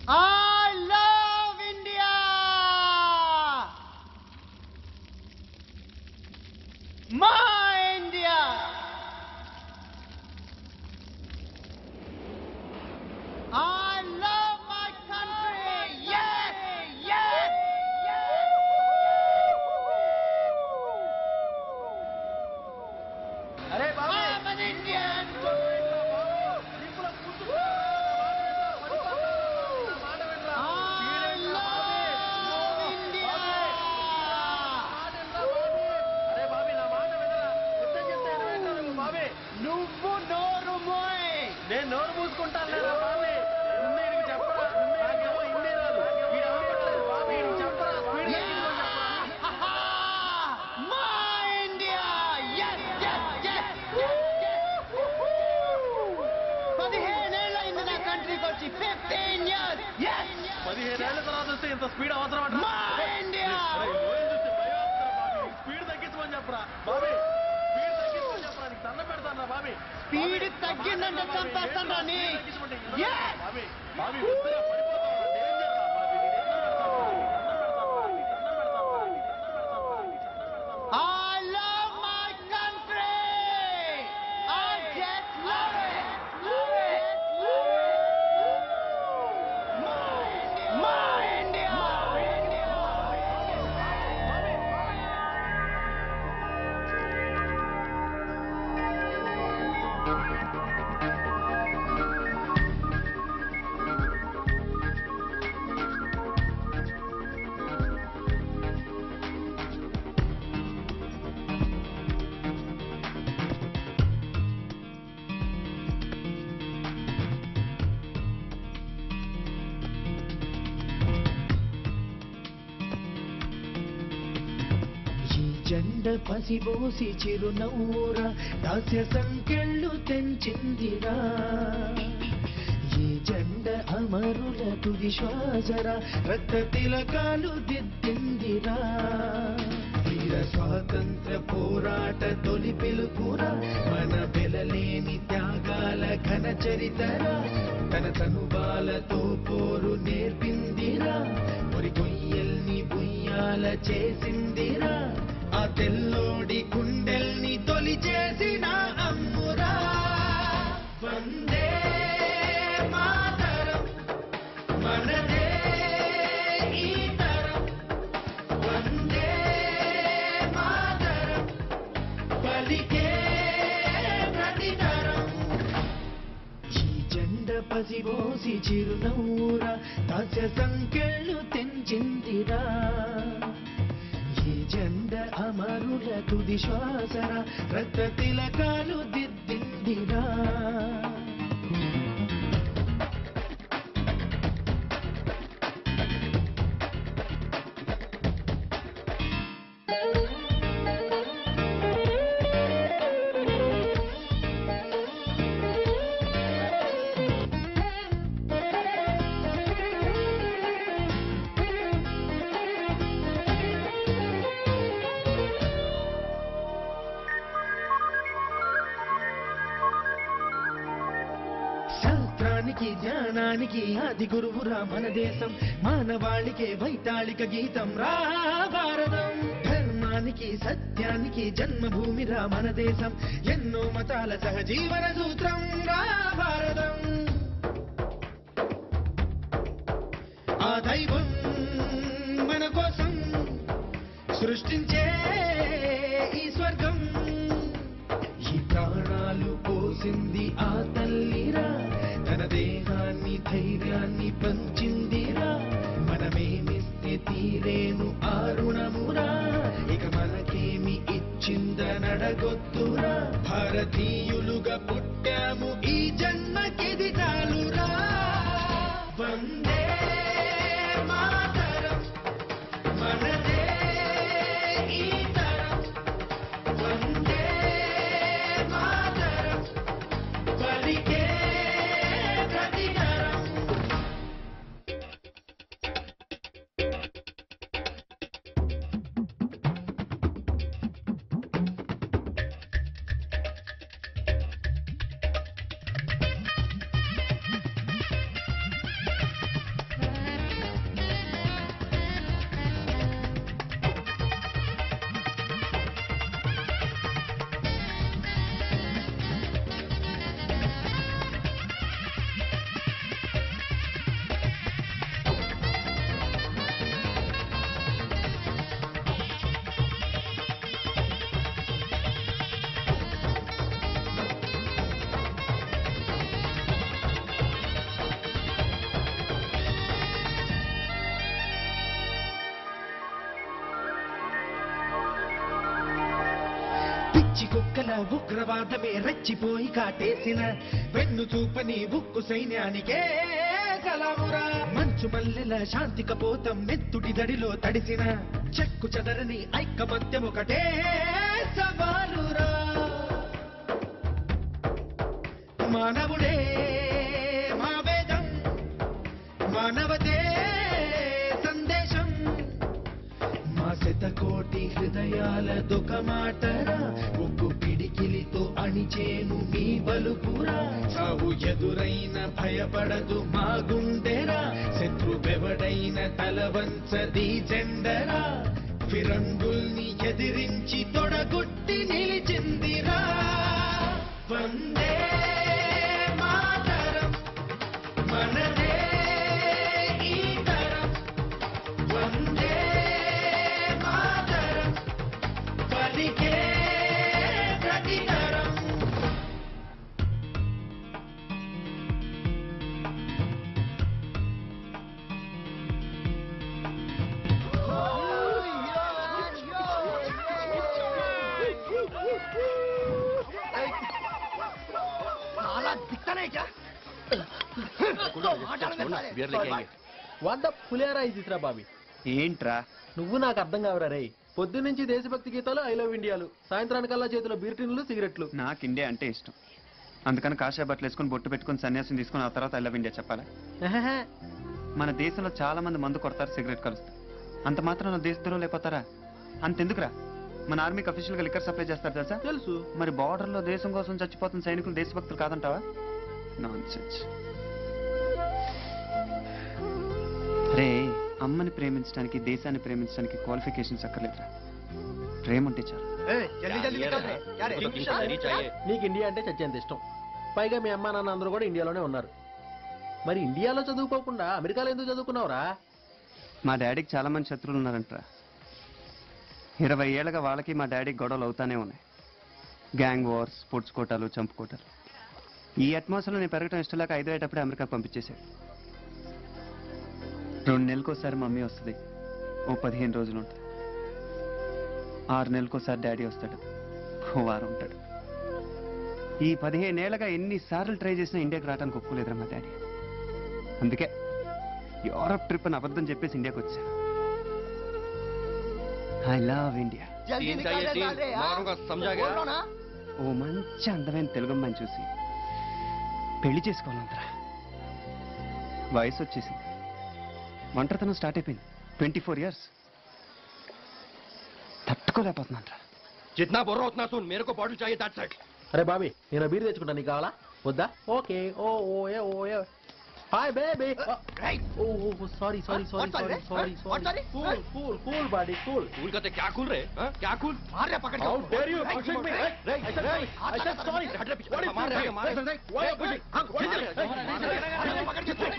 I love India! My India! I love my country! Yes! Yes! అరే బాబు I'm an Indian! I love India! అరే బాబీ నా మాట వినరా యుద్ధం చేస్తే వింటాను బాబీ నువ్వు నోరు మోయ్ నేను నోరు మూసుకుంటాను లేరా బాబీ ముందే నీకు చెప్పరా నాకేమో హిందీ రాదు వీడు అనుకోవట్లేదు బాబీ నీకు చెప్పరా స్పీడ్ చెప్పరా My India! Yes, yes, yes! పదిహేనేళ్ళైంది నా కంట్రీకి వచ్చి ఫిఫ్టీన్ ఇయర్స్ ఎస్ పదిహేనేళ్ల తర్వాత వస్తే ఇంత స్పీడ్ అవసరం అంటారా? My India! అరే, ఈ లోయని చూస్తే భయం వేస్తుందిరా బాబీ. స్పీడ్ తగ్గించమని చెప్పరా బాబీ స్పీడ్ తగ్గించమని చెప్పరా నీకు దండం పెడతాను బాబీ స్పీడ్ తగ్గిందంటే చంపేస్తాను నీ Yes! బాబీ బాబీ వద్దురా, పడిపోతావురా, danger రా బాబీ, నీ దండం పెడతాను బాబీ, నీ దండం పెడతాను బాబీ, నీ దండం పెడతాను బాబీ, నీ దండం పెడతాను Bobby. I love my country! I just love it! Love it! My India! My India! ఈ జెండ పసిబోసి చిరునవ్వుర దాస్య సంకెళ్ళు తెంచిందిరా ఈ జెండ అమరుల తుది శ్వాసర రక్త తిలకాలు దిద్దిందిరా వీర స్వాతంత్ర పోరాట తొలి పిలుపురా మన వెలలేని త్యాగాల ఘన చరితరా తన తనుబాలతో పోరు నేర్పిందిరా పొరి కొయ్యల్ని బుయ్యాల చేసిందిరా ఆ తెల్లోడి గుండెల్ని తొలి చేసిన అమ్మురా వందే మాతరం మనదే ఈ తరం వందే మాతరం పలికే ప్రతితరం ఈ జెండ పసిబోసి చిరునవ్వురా దాస్య సంకెళ్ళు తెంచిందిరా ఈ జెండ అమరుల తుది శ్వాసర రక్త తిలకాలు దిద్దిందిరా శాస్త్రానికి జ్ఞానానికి ఆది గురువురా మన దేశం మానవాళికే వైతాళిక గీతం రా భారతం ధర్మానికి సత్యానికి జన్మభూమిరా మన దేశం ఎన్నో మతాల సహజీవన సూత్రం రా భారతం ఆ దైవం మన కోసం సృష్టించే ఈ స్వర్గం ఈ ప్రాణాలు పోసింది ఆ తల్లిరా తన దేహాన్ని ధైర్యాన్ని పంచిందిరా మనమేమిస్తే తీరేను ఆ రుణమురా ఇక మనకేమి ఇచ్చిందనడగొద్దురా భారతీయులుగా పుట్టాము ఈ జన్మకిది చాలురా వందే మాతరం మనదే ఈ తరం వందే మాతరం పలికే ప్రతితరం పిచ్చి కుక్కల ఉగ్రవాదమే రెచ్చిపోయి కాటేసిన వెన్ను చూపని ఉక్కు సైన్యానికే సలామురా మంచు మల్లెల శాంతి కపోతం మెత్తుటి దడిలో తడిసిన చెక్కు చెదరని ఐకమత్యం ఒకటే సవాలురా మానవుడే మా వేదం మానవతే సందేశం మా శతకోటి హృదయాల దుఃఖ మాటరా ఒక్కు పిడికిలితో అణిచేను మీ బలుపురా సావు ఎదురైన భయపడదు మా గుండెరా శత్రువెవడైన తలవంచది జెండరా ఫిరంగుల్ని ఎదిరించి తొడగొట్టి నిలిచిందిరా వందే మాతరం మనదే ఈ తరం వందే మాతరం పలికే ప్రతితరం साला दिखता नहीं क्या వంద పులేరా ఇదిరా బాబి ఏంట్రా నువ్వు నాకు అర్థం కావరా రే పొద్దున్నుంచి దేశభక్తి గీతాలు ఐ లవ్ ఇండియాలు సాయంత్రానికల్లా చేతిలో బీర్ టిన్లు సిగరెట్లు నాకు ఇండియా అంటే ఇష్టం అందుకని కాషాయ బట్టలు వేసుకొని బొట్టు పెట్టుకొని సన్యాసం తీసుకొని ఆ తర్వాత ఐ లవ్ ఇండియా చెప్పాలా ఎహెహె. మన దేశంలో చాలా మంది మందు కొడతారు సిగరెట్ కలుస్తారు అంత మాత్రం దేశద్రోహులు లేకపోతారా అంతెందుకురా మన ఆర్మీకి అఫీషియల్ గా లిక్కర్ సప్లై చేస్తారు తెలుసా తెలుసు మరి బార్డర్ లో దేశం కోసం చచ్చిపోతున్న సైనికులు దేశభక్తులు కాదంటావా నాన్ రే అమ్మని ప్రేమించడానికి దేశాన్ని ప్రేమించడానికి క్వాలిఫికేషన్స్ అక్కర్లేదురా ప్రేమ ఉంటే చాలు जल्दी जल्दी निकल रहे क्या रे నీకు ఇండియా అంటే చచ్చేంత ఇష్టం పైగా మీ అమ్మా నాన్న అందరూ కూడా ఇండియాలోనే ఉన్నారు మరి ఇండియాలో చదువుకోకుండా అమెరికాలో ఎందుకు చదువుకున్నావురా మా డాడీకి చాలా మంది శత్రువులు ఉన్నారంటరా ఇరవై ఏళ్ళగా వాళ్ళకి మా డాడీకి గొడవలు అవుతానే ఉన్నాయి గ్యాంగ్ వార్స్ పొడుచుకోటాలు చంపుకోటాలు ఈ అట్మాస్ఫియర్లో నేను పెరగడం ఇష్టం లేక ఐదో ఏటప్పుడే అమెరికా పంపించేశాడు రెండు నెలలకోసారి మమ్మీ వస్తుంది ఓ పదిహేను రోజులు ఉంటుంది ఆరు నెలలకోసారి డాడీ వస్తాడు ఓ వారం ఉంటాడు ఈ పదిహేనేళ్ళగా ఎన్నిసార్లు ట్రై చేసినా ఇండియాకి రావడానికి ఒప్పుకోలేదురా మా డాడీ అందుకే యూరప్ ట్రిప్ అని అబద్ధం చెప్పేసి ఇండియాకి వచ్చాను ఐ లవ్ ఇండియా जल्दी निकल रहे साले समझा गया बोलो ना ఓ మంచి అందమైన తెలుగు అమ్మాయిని చూసి పెళ్లి చేసుకోవాలంతరా వయసు వచ్చేసింది ఒంటరితనం స్టార్ట్ అయిపోయింది ట్వంటీ ఫోర్ ఇయర్స్ తట్టుకోలేకపోతున్నాను రా जितना बोल रहा उतना सुन मेरे को बॉटल चाहिए दैट्स इट అరే బాబీ నేను బీర్ తెచ్చుకుంటా నీకు కావాలా వద్దా ఓకే ఓ ఓ ఏ ఓ ఏ హాయ్ బేబీ ఓ ఓ sorry sorry sorry What sorry, sorry eh? Sorry What sorry sorry? Cool cool cool body cool cool कहते क्या कूल रे हाँ? क्या कूल मार रहे पकड़ के How dare you Hey, pushing me? hey, Hey, I said sorry. I said sorry. हट रे पीछे What is मार this? रहे मार Hey, रहे why are you pushing? हाँ, What is hey, this? hey, hey, पकड़ के चल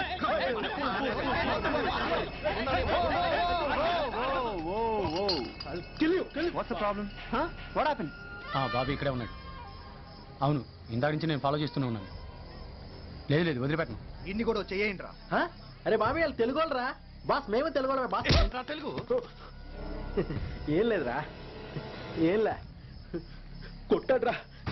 I'll kill you, kill you. What's the problem what happen ఆ బాబు ఇక్కడే ఉన్నాడు అవును ఇందాక నుంచి నేను ఫాలో చేస్తూనే ఉన్నాను లేదు లేదు వదిలిపెట్టను ఇన్ని కూడా వచ్చేయండి రా Huh? అరే బాబీ వాళ్ళు తెలుగు వాళ్ళరా బాస్ మేము తెలుగు వాళ్ళమే బాస్ తెలుగు ఏం లేదురా ఏంలే కొట్టాడ్రా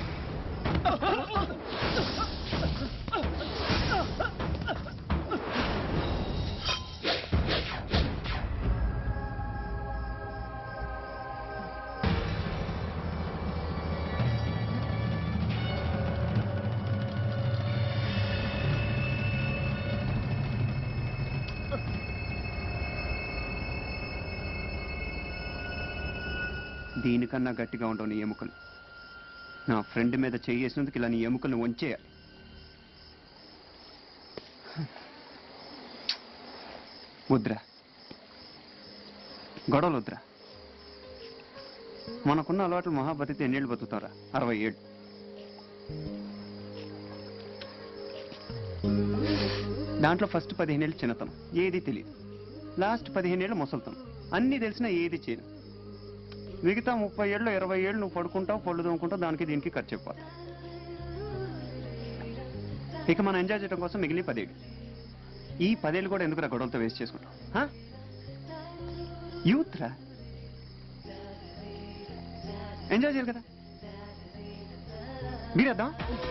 దీనికన్నా గట్టిగా ఉండవు నీ ఎముకలు నా ఫ్రెండ్ మీద చేసినందుకు ఇలా నీ ఎముకలను వంచేయాలి వద్దురా గొడవలు వద్దురా మనకున్న అలవాట్లు మహాబతితో ఎన్నేళ్ళు బతుకుతారా అరవై ఏడు దాంట్లో ఫస్ట్ పదిహేనేళ్ళు చిన్నతనం ఏది తెలియదు లాస్ట్ పదిహేనేళ్ళు ముసలితనం అన్నీ తెలిసినా ఏది చేయను మిగతా ముప్పై ఏళ్ళు ఇరవై ఏళ్ళు నువ్వు పడుకుంటావు పళ్ళు తోముకుంటావు దానికి దీనికి ఖర్చు అయిపోతావు ఇక మనం ఎంజాయ్ చేయడం కోసం మిగిలిన పదేళ్ళు ఈ పదేళ్ళు కూడా ఎందుకు గొడవలతో వేస్ట్ చేసుకుంటాం యూత్ రా ఎంజాయ్ చేయాలి కదా మీరేద్దాం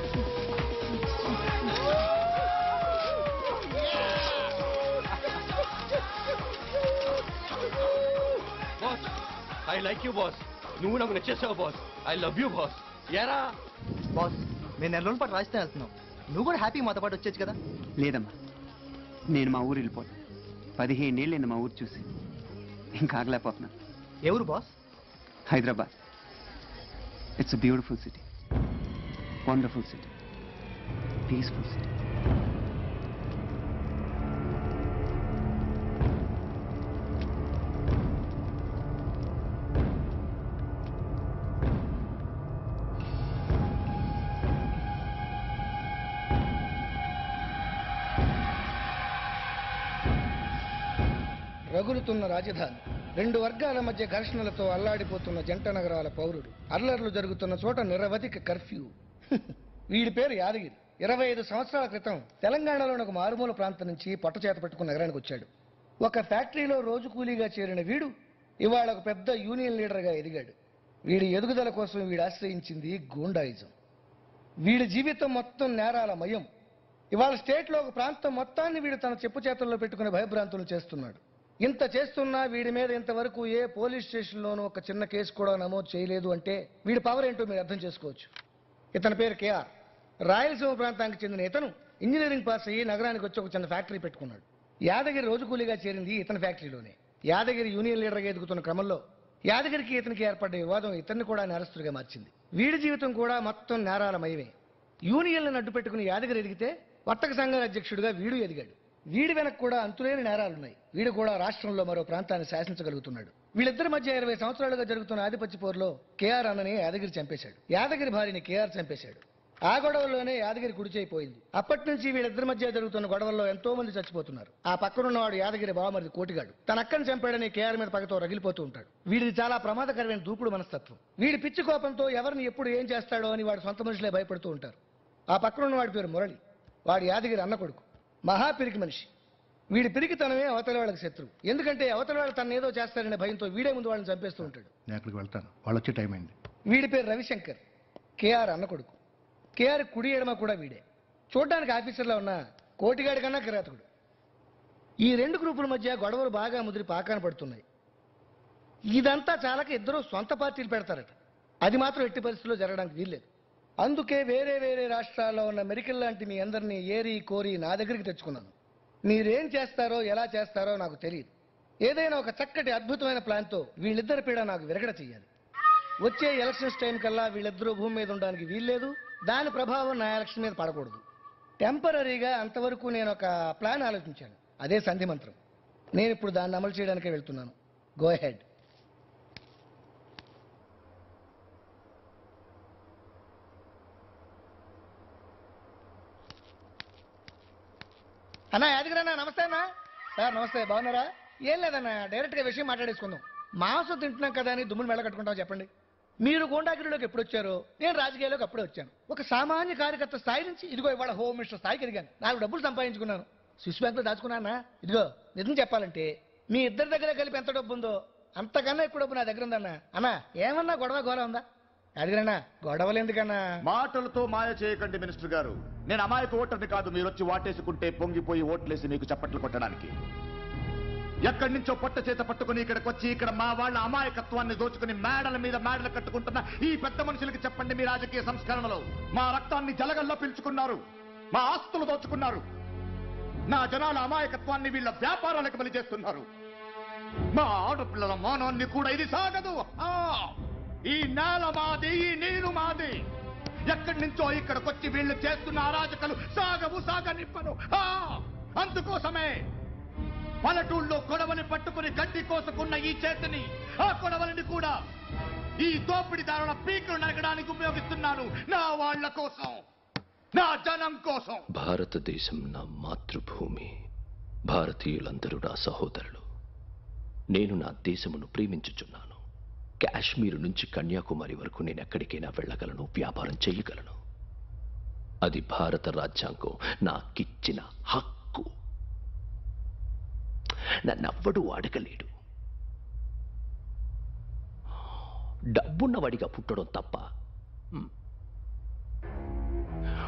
boss I like you boss నువ్వు నాకు నచ్చేసావు boss I love you boss ఎరా బాస్ మేము నెల రోజుల పాటు రాజస్థాన్ వెళ్తున్నాం నువ్వు కూడా హ్యాపీ మాతో పాటు వచ్చేచ్చు కదా లేదమ్మా నేను మా ఊరు వెళ్ళిపోతాను పదిహేనేళ్ళు మా ఊరు చూసి ఇంకా ఆగలేకపోతున్నాను ఎవరు boss Hyderabad it's a beautiful city wonderful city peaceful city రగులుతున్న రాజధాని రెండు వర్గాల మధ్య ఘర్షణలతో అల్లాడిపోతున్న జంట నగరాల పౌరుడు అల్లర్లు జరుగుతున్న చోట నిరవధిక కర్ఫ్యూ వీడి పేరు యాదగిరి ఇరవై ఐదు సంవత్సరాల క్రితం తెలంగాణలోని ఒక మారుమూల ప్రాంతం నుంచి పట్టుచేత పట్టుకుని నగరానికి వచ్చాడు ఒక ఫ్యాక్టరీలో రోజు కూలీగా చేరిన వీడు ఇవాళ ఒక పెద్ద యూనియన్ లీడర్గా ఎదిగాడు వీడి ఎదుగుదల కోసం వీడు ఆశ్రయించింది గూండాయిజం వీడి జీవితం మొత్తం నేరాల మయం ఇవాళ స్టేట్లో ఒక ప్రాంతం మొత్తాన్ని వీడు తన చెప్పు చేతుల్లో పెట్టుకుని భయభ్రాంతులు చేస్తున్నాడు ఇంత చేస్తున్నా వీడి మీద ఇంతవరకు ఏ పోలీస్ స్టేషన్లోనూ ఒక చిన్న కేసు కూడా నమోదు చేయలేదు అంటే వీడి పవర్ ఏంటో మీరు అర్థం చేసుకోవచ్చు ఇతని పేరు కేఆర్ రాయలసీమ ప్రాంతానికి చెందిన ఇతను ఇంజనీరింగ్ పాస్ అయ్యి నగరానికి వచ్చి ఒక చిన్న ఫ్యాక్టరీ పెట్టుకున్నాడు యాదగిరి రోజు కూలీగా చేరింది ఇతని ఫ్యాక్టరీలోనే యాదగిరి యూనియన్ లీడర్గా ఎదుగుతున్న క్రమంలో యాదగిరికి ఇతనికి ఏర్పడ్డ వివాదం ఇతన్ని కూడా నేరస్తుడిగా మార్చింది వీడి జీవితం కూడా మొత్తం నేరాలమయమే యూనియన్లను అడ్డు పెట్టుకుని యాదగిరి ఎదిగితే వర్తక సంఘాల అధ్యక్షుడిగా వీడు ఎదిగాడు వీడి వెనక కూడా అంతులేని నేరాలున్నాయి వీడు కూడా రాష్ట్రంలో మరో ప్రాంతాన్ని శాసించగలుగుతున్నాడు వీళ్ళిద్దరి మధ్య ఇరవై సంవత్సరాలుగా జరుగుతున్న ఆధిపత్య పోరులో కేఆర్ అన్నని యాదగిరి చంపేశాడు యాదగిరి భార్యని కేఆర్ చంపేశాడు ఆ గొడవల్లోనే యాదగిరి కుడిచైపోయింది అప్పటి నుంచి వీళ్ళిద్దరి మధ్య జరుగుతున్న గొడవల్లో ఎంతో మంది చచ్చిపోతున్నారు ఆ పక్కనున్నవాడు యాదగిరి బావమరిది కోటిగాడు తన అక్కని చంపాడని కేఆర్ మీద పగతో రగిలిపోతూ ఉంటాడు వీడిది చాలా ప్రమాదకరమైన దూకుడు మనస్తత్వం వీడి పిచ్చి కోపంతో ఎవరిని ఎప్పుడు ఏం చేస్తాడో అని వాడు సొంత మనుషులే భయపడుతూ ఉంటారు ఆ పక్కనున్న వాడి పేరు మురళి వాడి యాదగిరి అన్న కొడుకు మహా పిరికి మనిషి వీడి పిరికితనమే అవతల వాళ్ళకి శత్రువు ఎందుకంటే అవతల వాళ్ళు తన ఏదో చేస్తారనే భయంతో వీడే ముందు వాళ్ళని చంపేస్తూ ఉంటాడు నేను అక్కడికి వెళ్తాను వాళ్ళు వచ్చే టైం అయింది వీడి పేరు రవిశంకర్ కేఆర్ అన్న కొడుకు కేఆర్ కుడి ఎడమ కూడా వీడే చూడ్డానికి ఆఫీసర్లో ఉన్న కోటిగాడి కన్నా కిరాతకుడు ఈ రెండు గ్రూపుల మధ్య గొడవలు బాగా ముదిరి పాకాన పడుతున్నాయి ఇదంతా చాలక ఇద్దరు సొంత పార్టీలు పెడతారట అది మాత్రం ఎట్టి పరిస్థితుల్లో జరగడానికి వీల్లేదు అందుకే వేరే వేరే రాష్ట్రాల్లో ఉన్న మెరికల్ లాంటి మీ అందరినీ ఏరి కోరి నా దగ్గరికి తెచ్చుకున్నాను మీరేం చేస్తారో ఎలా చేస్తారో నాకు తెలియదు ఏదైనా ఒక చక్కటి అద్భుతమైన ప్లాన్తో వీళ్ళిద్దరి పీడ నాకు విరగడ చెయ్యాలి వచ్చే ఎలక్షన్స్ టైం కల్లా వీళ్ళిద్దరూ భూమి మీద ఉండడానికి వీల్లేదు దాని ప్రభావం నా ఎలక్షన్ మీద పడకూడదు టెంపరీగా అంతవరకు నేను ఒక ప్లాన్ ఆలోచించాను అదే సంధి మంత్రం నేను ఇప్పుడు దాన్ని అమలు చేయడానికే వెళ్తున్నాను గో హెడ్ అన్నా యాదగిరన్నా నమస్తే అన్నా సార్ నమస్తే బాగున్నారా ఏం లేదన్నా డైరెక్ట్ గా విషయం మాట్లాడేసుకుందాం మాంసం తింటున్నాం కదా అని దుమ్ములు మెళ్ళ కట్టుకుంటాం చెప్పండి మీరు గోండాగిరిలోకి ఎప్పుడు వచ్చారో నేను రాజకీయాల్లోకి అప్పుడే వచ్చాను ఒక సామాన్య కార్యకర్త స్థాయి నుంచి ఇదిగో ఇవాళ హోమ్ మినిస్టర్ స్థాయికి ఎదిగాను నాలుగు డబ్బులు సంపాదించుకున్నాను స్విస్ బ్యాంక్ లో దాచుకున్నానా ఇదిగో నిజం చెప్పాలంటే మీ ఇద్దరి దగ్గర కలిపి ఎంత డబ్బు ఉందో అంతకన్నా ఎక్కువ డబ్బు నా దగ్గర ఉందన్నా అన్నా ఏమన్నా గొడవ గోల ఉందా అడిగిరన్నా గొడవలు ఎందుకన్నా మాటలతో మాయ చేయకండి మినిస్టర్ గారు నేను అమాయక ఓటర్ని కాదు మీరు వచ్చి వాటేసుకుంటే పొంగిపోయి ఓట్లేసి మీకు చప్పట్లు కొట్టడానికి ఎక్కడి నుంచో పొట్ట చేత పట్టుకుని ఇక్కడికి వచ్చి ఇక్కడ మా వాళ్ళ అమాయకత్వాన్ని దోచుకుని మేడల మీద మేడలు కట్టుకుంటున్న ఈ పెద్ద మనుషులకి చెప్పండి మీ రాజకీయ సంస్కరణలో మా రక్తాన్ని జలగల్లో పిలుచుకున్నారు మా ఆస్తులు దోచుకున్నారు నా జనాల అమాయకత్వాన్ని వీళ్ళ వ్యాపారాలకు బలి చేస్తున్నారు మా ఆడపిల్లల మానాన్ని కూడా ఇది సాగదు ఆ! ఈ నేల మాది ఈ నీరు మాది ఎక్కడి నుంచో ఇక్కడికొచ్చి వీళ్ళు చేస్తున్న అరాజకలు సాగవు సాగనిప్పను ఆ! అందుకోసమే పల్లెటూళ్ళలో కొడవని పట్టుకుని గడ్డి కోసుకున్న ఈ చేతిని ఆ కొడవలిని కూడా ఈ దోపిడిదారుల పీకులు నరకడానికి ఉపయోగిస్తున్నాను నా వాళ్ళ కోసం నా జనం కోసం భారతదేశం నా మాతృభూమి భారతీయులందరూ నా సహోదరులు నేను నా దేశమును ప్రేమించుచున్నాను కాశ్మీరు నుంచి కన్యాకుమారి వరకు నేను ఎక్కడికైనా వెళ్ళగలను వ్యాపారం చేయగలను అది భారత రాజ్యాంగం నాకిచ్చిన హక్కు నన్నెవ్వడూ అడగలేడు డబ్బున్నవాడిగా పుట్టడం తప్ప హ్మ్.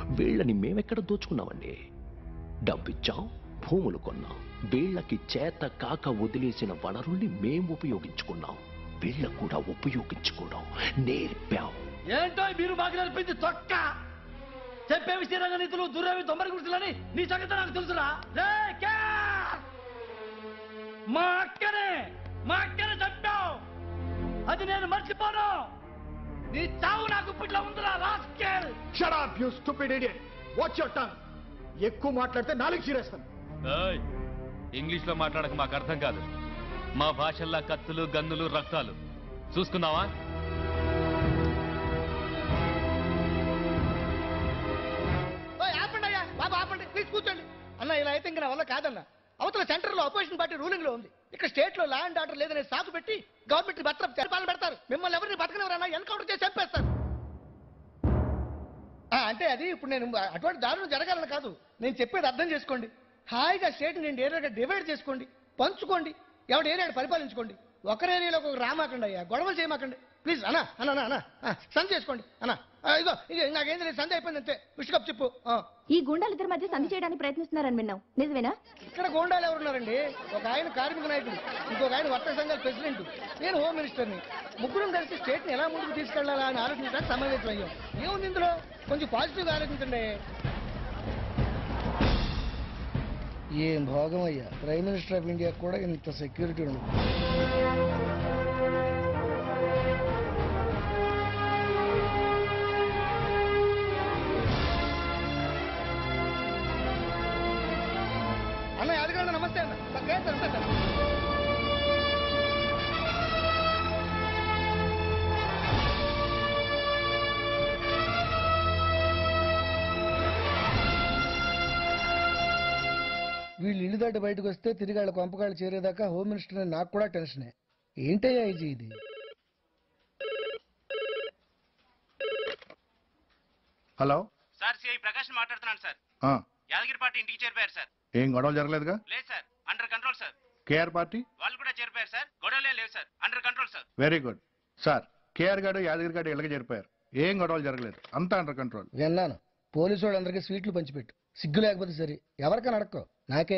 వీళ్ళని మేమెక్కడ దోచుకున్నామండి డబ్బిచ్చాం భూములు కొన్నాం వీళ్ళకి చేత కాక వదిలేసిన వనరుల్ని మేం ఉపయోగించుకున్నాం వీళ్ళకు కూడా ఉపయోగించుకోవడం నేర్పాం ఏంటో మీరు మాకు నేర్పింది తొక్క చెప్పేవి స్థిరంగా నీతులు దుర్రేవి దొమ్మరి గుర్తులని నీ సంగతి నాకు తెలుసురా రే, క్యార్! మా అక్కనే మా అక్కనే చంపావు అది నేను మర్చిపోను నీ చావు నాకు ఇప్పట్లో ఉందిరా rascal shut up you stupid idiot watch your tongue ఎక్కువ మాట్లాడితే నాలుగు చీరేస్తాను ఇంగ్లీష్ లో మాట్లాడక మాకు అర్థం కాదు మా భాషల్లా కత్తులు గన్నులు రక్తాలు చూసుకున్నావా ఓయ్, ఆపండి అయ్యా బాబు ఆపండి ప్లీజ్ కూర్చోండి అన్న ఇలా అయితే ఇంకా నా వల్ల కాదన్న అవతల సెంటర్ లో అపోజిషన్ పార్టీ రూలింగ్ లో ఉంది ఇక్కడ స్టేట్ లో లా అండ్ ఆర్డర్ లేదనే సాకు పెట్టి గవర్నమెంట్ భద్రత పరిపాలన పెడతారు మిమ్మల్ని ఎవరిని బతకనివరన్నా ఎన్కౌంటర్ చేసి చంపేస్తారు ఆ, అంటే అది ఇప్పుడు నేను అటువంటి దారుణం జరగాలని కాదు నేను చెప్పేది అర్థం చేసుకోండి హాయిగా స్టేట్ నేను ఏరియాగా డివైడ్ చేసుకోండి పంచుకోండి ఎవడు ఏరియాడు పరిపాలించుకోండి ఒకరి ఏరియాలో ఒక రామాకండి అయ్యా గొడవలు చేయమాకండి ప్లీజ్ అన్నా అన్న అన్న అన్న ఆ, సంధి చేసుకోండి అన్న ఆ, ఇగో ఇగో నాకేం తెలియదు సంధి అయిపోయింది అంతే విష్కప్ చెప్పు ఆ. ఈ గుండాలిద్దరి మధ్య సంధి చేయడానికి ప్రయత్నిస్తున్నారని విన్నాం నిజమేనా ఇక్కడ గోండాలు ఎవరున్నారండి ఒక ఆయన కార్మిక నాయకుడు ఇంకొక ఆయన వర్తక సంఘాల ప్రెసిడెంట్ నేను హోమ్ మినిస్టర్ని ముగ్గురం కలిసి స్టేట్ని ఎలా ముందుకు తీసుకెళ్లాలా అని ఆలోచించడానికి సమావేశం అయ్యాం ఏముంది ఇందులో కొంచెం పాజిటివ్గా ఆలోచించండి ఏం భోగం అయ్యా ప్రైమ్ మినిస్టర్ ఆఫ్ ఇండియా కూడా ఇంత సెక్యూరిటీ ఉండదు అన్న యాదగండ నమస్తే అన్న పక్కా సార్ ఉంటా సార్ వీళ్ళు ఇల్లు దాటి బయటకు వస్తే తిరిగి వాళ్ళ కొంపకాళ్ళు చేరేదాకా హోమ్ మినిస్టర్ అని నాకు కూడా టెన్షనే ఏంటయ్యా ఇది ఇది హలో సార్ సిఐ ప్రకాష్ మాట్లాడుతున్నాను సార్ ఆ, యాదగిరి పార్టీ ఇంటికి చేరిపోయారు సార్ ఏం గొడవలు జరగలేదుగా లేదు sir under control sir KR party వాళ్ళు కూడా చేరిపోయారు సార్ గొడవలే లేవు sir under control sir very good sir KR గారు యాదగిరి గారు ఇళ్ళకి చేరిపోయారు ఏం గొడవలు జరగలేదు అంతా అండర్ కంట్రోల్ విన్నాను పోలీసు వాళ్ళందరికీ స్వీట్లు పంచిపెట్టు సిగ్గు లేకపోతే సరే ఎవరికైనా అడక్కో నాకే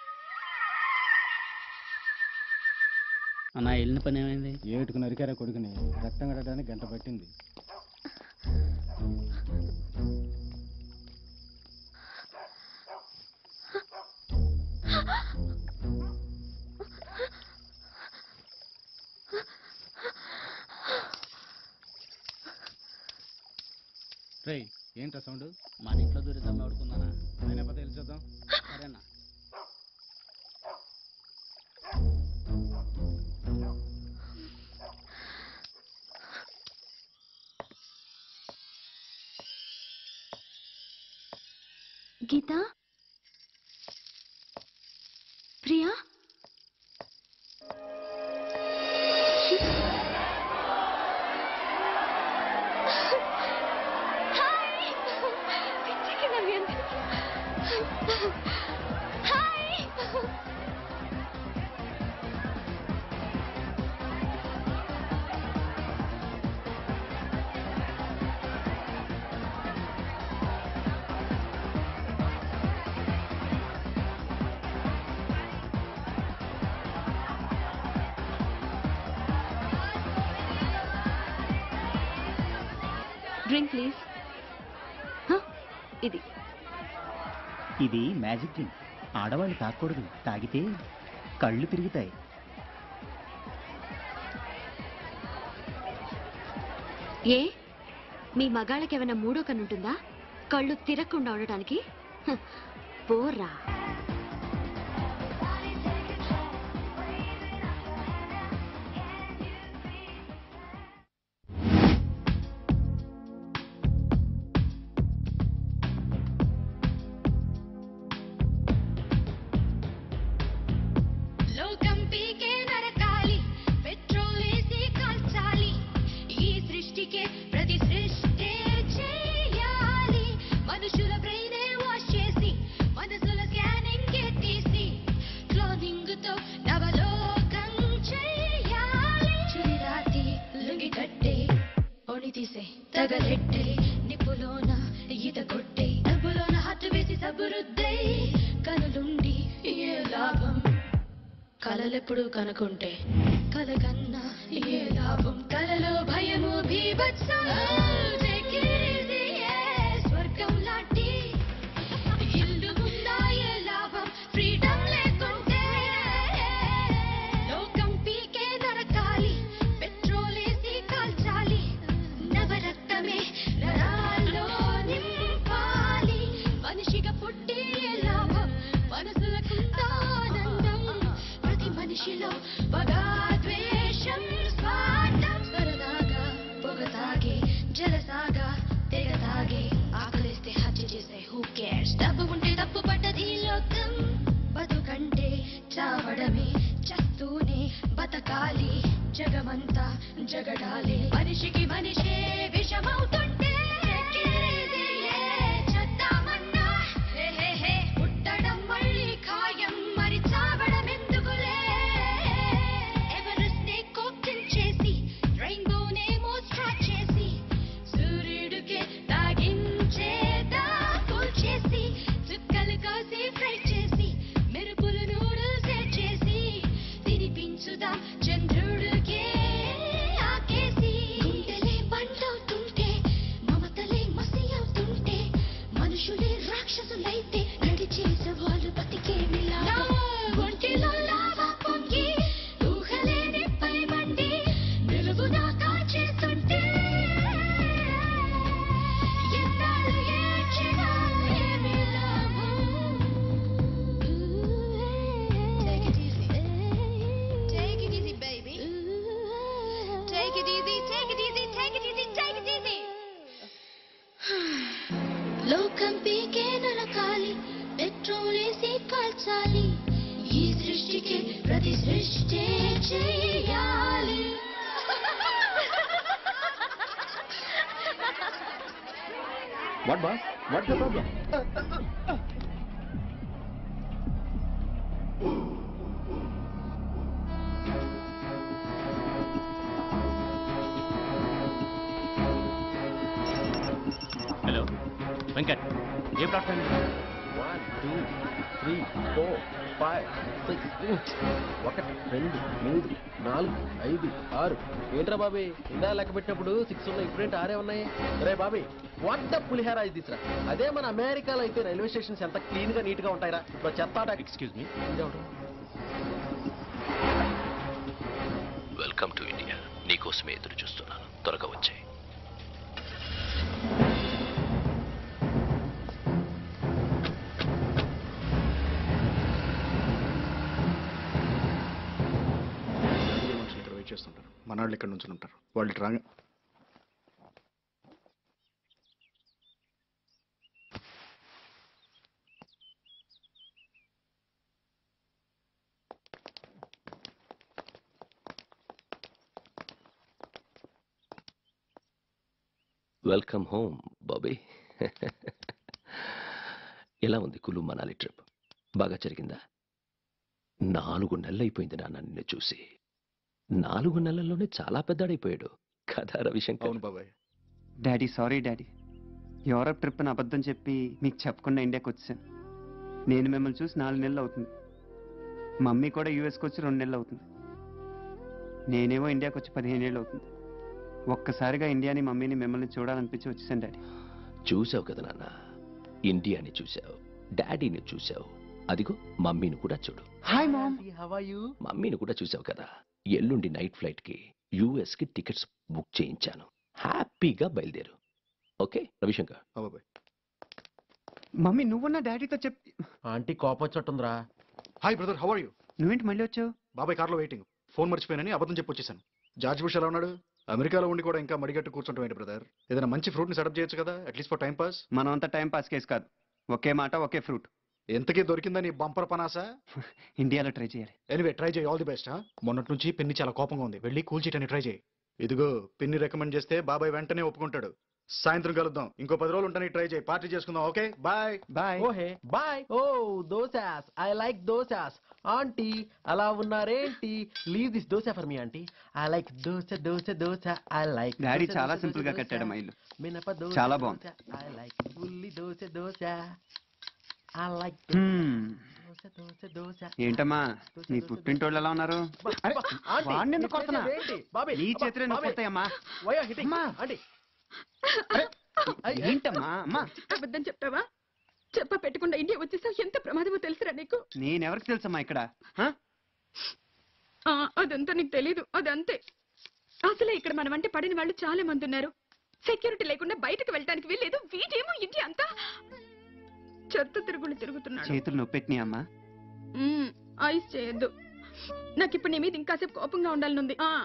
అన్న వెళ్ళిన పని ఏమైంది ఏటుకు నరికారా కొడుకుని రక్తం కట్టడానికి గంట పట్టింది రే ఏంట్రా సౌండ్ మన ఇంట్లో దూరిద్దాం ఆడుకుందానా అయినా పద వెళ్ళి చూద్దాం సరేనా గీత ప్రియా డ్రింక్ ప్లీజ్ ఇది ఇది మ్యాజిక్ డ్రింక్ ఆడవాళ్ళు తాగకూడదు తాగితే కళ్ళు తిరుగుతాయి ఏ మీ మగాళ్ళకి ఏమైనా మూడో కన్నుంటుందా కళ్ళు తిరగకుండా ఉండటానికి హ, పోరా లోకం పీకే నరకాలి పెట్రోల్ వేసి కాల్చాలి ఈ సృష్టికే ప్రతి సృష్టి చేయాలి మనుషుల బ్రెయినే వాష్ చేసి మనసుల స్కానింగ్ తీసి క్లోనింగ్ తో నవలోకం చేయాలి చురిరాతి లుంగి కట్టే ఒని తీసే తగలెట్టే నిప్పులోన ఈత కొట్టే కలలెప్పుడు కనుకుంటే కల కన్నా ఏ లాభం కలలో భయము భీభత్సం Take it easy, yeah, స్వర్గం లాంటి ఇల్లు ఉందా ఏ లాభం ఫ్రీడమ్ లేకుంటే లోకం పీకే నరకాలి పెట్రోల్ వేసి కాల్చాలి నవరక్తమే నరాల్లో నింపాలి మనిషిగా పుట్టి ఏ లాభం మనసులకుందా ఆనందం ప్రతి మనిషిలో పగా ద్వేషం స్వార్థం సరదాగా పొగ తాగే జలసాగా తెగ తాగే ఆకలిస్తే హత్య చేసే హూ కేర్స్ డబ్బు ఉంటే తప్పు పడ్డది ఈ లోకం బతుకంటే చావడమే చస్తూనే బతకాలి జగమంతా జగడాలి మనిషికి మనిషే విషమవుతుంటే ఎక్కిరిదియే చద్దామన్నా హే హే హే పుట్టడం మళ్ళీ ఖాయం మరి చావడం ఎందుకులే ఎవరెస్ట్ నే కోపించేసి రెయిన్బోనేమో స్ట్రాచ్ చేసి సూర్యుడికే తాగించేదా కూల్చేసి చుక్కలు కోసి ఫ్రై చేసి మెరుపులు నూడిల్స్ చేసి తినిపించుదా చంద్రుడికే ఆకేసి గుండెలే బండవుతుంటే మమతలే మసి అవుతుంటే మనుషులే రాక్షసులైతే నడిచేసే వాళ్ళు బతికేమిలా ఒంటిలో లావా పొంగి ఊహలేని పై మండి నిలువునా కాచేస్తుంటే ఎన్నాళ్ళు ఏడ్చినా ఏమీ లాభం Take it easy. Take it easy, baby. Take it easy, take it easy, take it easy, take it easy. లోకం పీకే నరకాలి పెట్రోల్ వేసి కాల్చాలి ఈ సృష్టికి ప్రతి సృష్టి చేయాలి what boss what the problem hello Venkat a platform one two three four five six ఒకటి రెండు మూడు నాలుగు ఐదు ఆరు ఏంట్రా బాబీ ఇందా లెక్క పెట్టినప్పుడు సిక్స్ ఉన్నాయి ఇప్పుడేంటి ఆరే ఉన్నాయి రే బాబీ వాట్ ద పులిహార ఇది తీసురా అదే మన అమెరికాలో అయితే రైల్వే స్టేషన్స్ ఎంత క్లీన్ గా నీట్ గా ఉంటాయిరా ఇప్పుడు చెత్త excuse me welcome to India నీకోసమే ఎదురు చూస్తున్నాను త్వరగా వచ్చాయి ఇక్కడ వెయిట్ చేస్తుంటారు మన వాళ్ళు ఇక్కడ నుంచి ఉంటారు వాళ్ళు రాగా వెల్కమ్ హోమ్ బాబీ ఎలా ఉంది కులు మనాలి ట్రిప్ బాగా జరిగిందా నాలుగు నెలలు అయిపోయింది నాన్న నిన్ను చూసి నాలుగు నెలల్లోనే చాలా పెద్దాడైపోయాడు కదా రవిశంకర్ అవును బాబాయ్ daddy sorry daddy Europe trip అని అబద్ధం చెప్పి మీకు చెప్పకుండా ఇండియాకి వచ్చాను నేను మిమ్మల్ని చూసి నాలుగు నెలలు అవుతుంది మమ్మీ కూడా యూఎస్కి వచ్చి రెండు నెలలు అవుతుంది నేనేమో ఇండియాకి వచ్చి పదిహేను ఏళ్ళు అవుతుంది ఒక్కసారిగా ఇండియాని మమ్మీని మిమ్మల్ని చూడాలనిపించి వచ్చేసాను డాడీ చూసావు కదా నాన్న ఇండియాని చూసావు డాడీని చూసావు అదిగో మమ్మీని కూడా చూడు హాయ్ మామ్ మమ్మీని కూడా చూసావు కదా ఎల్లుండి నైట్ ఫ్లైట్ కి యుఎస్ కి టికెట్స్ బుక్ చేయించాను హ్యాపీగా బయలుదేరు ఓకే రవిశంకర్ బాబాయ్ మమ్మీ నువ్వున్న డాడీతో చెప్ ఆంటీ కోపం వచ్చేట్టుందిరా hi brother how are you నువ్వేంటి మళ్ళీ వచ్చావు బాబాయ్ కార్లో వెయిటింగ్ ఫోన్ మర్చిపోయానని అబద్ధం చెప్పి వచ్చేసాను జార్జ్ బుష్ ఎలా ఉన్నాడు అమెరికాలో ఉండి కూడా ఇంకా మడిగట్టు కూర్చుంటాం ఏంటి బ్రదర్ ఏదైనా మంచి ఫ్రూట్ ని సెటప్ చేయొచ్చు కదా అట్లీస్ట్ ఫర్ టైం పాస్ మనం అంతా టైం పాస్ కేసు కాదు ఒకే మాట ఒకే ఫ్రూట్ ఎంతకీ దొరికిందా నీ బంపర్ పనాసా ఇండియాలో ట్రై చేయాలి ఎనివే ట్రై చేయి ఆల్ ది బెస్ట్ మొన్నటి నుంచి పిన్ని చాలా కోపంగా ఉంది వెళ్ళి కూల్ చేయటానికి ట్రై చేయి ఇదిగో పిన్ని రికమెండ్ చేస్తే బాబాయ్ వెంటనే ఒప్పుకుంటాడు సాయంత్రం కలుద్దాం ఇంకో పది రోజులు ఉంటానికి ట్రై చేయి పార్టీ చేసుకుందాం ఓకే బాయ్ బాయ్ ఓహే bye oh dosas I like dosas aunty అలా ఉన్నారేంటి leave this dosa for me aunty I like dosa dosa dosa I like daddy చాలా సింపుల్ గా కట్టాడు మా ఇల్లు మినప దోశ చాలా బాగుంది. I like ulli dosa dosa I like Hmm. Dosa ఏంటమ్మా నీ పుట్టింటోళ్ళు ఎలా ఉన్నారు అరే, ఆంటీ, వాడిని ఎందుకు నీ చేతులు కొడుతున్నావ్? ఏంటి? బాబీ, నీ అబ్బా, చేతులే నొప్పి బాబీ. వస్తాయమ్మా Why are you hitting? Aunty ఏంటమ్మా అమ్మా అబద్ధం చెప్తావా చెప్ప పెట్టకుండా ఇండియా వచ్చేసావు ఎంత ప్రమాదమో తెలుసురా నీకు నేనెవరికి తెలుసమ్మా ఇక్కడ హ? ఆ, అదంతా నీకు తెలీదు అదంతే అసలే ఇక్కడ మన వంటి పడిన వాళ్ళు చాలా మంది ఉన్నారు సెక్యూరిటీ లేకుండా బయటకు వెళ్ళడానికి వీల్లేదు వీడేమో ఇంటి అంతా చెత్త తిరుగులు తిరుగుతున్నాడు చేతులు నొప్పెట్టినాయి అమ్మా మ్మ్, ఐస్ చేయొద్దు నాకు ఇప్పుడు నీ మీద ఇంకాసేపు కోపంగా ఉండాలనుంది ఆ,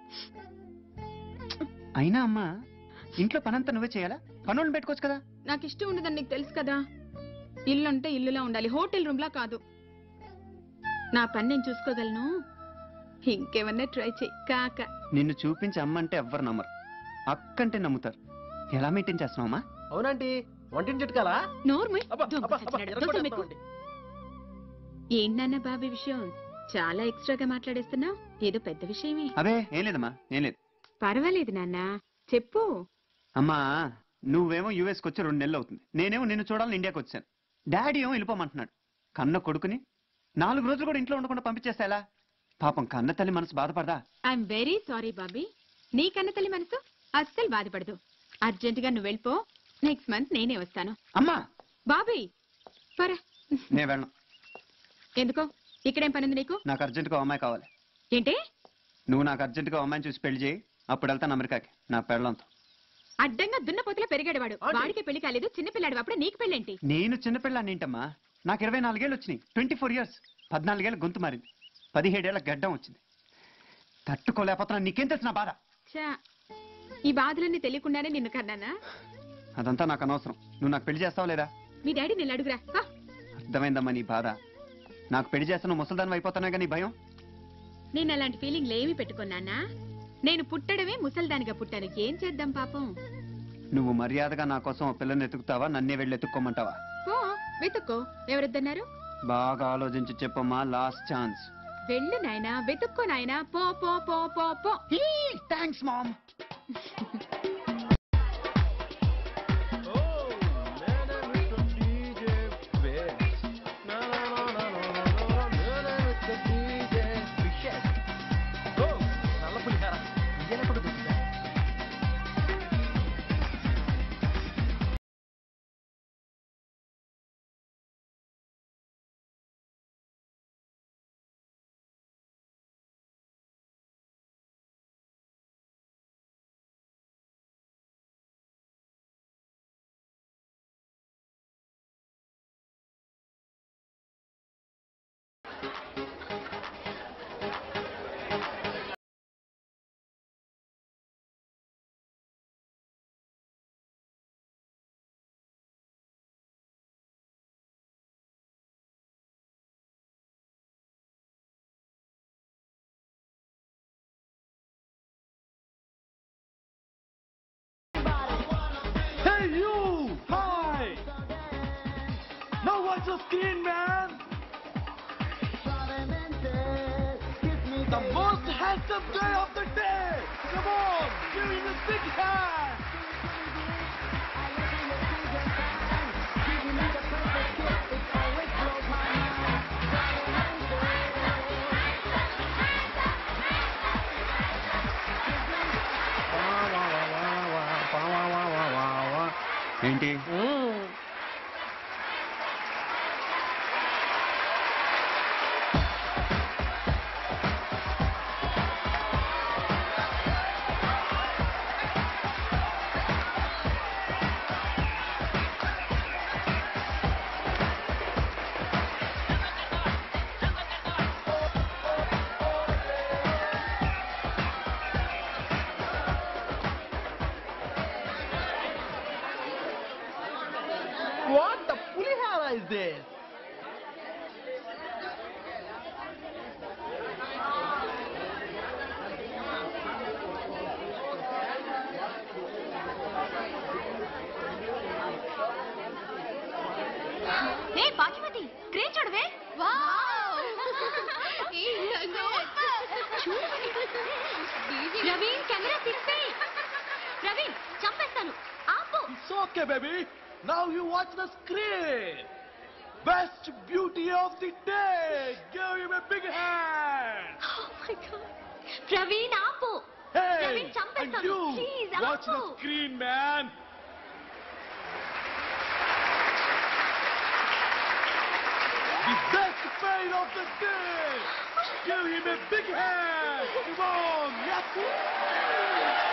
అయినా అమ్మా ఇంట్లో పనంతా నువ్వే చేయాలా పనులను పెట్టుకోవచ్చు కదా నాకు ఇష్టం ఉండదని నీకు తెలుసు కదా ఇల్లు అంటే ఇల్లులా ఉండాలి హోటల్ రూమ్ లా కాదు నా పని నేను చూసుకోగలను ఇంకేమన్నా ట్రై చెయ్యి కాక నిన్ను చూపించి అమ్మంటే ఎవ్వరు నమ్మరు అక్కంటే నమ్ముతారు ఎలా మెయింటైన్ చేస్తున్నావమ్మా అవునండి వంటింటి చిట్కాలా నోర్మయ్ అబ్బా, అబ్బా, అబ్బా, ఎరగొట్టేస్తామండి. ఏంటన్న బాబీ విషయం చాలా ఎక్స్ట్రాగా మాట్లాడేస్తున్నావు ఏదో పెద్ద విషయమే అబే ఏం లేదమ్మా ఏం లేదు పర్వాలేదు నాన్న చెప్పు అమ్మా నువ్వేమో యూఎస్కి వచ్చి రెండు నెలలు అవుతుంది నేనేమో నిన్ను చూడాలని ఇండియాకి వచ్చాను డాడీ ఏమో వెళ్ళిపోమంటున్నాడు కన్న కొడుకుని నాలుగు రోజులు కూడా ఇంట్లో ఉండకుండా పంపించేస్తా ఎలా పాపం కన్న తల్లి మనసు బాధపడదా ఐఎమ్ వెరీ సారీ బాబీ నీ కన్న తల్లి మనసు అస్సలు బాధపడదు అర్జెంటుగా నువ్వు వెళ్ళిపో నెక్స్ట్ మంత్ నేనే వస్తాను అమ్మా బాబీ పరా నేను వెళ్ళను ఎందుకో ఇక్కడేం పనుంది నీకు నాకు అర్జెంటుగా ఓ అమ్మాయి కావాలి ఏంటి నువ్వు నాకు అర్జెంటుగా ఓ అమ్మాయిని చూసి పెళ్లి చేయి అప్పుడు వెళ్తాను అమెరికాకి నా పెళ్ళంతో అడ్డంగా దున్నపోతులో పెరిగాడు వాడు వాడికి పెళ్లి కాలేదు చిన్నపిల్లాడు అప్పుడే నీకు పెళ్ళేంటి నేను చిన్నపిల్లాన్ని ఏంటమ్మా నాకు ఇరవై నాలుగేళ్ళు వచ్చినాయి ట్వంటీ ఫోర్ ఇయర్స్ పద్నాలుగేళ్ళ గొంతు మారింది పదిహేడేళ్ల గడ్డం వచ్చింది తట్టుకోలేకపోతున్నా నీకేం తెలిసిన బాధ ఛా, ఈ బాధలన్నీ తెలియకుండానే నిన్ను కన్నానా అదంతా నాకు అనవసరం నువ్వు నాకు పెళ్లి చేస్తావు లేదా మీ డాడీ నిన్ను అడుగురా హా, అర్థమైందమ్మా నీ బాధ నాకు పెళ్లి చేస్తాను ముసల్దాన్ని అయిపోతానే కానీ భయం నేను అలాంటి ఫీలింగ్లు ఏమి పెట్టుకున్నానా నేను పుట్టడమే ముసల్దానిగా పుట్టాను ఏం చేద్దాం పాపం నువ్వు మర్యాదగా నా కోసం ఓ పిల్లని ఎత్తుకుతావా నన్నే వెళ్ళి ఎత్తుక్కోమంటావా పో వెతుక్కో ఎవరొద్దన్నారు బాగా ఆలోచించి చెప్పమ్మా లాస్ట్ ఛాన్స్ వెళ్ళు నాయనా వెతుక్కో నాయనా పో పో పో పో పో thanks mom Hey you! Hi! Now watch the screen, man! The most handsome guy of the day! Come on! Give him a big hand! ఏంటి What the pulihara is this? Hey Bhagyavati screen చూడవే Ravi camera తిప్పే రవి చంపేస్తాను ఆపు It's okay, baby! Now you watch the screen! best beauty of the day. Give him a big hand. Praveen ఆపు Hey, Praveen and చంపేస్తాను you, please watch the ఆపు screen, man. The best pain of the day. Give him a big hand. Come on, yes.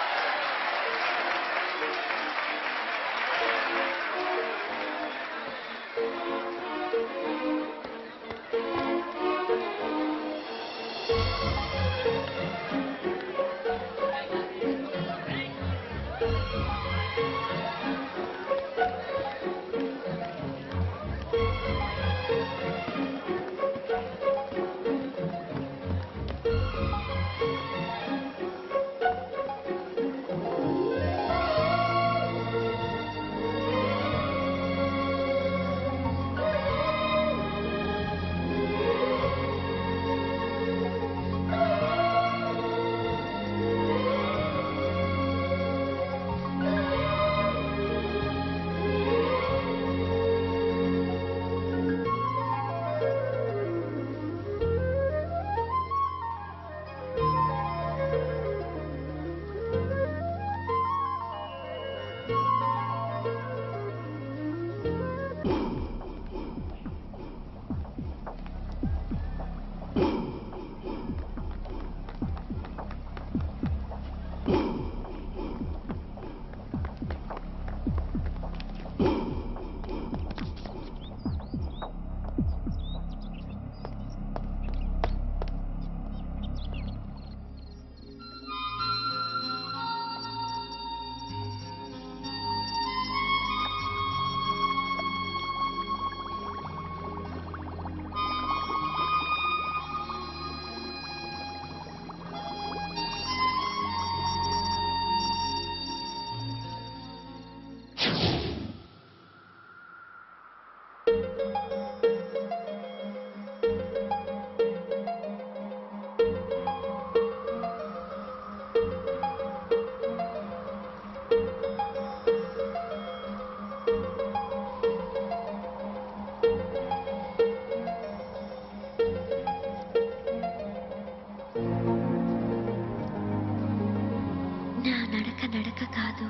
నా నడక నడక కాదు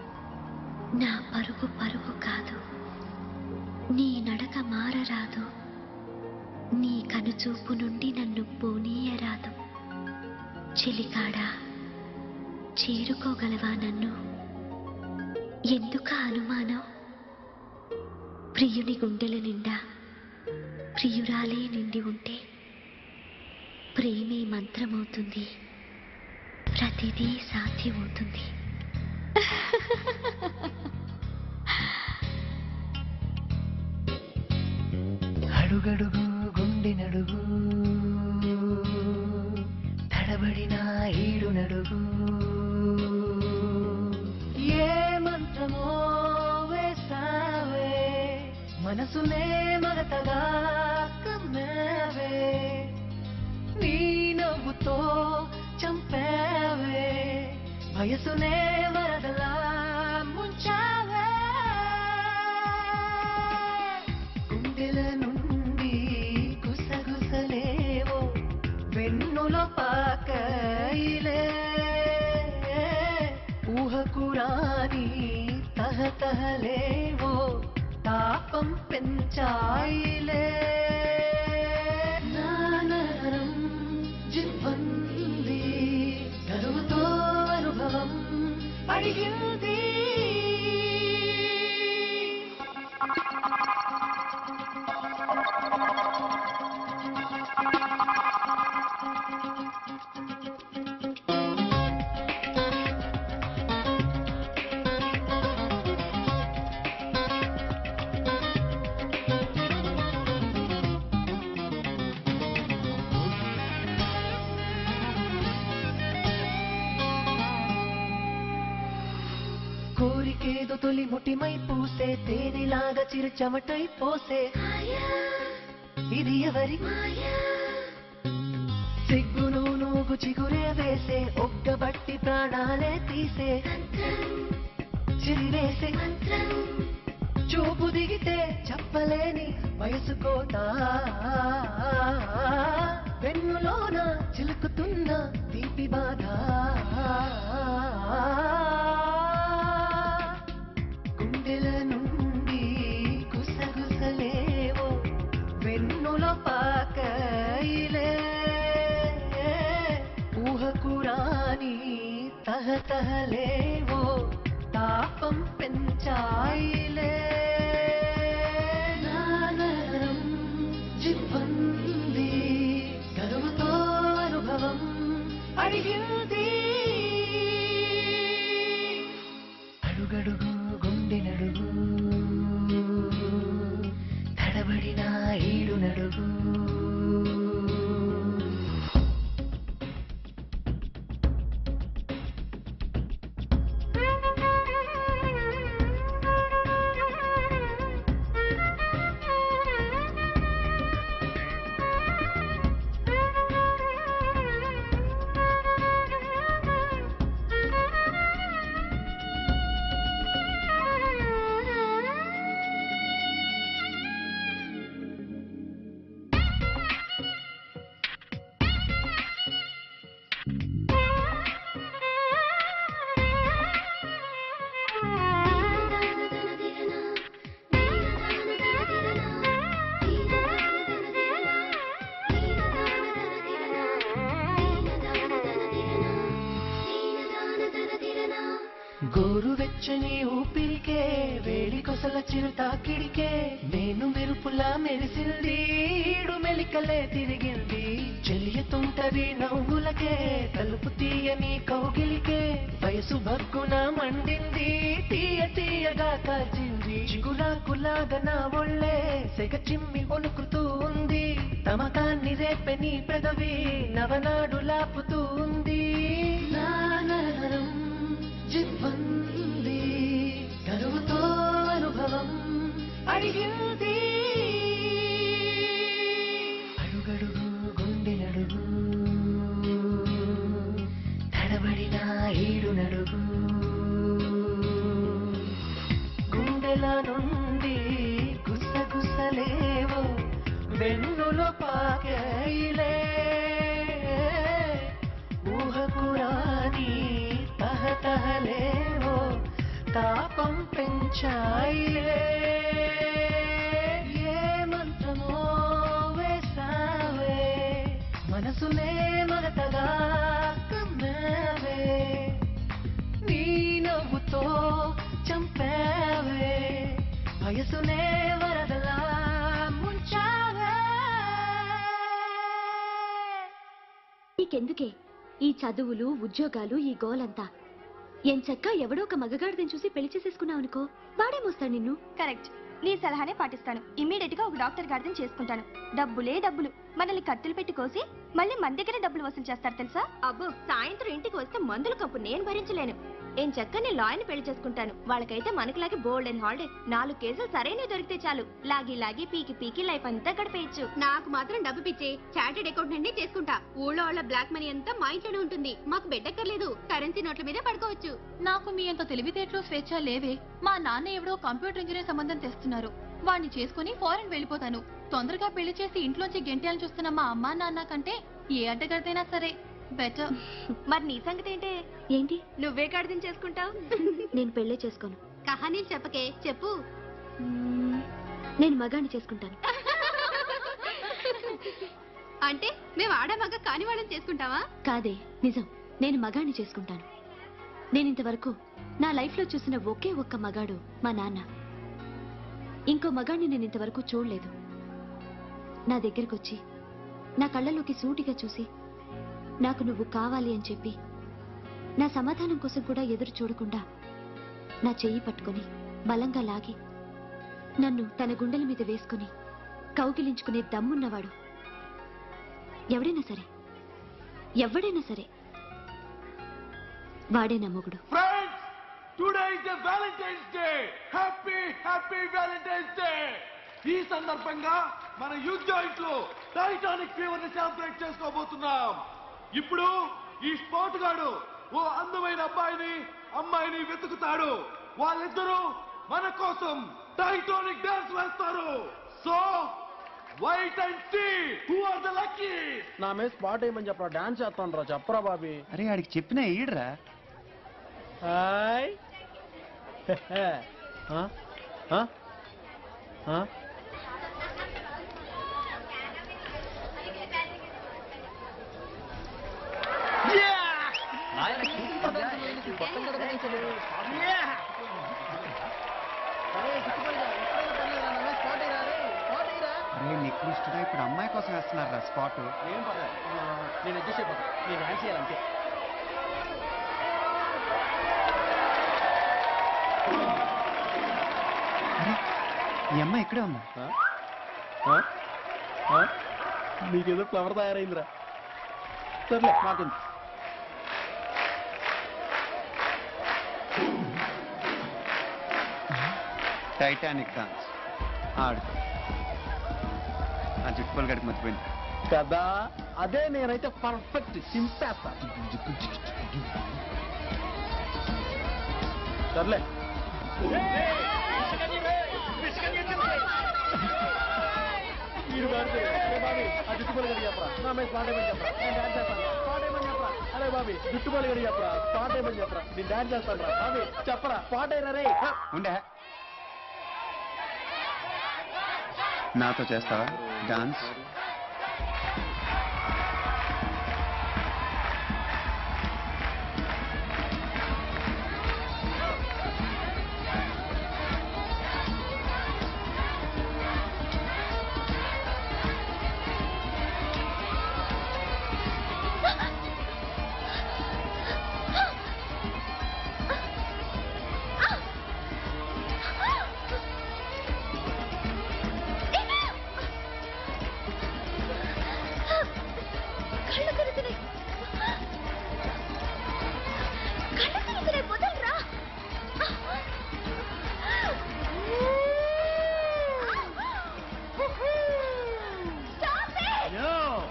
నా పరుగు పరుగు కాదు నీ నడక మారరాదు నీ కనుచూపు నుండి నన్ను పోనీయరాదు చెలికాడా చేరుకోగలవా నన్ను ఎందుక అనుమానం ప్రియుని గుండెల నిండా ప్రియురాలే నిండి ఉంటే ప్రేమే మంత్రమవుతుంది ప్రతిదీ సాధ్యమవుతుంది అడుగడుగు గుండె నడుగు తడబడిన ఈడు నడుగు ఏ మంత్రమో వేసావే మనసునే మగతగా కమ్మావే నీ నవ్వుతో చంపావే వయసునే వరదలా ముంచావే గుండెల నుండి గుసగుసలేవో వెన్నుల పాకైలే ఊహకు రాని తహతహలేవో తాపం పెంచాయిలే నానరం జివ్వంది గరువుతో అనుభవం అడిగింది కోరికేదో తొలి ముటిమై పూసే తేనెలాగా చిరు చెమటై పోసే ఇది ఎవరి సిగ్గును నూగు చిగురే వేసే ఒక్కబట్టి ప్రాణాలే తీసే చిరివేసే చూపు దిగితే చెప్పలేని వయసు కోత వెన్నులోన చిలుకుతున్న తీపి బాధ గుండెల నుండి గుసగుసలేవో వెన్నుల పాకైలే ఊహకు రాని తహతహలేవో తాపం పెంచాయిలే నానరం చిబ్బంది గరువుతో అనుభవం అడిగింది అడుగడుగు గుండె నడుగు తడబడిన ఈడు నడుగు గోరువెచ్చని ఊపిరికే వేడి కొసల చిరుతాకిడికే నేను మెరుపులా మెరిసింది ఈడు మెలికలే తిరిగింది చెలియతుంటది నవ్వులకే తలుపు తీయని కౌగిలికే వయసు భక్కున మండింది తీయ తీయగా కాచింది చిగురాకులాగా నా ఒళ్ళే సెగ చిమ్మి ఒలుకుతూ ఉంది తమకాన్ని రేపె నీ పెదవి నవనాడు లాపుతూ ఉంది నానరం జిబ్బంది కరువుతో అనుభవం అడిగింది అడుగడుగు గుండె నడుగు తడబడిన ఈడు నడుగు గుండెల నుండి గుసగుసలేవో వెన్నులో పాకైలే ఊహకు రాని తహతహలేవో తాపం పెంచాయిలే ఏ మంత్రమో వేసావే మనసునే మగతగా కమ్మావే నీ నవ్వుతో చంపావే వయసునే వరదలా ముంచావే నీకెందుకే ఈ చదువులు ఉద్యోగాలు ఈ గోలంతా ఎంచక్క ఎవడో ఒక మగగాడిదని చూసి పెళ్లి చేసేసుకున్నావు అనుకో వాడే మోస్తాడు నిన్ను కరెక్ట్ నీ సలహానే పాటిస్తాను ఇమ్మీడియట్ గా ఒక డాక్టర్ గారిని చేసుకుంటాను డబ్బులే డబ్బులు మనల్ని కత్తులు పెట్టి కోసి మళ్ళీ మన దగ్గరే డబ్బులు వసూలు చేస్తారు తెలుసా అబ్బో సాయంత్రం ఇంటికి వస్తే మందుల కప్పు నేను భరించలేను ఏం చక్క నేను లాయర్ని పెళ్లి చేసుకుంటాను వాళ్ళకైతే మనకులాగే బోల్డ్ అండ్ హాలిడే నాలుగు కేసులు సరైన దొరికితే చాలు లాగి లాగి పీకి పీకి లైఫ్ అంతా గడిపేయచ్చు నాకు మాత్రం డబ్బు పిచ్చి చార్టెడ్ అకౌంటెంట్ ని చేసుకుంటా ఊళ్ళో వాళ్ళ బ్లాక్ మనీ అంతా మా ఇంట్లోనే ఉంటుంది మాకు బెడ్డక్కర్లేదు కరెన్సీ నోట్ల మీద పడుకోవచ్చు నాకు మీ అంత తెలివితేటలు స్వేచ్ఛ లేవే మా నాన్న ఎవడో కంప్యూటర్ ఇంజనీర్ సంబంధం తెస్తున్నారు వాణ్ణి చేసుకుని ఫారెన్ వెళ్ళిపోతాను తొందరగా పెళ్లి చేసి ఇంట్లోంచి గెంటేయాలని చూస్తున్న మా అమ్మా నాన్న కంటే ఏ అడ్డగడితేనా సరే బెటర్ మరి నీ సంగతి ఏంటి ఏంటి నువ్వే కడదిని చేసుకుంటావు నేను పెళ్లే చేసుకోను కహానీలు చెప్పకే చెప్పు మ్మ్, నేను మగాన్ని చేసుకుంటాను అంటే మేము ఆడ మగ కాని వాళ్ళని చేసుకుంటావా కాదే నిజం నేను మగాన్ని చేసుకుంటాను నేను ఇంతవరకు నా లైఫ్లో చూసిన ఒకే ఒక్క మగాడు మా నాన్న ఇంకో మగాడిని నేను ఇంతవరకు చూడలేదు నా దగ్గరికి వచ్చి నా కళ్ళలోకి సూటిగా చూసి నాకు నువ్వు కావాలి అని చెప్పి నా సమాధానం కోసం కూడా ఎదురు చూడకుండా నా చెయ్యి పట్టుకొని బలంగా లాగి నన్ను తన గుండెల మీద వేసుకుని కౌగిలించుకునే దమ్మున్నవాడు ఎవడైనా సరే ఎవడైనా సరే వాడే నా మొగుడు Friends, today is a Valentine's Day. Happy, happy Valentine's Day. ఈ సందర్భంగా మన యూత్ జాయింట్ లో టైటానిక్ ఫీవర్ ని సెలబ్రేట్ చేసుకోబోతున్నాం ఇప్పుడు ఈ స్పోర్ట్ గాడు ఓ అందమైన అబ్బాయిని అమ్మాయిని వెతుకుతాడు వాళ్ళిద్దరూ మన కోసం టైటానిక్ డాన్స్ వేస్తారు so wait and see who are the lucky నా మీద స్పాట్ వేయమని చెప్పరా డాన్స్ చేస్తాను రా చెప్పరా బాబీ అరే ఆడికి చెప్పినా ఈడరా హాయ్ ఆ? ఆ? ఆ? అరే నికృష్టుడా ఇప్పుడు అమ్మాయి కోసం వేస్తున్నారా స్పాట్ ఏం పర్లేదు ఆ, నేను అడ్జస్ట్ అయిపోతా నేను డాన్స్ చేయాలంతే ఈ అమ్మాయి ఇక్కడే ఉందా ఆ? ఆ? నీకేదో ఫ్లవర్ తయారైందిరా సర్లే నాకుంది టైటానిక్ డాన్స్ ఆడు ఆ జుట్టుపల్ గడికి మర్చిపోయింది కదా అదే నేనైతే పర్ఫెక్ట్ చింపేస్తా సర్లే మీరు బాబీ అరే బాబీ ఆ జుట్టుబలి గడి చెప్పరా నా మీద స్పాట్ ఏమని చెప్పరా నేను డాన్స్ చేస్తాను స్పాట్ ఏమని చెప్పరా అరే బాబీ జుట్టుబలి గడి చెప్పరా స్పాట్ ఏమని చెప్పరా నేను డాన్స్ చేస్తాను రా బాబీ చెప్పరా స్పాట్ అయినా రే ఉండే నాతో చేస్తావా డాన్స్ కళ్ళు తిరుగుతున్నాయి కళ్ళు తిరుగుతున్నాయి వదలరా Stop it! No.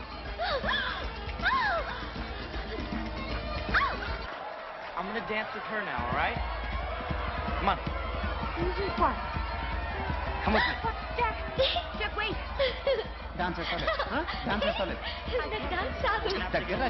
I'm gonna dance with her now, all right? Come on, come with me. Jack, Jack, wait. Dance వేస్తాలే డాన్స్ వేస్తాలే నాకు డాన్స్ రాదు. దగ్గర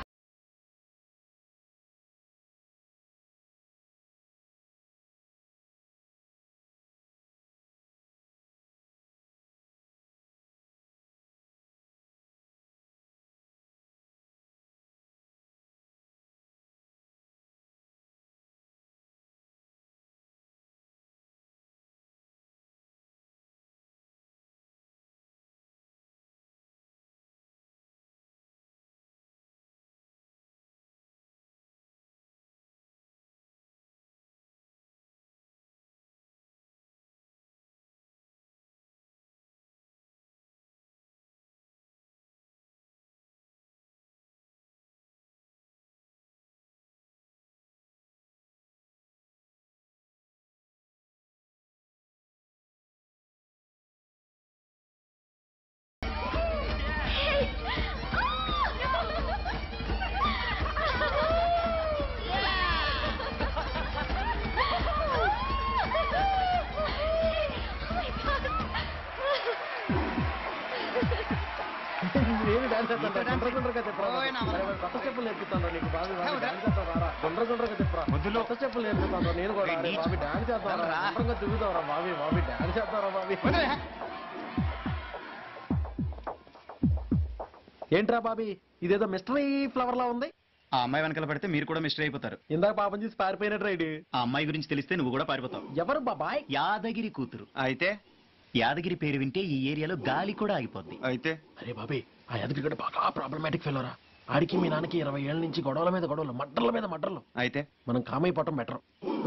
నేను డాన్స్ చేస్తాను గుండ్ర గుండ్రగా చెప్పరా అరే మరి కొత్త స్టెప్పులు నేర్పిస్తాను నీకు బాబీ బాబీ డాన్స్ చేస్తాను రారా గుండ్ర గుండ్రగా చెప్పరా కొత్త స్టెప్పులు నేర్పిస్తాను నేను కూడా అరే బాబీ డాన్స్ చేస్తాను గుండ్రంగా తిరుగుతావరా బాబీ బాబీ డాన్స్ చేస్తారా బాబీ ఏంట్రా బాబీ ఇదేదో మిస్టరీ ఫ్లవర్ లా ఉంది ఆ అమ్మాయి వెనకాల పడితే మీరు కూడా మిస్టర్ అయిపోతారు ఇందాక పాపం చూసి పారిపోయినట్టు రైడ్ ఆ అమ్మాయి గురించి తెలిస్తే నువ్వు కూడా పారిపోతావు ఎవరు బాబాయ్ యాదగిరి కూతురు అయితే యాదగిరి పేరు వింటే ఈ ఏరియాలో గాలి కూడా ఆగిపోద్ది అయితే అరే బాబీ ఆ యాదగిరి గడ బాగా ప్రాబ్లమాటిక్ ఫెలోరా ఆడికి మీ నాన్నకి ఇరవై ఏళ్ళ నుంచి గొడవల మీద గొడవలు మడ్డల మీద మడ్డలు అయితే మనం కామైపోవటం బెటర్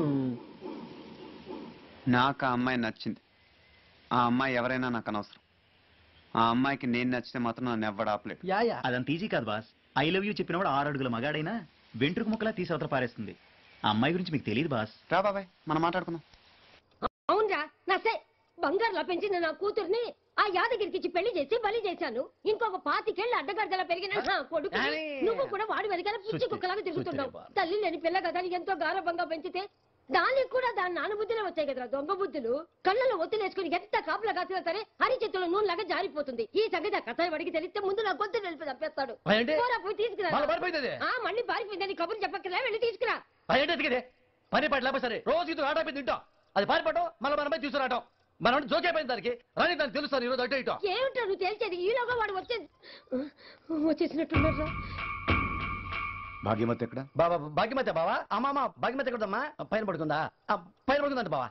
నాకు ఆ అమ్మాయి నచ్చింది ఆ అమ్మాయి ఎవరైనా నాకు అనవసరం ఆ అమ్మాయికి నేను నచ్చితే మాత్రం నన్ను ఎవ్వడు ఆపలేడు యా యా అదంత ఈజీ కాదు బాస్ ఐ లవ్ యూ చెప్పినవాడు ఆరు అడుగుల మగాడైనా వెంట్రుకు ముక్కలా తీసి అవతల పారేస్తుంది ఆ అమ్మాయి గురించి మీకు తెలియదు బాస్ రా బాబాయ్ మనం మాట్లాడుకుందాం అవునరా నా సే బంగారులా పెంచిన నా కూతుర్ని ఆ యాదగిరికి ఇచ్చి పెళ్లి చేసి బలి చేశాను ఇంకొక పాతికేళ్ల అడ్డగడ్డలా పెరిగిన నా కొడుకు డానీ. నువ్వు కూడా వాడి వెనకాల పిచ్చి కుక్కలాగా తిరుగుతున్నావు తల్లి లేని పిల్ల కదా అని ఎంతో గారభంగా పెంచితే దానికి కూడా దాని నాన్న బుద్ధులే వచ్చాయి కదరా దొంగ బుద్ధులు కళ్ళలో ఒత్తులేసుకుని ఎంత కాపులా కాసినా సరే హరి చేతిలో నూనె లాగా జారిపోతుంది ఈ సంగతి ఆ కథ వాడికి తెలిస్తే ముందు నా గొంతు నిలిపి తప్పేస్తాడు ఏంటి? పోరా, పోయి తీసుకురా మళ్ళా పారిపోయింది అది? ఆ, మళ్ళీ పారిపోయిందని కబుర్లు చెప్పక్కర్లే వెళ్ళి తీసుకురా ఏంటి ఎదిగిదే పని పాట లేకపోతే సరే రోజు ఇది ఆటైపోయి తింటాం అది పారిపడటం మళ్ళీ మనమే తీసుకురావటం మనం జోకైపోయింది దానికి రాని దానికి తెలుస్తాను ఈరోజు అటు ఇటో ఏమిటో నువ్వు తేల్చేది ఈలోగా వాడు వచ్చే వచ్చేసినట్టున్నారా భాగ్యమతి ఎక్కడ బాబా భాగ్యమతి బావా అమ్మా అమ్మా భాగ్యమతి ఎక్కడమ్మా పైన పడుకుందా ఆ, పైన పడుకుందంట బావా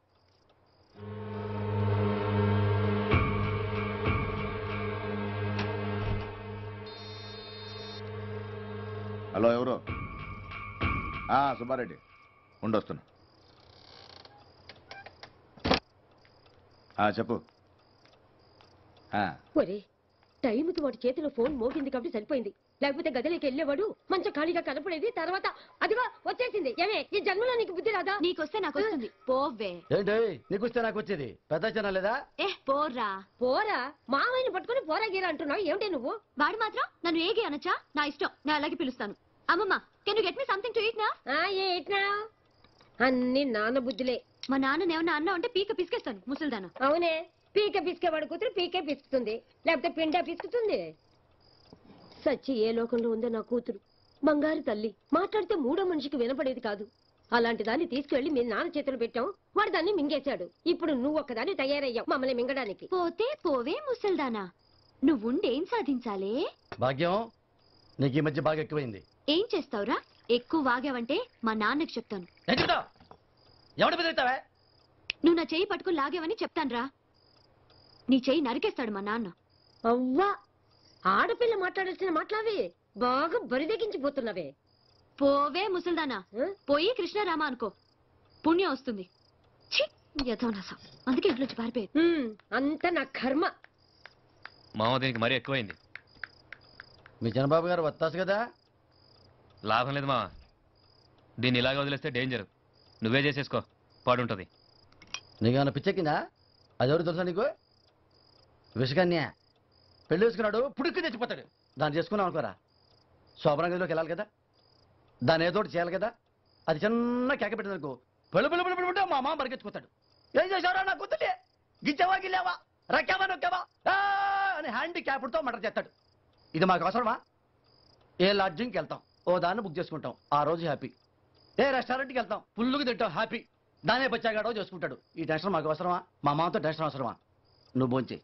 హలో ఎవరు ఆ, సుబ్బారెడ్డి ఉండొస్తున్నా ఆ, చెప్పు ఆ, ఒరే టైంకి వాడి చేతిలో ఫోన్ మోగింది కాబట్టి సరిపోయింది లేకపోతే గదిలోకి వెళ్ళేవాడు మంచి ఖాళీగా కనపడేది తర్వాత అదిగో వచ్చేసింది ఏమే ఈ జన్మలో నీకు బుద్ధి రాదా నీకొస్తే నాకు వస్తుంది పోవే ఏంటి నీకు వస్తే నాకు వచ్చేది పెద్ద చిన్న లేదా ఏ పోరా పోరా మామయ్యని పట్టుకుని పోరా గీరా అంటున్నావు ఏమిటి నువ్వు వాడు మాత్రం నన్ను ఏగి అనొచ్చా నా ఇష్టం నేను అలాగే పిలుస్తాను అమ్మమ్మ can you get me something to eat నా ఏట్నా అన్ని నాన్న బుద్ధులే మా నాన్న ఏమన్నా అన్నా అంటే పీక పిసికేస్తాను ముసల్దాను అవునే పీక పిసికే వాడు కూతురు పీకే పిసుకుతుంది లేకపోతే పిండా పిసుకుతుంది సచ్చి ఏ లోకంలో ఉందో నా కూతురు బంగారు తల్లి మాట్లాడితే మూడో మనిషికి వినపడేది కాదు అలాంటి దాన్ని తీసుకెళ్లి మీ నాన్న చేతులు పెట్టాం వాడు దాన్ని మింగేశాడు ఇప్పుడు నువ్వు ఒక్కదాన్ని తయారయ్యావు మమ్మల్ని మింగడానికి పోతే పోవే ముసల్దానా నువ్వుండేం సాధించాలే భాగ్యం నీకు ఈ మధ్య బాగా ఎక్కువైంది ఏం చేస్తావురా ఎక్కువ వాగావంటే మా నాన్నకి చెప్తాను ఏం చెప్తావ్? ఎవడి బెదిరిస్తావే నువ్వు నా చెయ్యి పట్టుకుని లాగేవని చెప్తానురా నీ చెయ్యి నరికేస్తాడు మా నాన్న అవ్వా ఆడపిల్ల మాట్లాడాల్సిన మాట్లావి బాగా బరిదెగించిపోతున్నవే పోవే ముసల్దానా పోయి కృష్ణారామ అనుకో పుణ్యం వస్తుంది ఛీ, యథోనాస అందుకే ఇంట్లోంచి పారిపోయాడు అంత నా కర్మ మామ దీనికి మరీ ఎక్కువైంది మీ జనబాబు గారు వత్తాసు కదా లాభం లేదు మామ దీన్ని ఇలాగ వదిలేస్తే డేంజర్ నువ్వే చేసేసుకో పాడుంటది నీకేమైనా పిచ్చెక్కిందా అది ఎవరు తెలుసా నీకు విషకన్య పెళ్లి వేసుకున్నాడు పుడుక్కి తెచ్చిపోతాడు దాన్ని చేసుకున్నాం అనుకోరా శోభన గదిలోకి వెళ్ళాలి కదా దాన్ని ఏదో ఒకటి చేయాలి కదా అది చిన్న కేక పెట్టిందనుకో పెళ్ళు పెళ్ళు పెళ్ళు పెళ్ళు మా మామ పరిగెత్తుకుతాడు ఏం చేశారా నా కూతుర్ని గిచ్చావా గిల్లావా రక్కావా నొక్కావా ఆ! అని హ్యాండ్ క్యాప్తో మటర్ చేస్తాడు ఇది మాకు అవసరమా ఏ లాడ్జింగ్కి వెళ్తాం ఓ దాన్ని బుక్ చేసుకుంటాం ఆ రోజు హ్యాపీ ఏ రెస్టారెంట్కి వెళ్తాం ఫుల్లుగా తింటాం హ్యాపీ దానే బచ్చాగాడో చేసుకుంటాడు ఈ టెన్షన్ మాకు అవసరమా మా మామతో టెన్షన్ అవసరమా నువ్వు భోంచే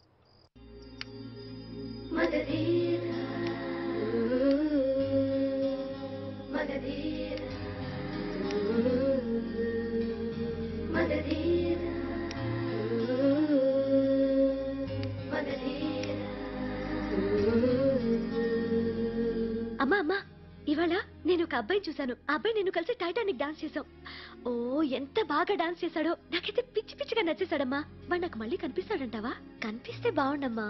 అమ్మా అమ్మా ఇవాళ నేను ఒక అబ్బాయి చూశాను ఆ అబ్బాయి నేను కలిసి టైటానిక్ డాన్స్ చేశాం ఓ ఎంత బాగా డాన్స్ చేశాడో నాకైతే పిచ్చి పిచ్చిగా నచ్చేశాడమ్మా వాడు నాకు మళ్ళీ కనిపిస్తాడంటావా కనిపిస్తే బాగుండమ్మా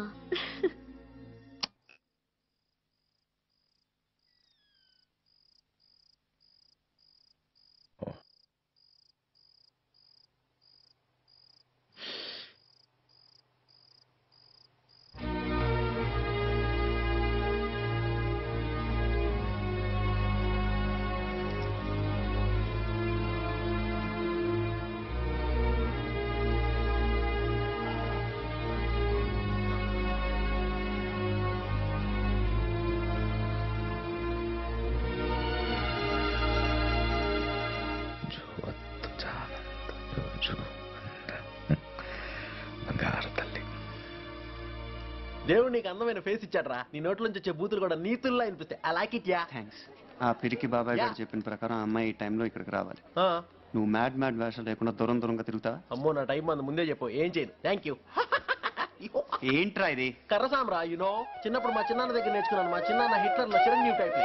దేవుడు నీకు అందమైన ఫేస్ ఇచ్చాడ్రా నీ నోట్లోంచి వచ్చే బూతులు కూడా నీతుల్లా అనిపిస్తాయి I like it yeah thanks ఆ పిరికి బాబాయ్ గారు Yeah. చెప్పిన ప్రకారం ఆ అమ్మాయి ఈ టైంలో ఇక్కడికి రావాలి నువ్వు మ్యాడ్ మ్యాడ్ వేషాలు లేకుండా దూరం దూరంగా తిరుగుతా అమ్మో నా టైం అందు ముందే చెప్పు ఏం చేయను థ్యాంక్ యూ ఏంట్రా ఇది కర్రసాంబ్రా యునో చిన్నప్పుడు మా చిన్నాన్న దగ్గర నేర్చుకున్నాను మా చిన్నాన్న హిట్లర్ లో చిరంజీవి టైప్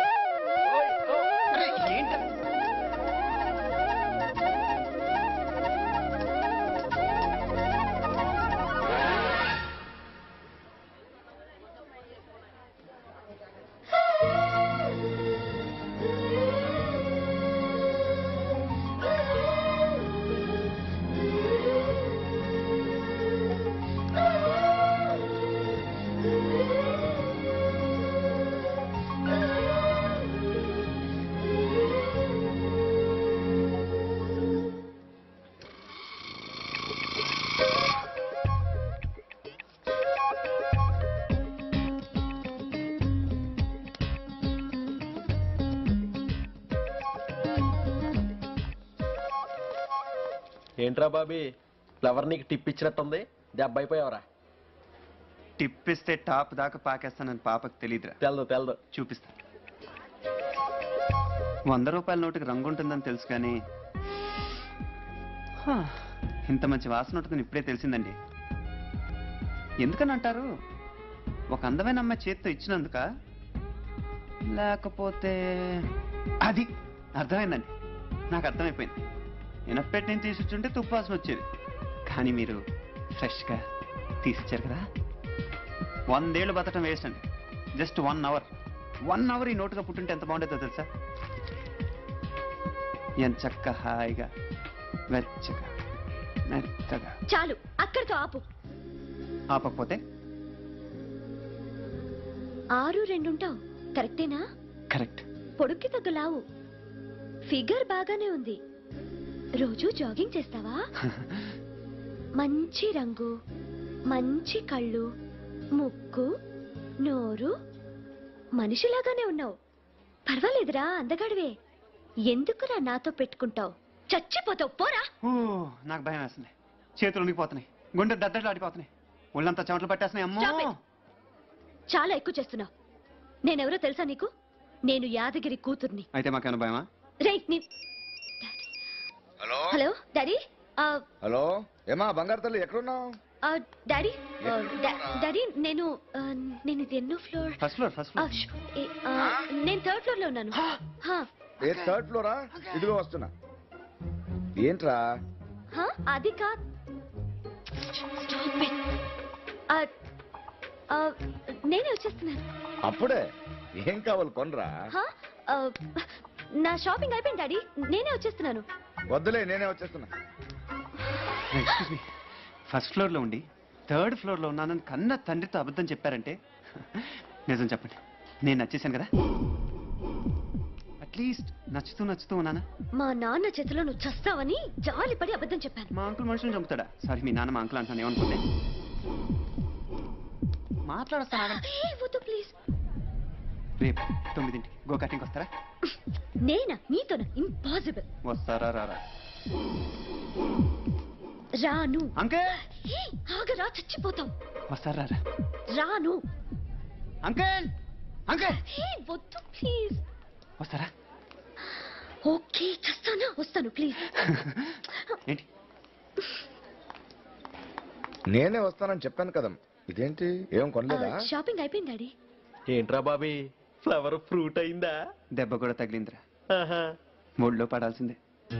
ఆ ఏంట్రా బాబీ ఫ్లవర్ నీకు టిప్ ఇచ్చినట్టుంది దెబ్బ అయిపోయావరా టిప్ ఇస్తే టాప్ దాకా పాకేస్తానని పాపకు తెలియదురా తెలదు తెలదు చూపిస్తా వంద రూపాయల నోటికి రంగు ఉంటుందని తెలుసు కానీ హా, ఇంత మంచి వాసన ఉంటుందని ఇప్పుడే తెలిసిందండి ఎందుకని అంటారు ఒక అందమైన అమ్మాయి చేత్తో ఇచ్చినందుక లేకపోతే అది అర్థమైందండి నాకు అర్థమైపోయింది ఎనపెట్టి నేను తీసుకుంటే తుప్పు వాసన వచ్చేది కానీ మీరు ఫ్రెష్గా తీసిచ్చారు కదా వందేళ్ళు బతకడం వేస్ట్ అండి just one hour one hour ఈ నోటుగా పుట్టుంటే ఎంత బాగుండేదో తెలుసా ఎంత చక్క హాయిగా వెచ్చగా మెత్తగా చాలు అక్కడితో ఆపు ఆపకపోతే ఆరు రెండుంటావు కరెక్టేనా కరెక్ట్ పొడుక్కి తగ్గ లావు ఫిగర్ బాగానే ఉంది రోజు జాగింగ్ చేస్తావా మంచి రంగు మంచి కళ్ళు ముక్కు నోరు మనిషిలాగానే ఉన్నావు పర్వాలేదురా అందగాడివే ఎందుకురా నాతో పెట్టుకుంటావు చచ్చిపోతావు పోరా ఓ నాకు భయం వేస్తుంది చేతులు ఉనికిపోతున్నాయి గుండె దద్దట్లు ఆడిపోతున్నాయి ఒళ్ళంతా చెమటలు పట్టేస్తున్నాయి Stop అమ్మో it. చాలా ఎక్కువ చేస్తున్నావు నేనెవరో తెలుసా నీకు నేను యాదగిరి కూతుర్ని అయితే మాకేమైనా భయమా రే నీ హలో హలో డాడీ ఆ, హలో ఏమా బంగారు తల్లి ఎక్కడున్నావు ఆ, డాడీ ఆ, డా- డాడీ నేను ఆ, నేను ఇది ఎన్నో ఫ్లోర్ ఫస్ట్ ఫ్లోర్ ఫస్ట్ ఆ, ష్, ఏ, ఆ, నేను థర్డ్ ఫ్లోర్ లో ఉన్నాను హా, ఏ థర్డ్ ఫ్లోరా ఇదిగో వస్తున్నా ఏంట్రా హా, అది కా Stop it. ఆ, ఆ, నేనే వచ్చేస్తున్నాను అప్పుడే ఏం కావాలి కొనరా హా, ఆ, నా షాపింగ్ అయిపోయింది డాడీ నేనే వచ్చేస్తున్నాను వద్దులే నేనే వచ్చేస్తున్నా ఎక్స్క్యూజ్ మీ ఫస్ట్ ఫ్లోర్ లో ఉండి థర్డ్ ఫ్లోర్ లో ఉన్నానని కన్న తండ్రితో అబద్ధం చెప్పారంటే నిజం చెప్పండి నేను నచ్చేసాను కదా అట్లీస్ట్ నచ్చుతూ నచ్చుతూ ఉన్నానా మా నాన్న చేతిలో నువ్వు చస్తావని జాలిపడి అబద్ధం చెప్పాను మా అంకుల్ మనుషులను చంపుతాడా సారీ మీ నాన్న మా అంకుల్ అంటాను ఏమనుకోండి మాట్లాడస్తాను ఏ, వద్దు ప్లీజ్ రేపు తొమ్మిదింటికి గో కటింగ్ వస్తారా నేనా నీతోనా ఇంపాసిబుల్ వస్తారా రారా రాను అంకుల్ ఏ, ఆగరా చచ్చిపోతాం వస్తారా రారా రాను అంకుల్ అంకుల్ ఏ, వద్దు ప్లీజ్ వస్తారా ఓకే చస్తానా వస్తాను ప్లీజ్ ఏంటి నేనే వస్తానని చెప్పాను కదా ఇదేంటి ఏం కొనలేదా షాపింగ్ అయిపోయింది డాడీ ఏంట్రా బాబీ ఫ్లవర్ ఫ్రూట్ అయిందా దెబ్బ కూడా తగిలిందిరా ఆహా. మూడులో పడాల్సిందే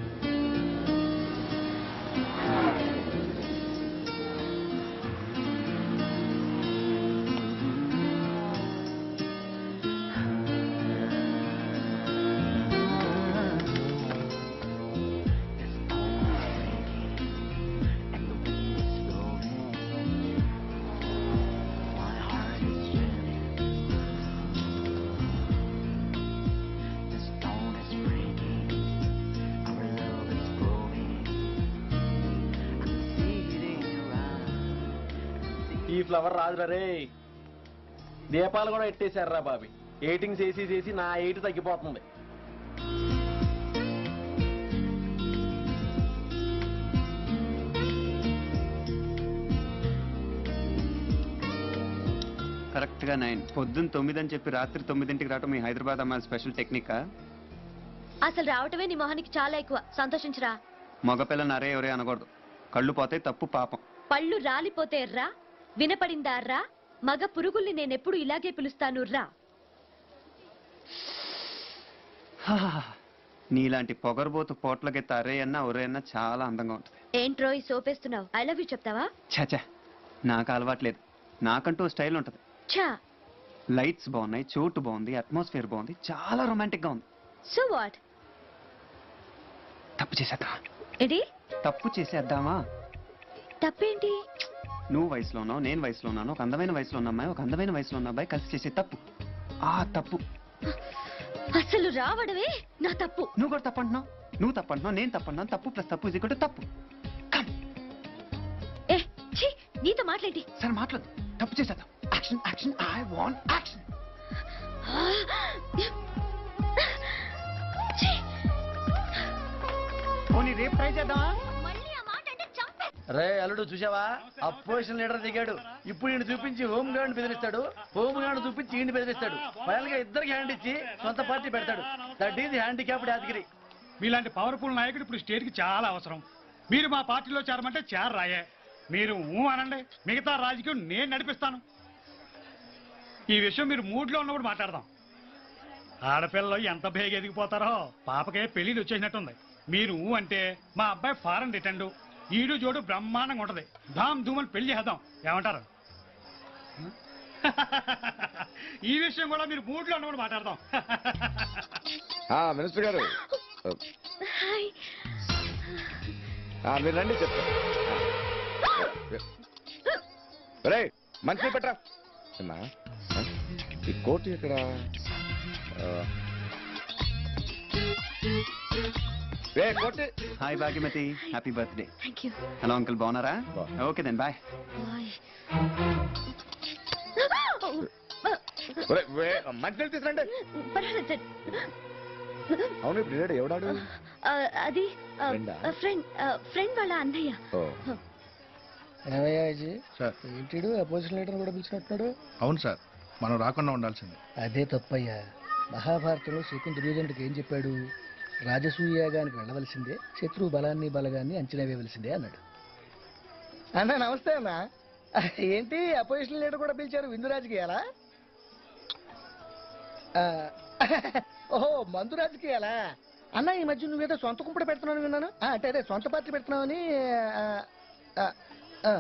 ఈ ఫ్లవర్ రాదురా రే దీపాలు కూడా ఎట్టేశారా బాబీ ఎయిటింగ్ చేసి చేసి నా ఎయిట్ తగ్గిపోతుంది కరెక్ట్ గా నైన్ పొద్దున్న తొమ్మిది అని చెప్పి రాత్రి తొమ్మిదింటికి రావటం మీ హైదరాబాద్ అమ్మాయి స్పెషల్ టెక్నిక్ అసలు రావటమే నీ మొహానికి చాలా ఎక్కువ సంతోషించరా మగపిల్ల నరే ఎవరే అనకూడదు కళ్ళు పోతే తప్పు పాపం పళ్ళు రాలిపోతే రా వినపడిందా రా మగ పురుగుల్ని నేనెప్పుడు ఇలాగే పిలుస్తాను రా హాహాహా. నీలాంటి పొగరబోతు పోట్లకెత్త అరే అన్న ఒరే అన్న చాలా అందంగా ఉంటుంది ఏంట్రో ఈ సోపేస్తున్నావు ఐ లవ్ యూ చెప్తావా చాచా నాకు అలవాట్లేదు నాకంటూ ఓ స్టైల్ ఉంటుంది ఛా లైట్స్ బాగున్నాయి చోటు బాగుంది అట్మాస్ఫియర్ బాగుంది చాలా రొమాంటిక్ గా ఉంది సో వాట్ తప్పు చేసేద్దామా ఏంటి తప్పు చేసేద్దామా తప్పేంటి నువ్వు వయసులో ఉన్నావు నేను వయసులో ఉన్నాను ఒక అందమైన వయసులో ఉన్న అమ్మాయి ఒక అందమైన వయసులో ఉన్న అబ్బాయి కలిసి చేసే తప్పు ఆ తప్పు అసలు రావడమే నా తప్పు నువ్వు కూడా తప్పు అంటున్నావు నువ్వు తప్పు అంటున్నావు నేను తప్పు అంటున్నాను తప్పు ప్లస్ తప్పు ఇది కూడా తప్పు ఏ ఛీ నీతో మాట్లాడి సరే మాట్లాడు తప్పు చేసేద్దాం action action I want action పోనీ రేపు ట్రై చేద్దామా మళ్ళీ ఆ మాట రే అల్లుడు చూసావా అపోజిషన్ లీడర్ దిగాడు ఇప్పుడు ఈయన చూపించి హోమ్ గార్డ్ బెదిరిస్తాడు హోమ్ గార్డ్ చూపించి ఈయన బెదిరిస్తాడు ఫైనల్ గా ఇద్దరికి హ్యాండ్ ఇచ్చి సొంత పార్టీ పెడతాడు దట్ ఈజ్ హ్యాండిక్యాప్డ్ యాదగిరి మీలాంటి పవర్ఫుల్ నాయకుడు ఇప్పుడు స్టేట్ కి చాలా అవసరం మీరు మా పార్టీలో చేరమంటే చేరరాయే మీరు ఊ అనండి మిగతా రాజకీయం నేను నడిపిస్తాను ఈ విషయం మీరు మూడ్లో ఉన్నప్పుడు మాట్లాడదాం ఆడపిల్లలు ఎంత బేగ ఎదిగిపోతారో పాపకే పెళ్లిది వచ్చేసినట్టుంది మీరు ఊ అంటే మా అబ్బాయి ఫారెన్ రిటర్న్ ఈడు జోడు బ్రహ్మాండంగా ఉంటది ధామ్ ధూమని పెళ్లి చేద్దాం ఏమంటారు ఈ విషయం కూడా మీరు మూడ్లో ఉన్నప్పుడు మాట్లాడదాం ఆ, మినిస్టర్ గారు ఆ, మీరు రండి చెప్తా రే మంచి పెట్టరా అమ్మా, ఆ, ఈ కోటు ఇక్కడ ఆ. రే coat hi Bhagyamati happy birthday thank you hello uncle బాగున్నారా ఓకే దెన్ బాయ్ ఒరే, వే, మంచినీళ్ళు తీసురండి అవును ఇప్పుడు లేడు ఎవడాడు అది Friend ఆ? ఫ్రెండ్ ఫ్రెండ్ వాళ్ళ అన్నయ్య ఓ ఏమయ్యా ఇది ఏంటిడు అపోజిషన్ లీడర్ కూడా పిలిచినట్టున్నాడు అవును సార్ మనం రాకుండా ఉండాల్సింది అదే తప్పయ్యా మహాభారతంలో శ్రీకుని దుర్యోధనుడికి ఏం చెప్పాడు రాజసూయాగానికి వెళ్ళవలసిందే శత్రువు బలాన్ని బలగాన్ని అంచనా వేయవలసిందే అన్నాడు అన్నా నమస్తే అన్నా ఏంటి అపోజిషన్ లీడర్ కూడా పిలిచారు విందు రాజకీయాలా ఆ, ఓహో మందు రాజకీయాలా అన్న ఈ మధ్య నువ్వేదో సొంత కుంపడ పెడుతున్నావు విన్నాను ఆ, అంటే అదే సొంత పార్టీ పెడుతున్నావని ఆ, ఆ, ఆ.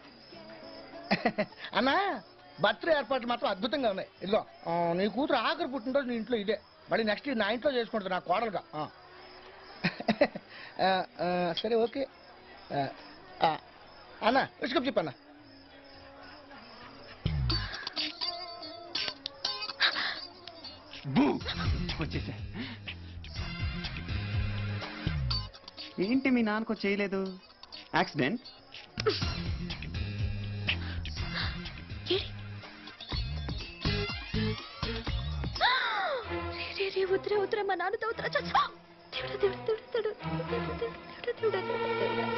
అన్నా బర్త్డే ఏర్పాట్లు మాత్రం అద్భుతంగా ఉన్నాయి ఇదిగో ఆ, నీ కూతురు ఆఖరి పుట్టినరోజు నీ ఇంట్లో ఇదే మళ్ళీ నెక్స్ట్ నా ఇంట్లో చేసుకుంటుంది నా కోడలుగా ఆ. ఆ, ఆ, సరే ఓకే ఆ, ఆ, అన్న విషయం చెప్పన్న వచ్చేసా ఏంటి మీ నాన్నకు చేయలేదు యాక్సిడెంట్ రే, రే, రే, వద్దురా వద్దురా మా నాన్నతో వద్దురా చచ్చా దేవుడా దేవుడా దేవుడా దేవుడా దేవుడా దేవుడా దేవుడా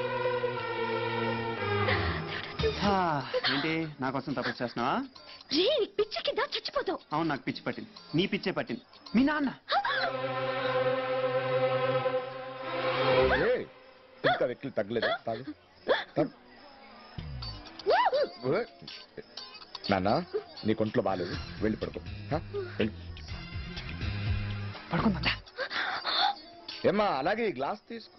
హా, ఏంటి నా కోసం తపస్సు చేస్తున్నావా రే నీకు పిచ్చి కింద చచ్చిపోతావు అవును నాకు పిచ్చి పట్టింది నీ పిచ్చే పట్టింది మీ నాన్న ఏ, ఇంకా వెక్కిలు తగ్గలేదు తాగు తాగు. ఓ, నాన్న నీ కొంట్లో బాగాలేదు వెళ్ళి పడుకో హ? వెళ్ళి పడుకుందా ఏమ్మా అలాగే ఈ గ్లాస్ తీసుకో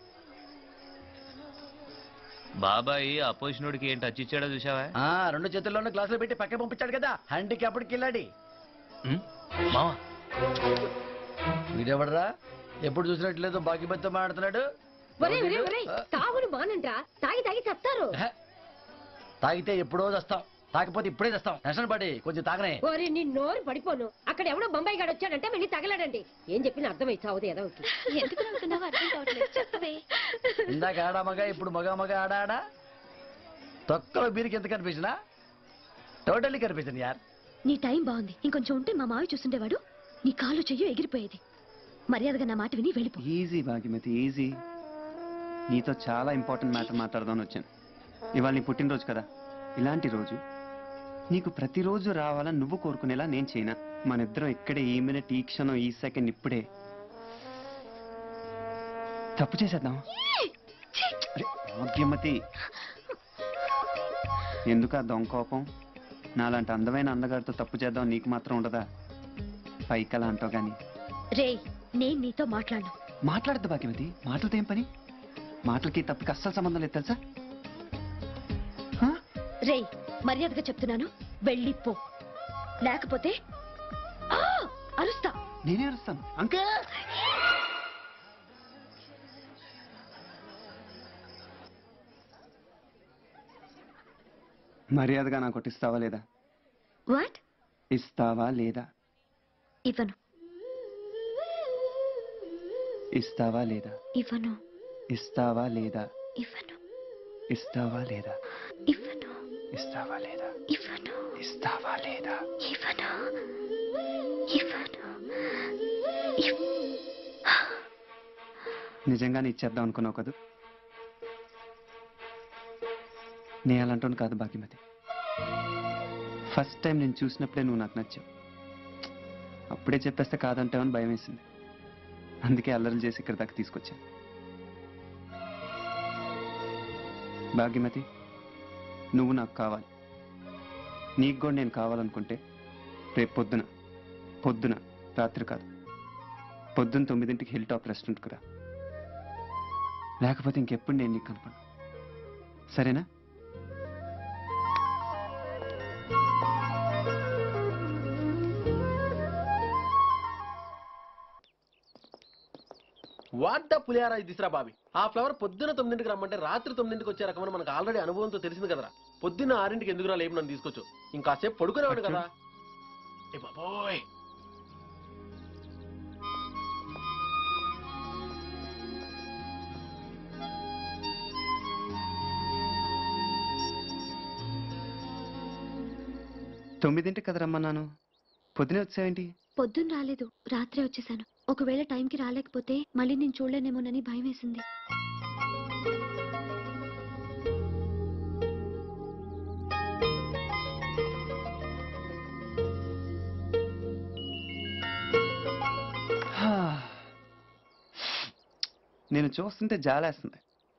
బాబాయ్ అపోజిషనుడికి ఏం టచ్ ఇచ్చాడో చూసావా ఆ రెండు చేతుల్లోనూ గ్లాసులు పెట్టి పక్క పంపించాడు కదా హ్యాండిక్యాప్డ్ కిల్లాడి మావా వీడెవడరా ఎప్పుడు చూసినట్లేదు బాకీబత్తో మాట్లాడుతున్నాడు ఒరే ఒరే ఒరే తాగుడు మానంట్రా తాగి తాగి చస్తారు తాగితే ఎప్పుడో తెస్తాం తాకపోతే ఇప్పుడే తెస్తాం టెన్షన్ పడి కొంచెం తాగనే ఒరే నీ నోరు పడిపోను అక్కడ ఎవడో బొంబాయి గాడు వచ్చాడంటే వెళ్ళి తగలాడండి ఏం చెప్పినా అర్థమై చావుది ఏదో ఒకటి. ఎందుకు నవ్వుతున్నావు అర్థం కావట్లేదు చెప్పవే ఇందాక ఆడా మగ ఇప్పుడు మగ మగ ఆడా ఆడా తొక్కలో బీరికి ఎంత కనిపించినా టోటల్లీ కనిపించింది యార్ నీ టైం బాగుంది ఇంకొంచెం ఉంటే మా మావి చూస్తుండేవాడు నీ కాళ్ళు చెయ్యో ఎగిరిపోయేది మర్యాదగా నా మాట విని వెళ్ళిపో ఈజీ భాగ్యమతి ఈజీ నీతో చాలా ఇంపార్టెంట్ మ్యాటర్ మాట్లాడదామని వచ్చాను ఇవాళ నీ పుట్టినరోజు కదా ఇలాంటి రోజు నీకు ప్రతిరోజు రావాలని నువ్వు కోరుకునేలా నేను చేయనా మన ఇద్దరం ఇక్కడే ఈ మినిట్ ఈ క్షణం ఈ సెకండ్ ఇప్పుడే తప్పు చేసేద్దాం అరే, భాగ్యమతి ఎందుకు ఆ దొంగ కోపం నాలాంటి అందమైన అందగారితో తప్పు చేద్దాం నీకు మాత్రం ఉండదా పైకలా అంటావు కానీ రే నేను నీతో మాట్లాడను మాట్లాడద్దు భాగ్యవతి మాటలతో ఏం పని మాటలకి తప్పుకి అస్సలు సంబంధం లేదు తెలుసా రే మర్యాదగా చెప్తున్నాను వెళ్ళిపో లేకపోతే ఆ! అరుస్తా నేనే అరుస్తాను అంకే మర్యాదగా నాకు ఒకటి ఇస్తావా లేదా వాట్ ఇస్తావా లేదా ఇవ్వను ఇస్తావా లేదా ఇవ్వను ఇస్తావా లేదా ఇవ్వను ఇస్తావా లేదా ఇవ్వను ఇస్తావా లేదా ఇవ్వను ఇస్తావా లేదా ఇవ్వను ఇవ్వను ఇవ్- నిజంగానే ఇచ్చేద్దాం అనుకున్నావు కదూ నేను అలాంటి కాదు భాగ్యమతి ఫస్ట్ టైం నేను చూసినప్పుడే నువ్వు నాకు నచ్చావు అప్పుడే చెప్పేస్తే కాదంటావని భయం వేసింది అందుకే అల్లర్లు చేసి ఇక్కడ దాకా తీసుకొచ్చాను భాగ్యమతి నువ్వు నాకు కావాలి నీకు కూడా నేను కావాలనుకుంటే రేపు పొద్దున పొద్దున రాత్రి కాదు పొద్దున తొమ్మిదింటికి హిల్ టాప్ రెస్టారెంట్కి రా లేకపోతే ఇంకెప్పుడు నేను నీకు కనపడను సరేనా వాట్ ద పులిహారా ఇది తీసురా బాబి ఆ ఫ్లవర్ పొద్దున తొమ్మిదింటికి రమ్మంటే రాత్రి తొమ్మిదింటికి వచ్చే రకమని మనకు ఆల్రెడీ అనుభవంతో తెలిసింది కదరా పొద్దున్న ఆరింటికి ఎందుకురా లేపు నన్ను తీసుకొచ్చు ఇంకాసేపు పడుకునేవాడు కదా ఏ బాబోయ్ తొమ్మిదింటికి కదా రమ్మన్నాను పొద్దునే వచ్చావేంటి పొద్దున్న రాలేదు రాత్రే వచ్చేసాను ఒకవేళ టైంకి రాలేకపోతే మళ్ళీ నేను చూడలేనేమోనని భయం వేసింది హా. నేను చూస్తుంటే జాలేస్తుంది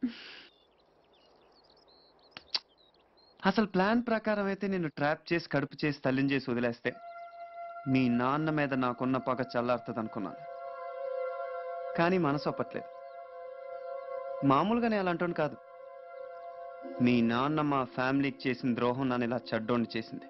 అసలు ప్లాన్ ప్రకారం అయితే నేను ట్రాప్ చేసి కడుపు చేసి తల్లిని చేసి వదిలేస్తే మీ నాన్న మీద నాకున్న పగ చల్లారుతుంది అనుకున్నాను కానీ మనసు ఒప్పట్లేదు మామూలుగా నేను అలాంటి కాదు మీ నాన్న మా ఫ్యామిలీకి చేసిన ద్రోహం నన్ను ఇలా చెడ్డోండి చేసింది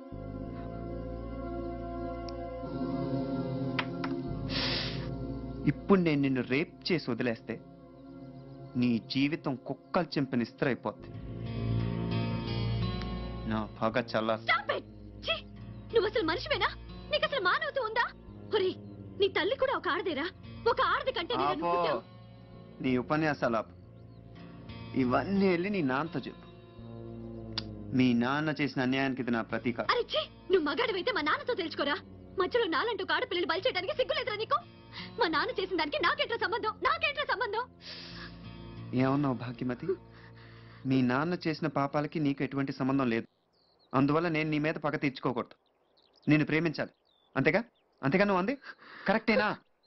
ఇప్పుడు నేను నిన్ను రేప్ చేసి వదిలేస్తే నీ జీవితం కుక్కలు చింపిన ఇస్త్రైపోద్ది నా పగ చల్లా Stop it! ఛీ! నువ్వు అసలు మనిషివేనా నీకు అసలు మానవత ఉందా ఒరే నీ తల్లి కూడా ఒక ఆడదేరా ఒక ఆడది కంటే నేను ఆపో పుట్టావు నీ ఉపన్యాసాలు ఆపు ఇవన్నీ వెళ్ళి నీ నాన్నతో చెప్పు మీ నాన్న చేసిన అన్యాయానికి ఇది నా ప్రతీక అరే ఛీ నువ్వు మగాడివైతే మా నాన్నతో తెలుసుకోరా మధ్యలో నాలంటూ ఒక ఆడపిల్లని బలి చేయడానికి సిగ్గులేదురా నీకు మా నాన్న చేసిన దానికి నాకేంట్రా సంబంధం నాకేంట్రా సంబంధం ఏమన్నావు భాగ్యమతి మీ నాన్న చేసిన పాపాలకి నీకు ఎటువంటి సంబంధం లేదు అందువల్ల నేను నీ మీద పగ తీర్చుకోకూడదు నేను ప్రేమించాలి అంతేగా అంతేగా నువ్వు అంది కరెక్టేనా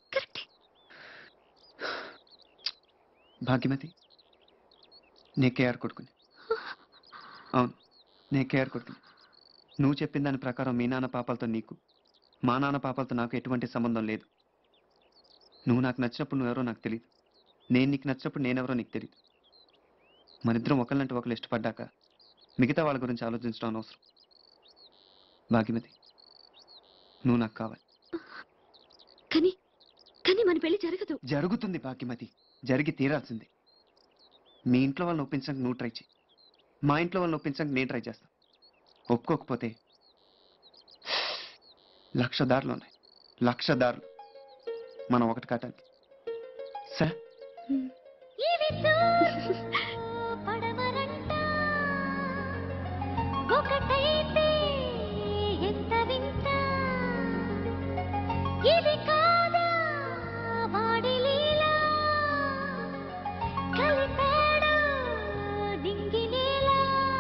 భాగ్యమతి నే కేఆర్ కొడుకుని అవును నే కేఆర్ కొడుకుని నువ్వు చెప్పిన దాని ప్రకారం మీ నాన్న పాపాలతో నీకు మా నాన్న పాపాలతో నాకు ఎటువంటి సంబంధం లేదు నువ్వు నాకు నచ్చినప్పుడు నువ్వెవరో నాకు తెలియదు నేను నీకు నచ్చినప్పుడు నేనెవరో నీకు తెలియదు మనిద్దరం ఒకళ్ళంటే ఒకళ్ళు ఇష్టపడ్డాక మిగతా వాళ్ళ గురించి ఆలోచించడం అనవసరం భాగ్యమతి నువ్వు నాకు కావాలి కానీ కానీ మన పెళ్లి జరగదు జరుగుతుంది భాగ్యమతి జరిగి తీరాల్సిందే మీ ఇంట్లో వాళ్ళని ఒప్పించడానికి నువ్వు ట్రై చేయి మా ఇంట్లో వాళ్ళని ఒప్పించడానికి నేను ట్రై చేస్తాను ఒప్పుకోకపోతే లక్ష దారులు ఉన్నాయి లక్ష దారులు మనం ఒకటి కాటానికి సరే ఒకటైతే ఎంత వింత ఇది కాదా వాడి లీలా కలిపాడు డింగి నేలా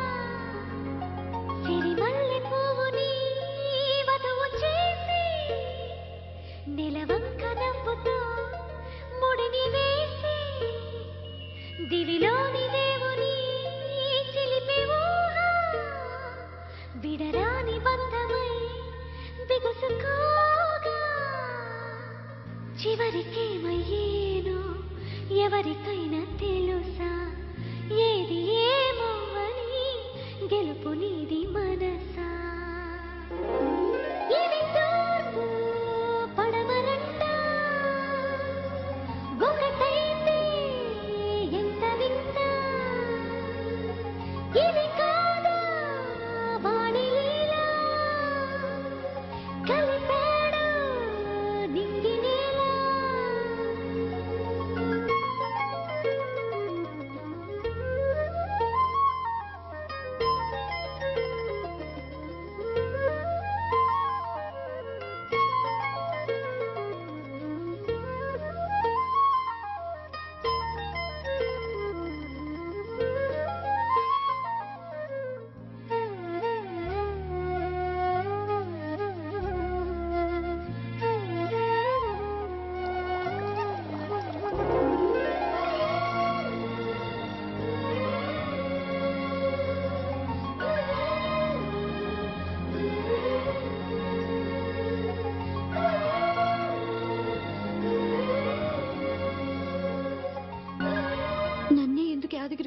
సిరిమల్లె పువ్వుని వధువు చేసి నెలవంక నవ్వుతో ముడిని వేసి దివిలోని దేవుని చిలిపి ఊహ విడరాని బంధమై బిగుసుకోగా చివరికేమయ్యేనో ఎవరికైనా తెలుసా ఏది ఏమవ్వని గెలుపు నీది మనసా ఇది తూర్పు పడమరంట ఒకటైతే ఎంత వింత ఇది కాదా వాడి లీలా కలిపాడు నింగి నేలా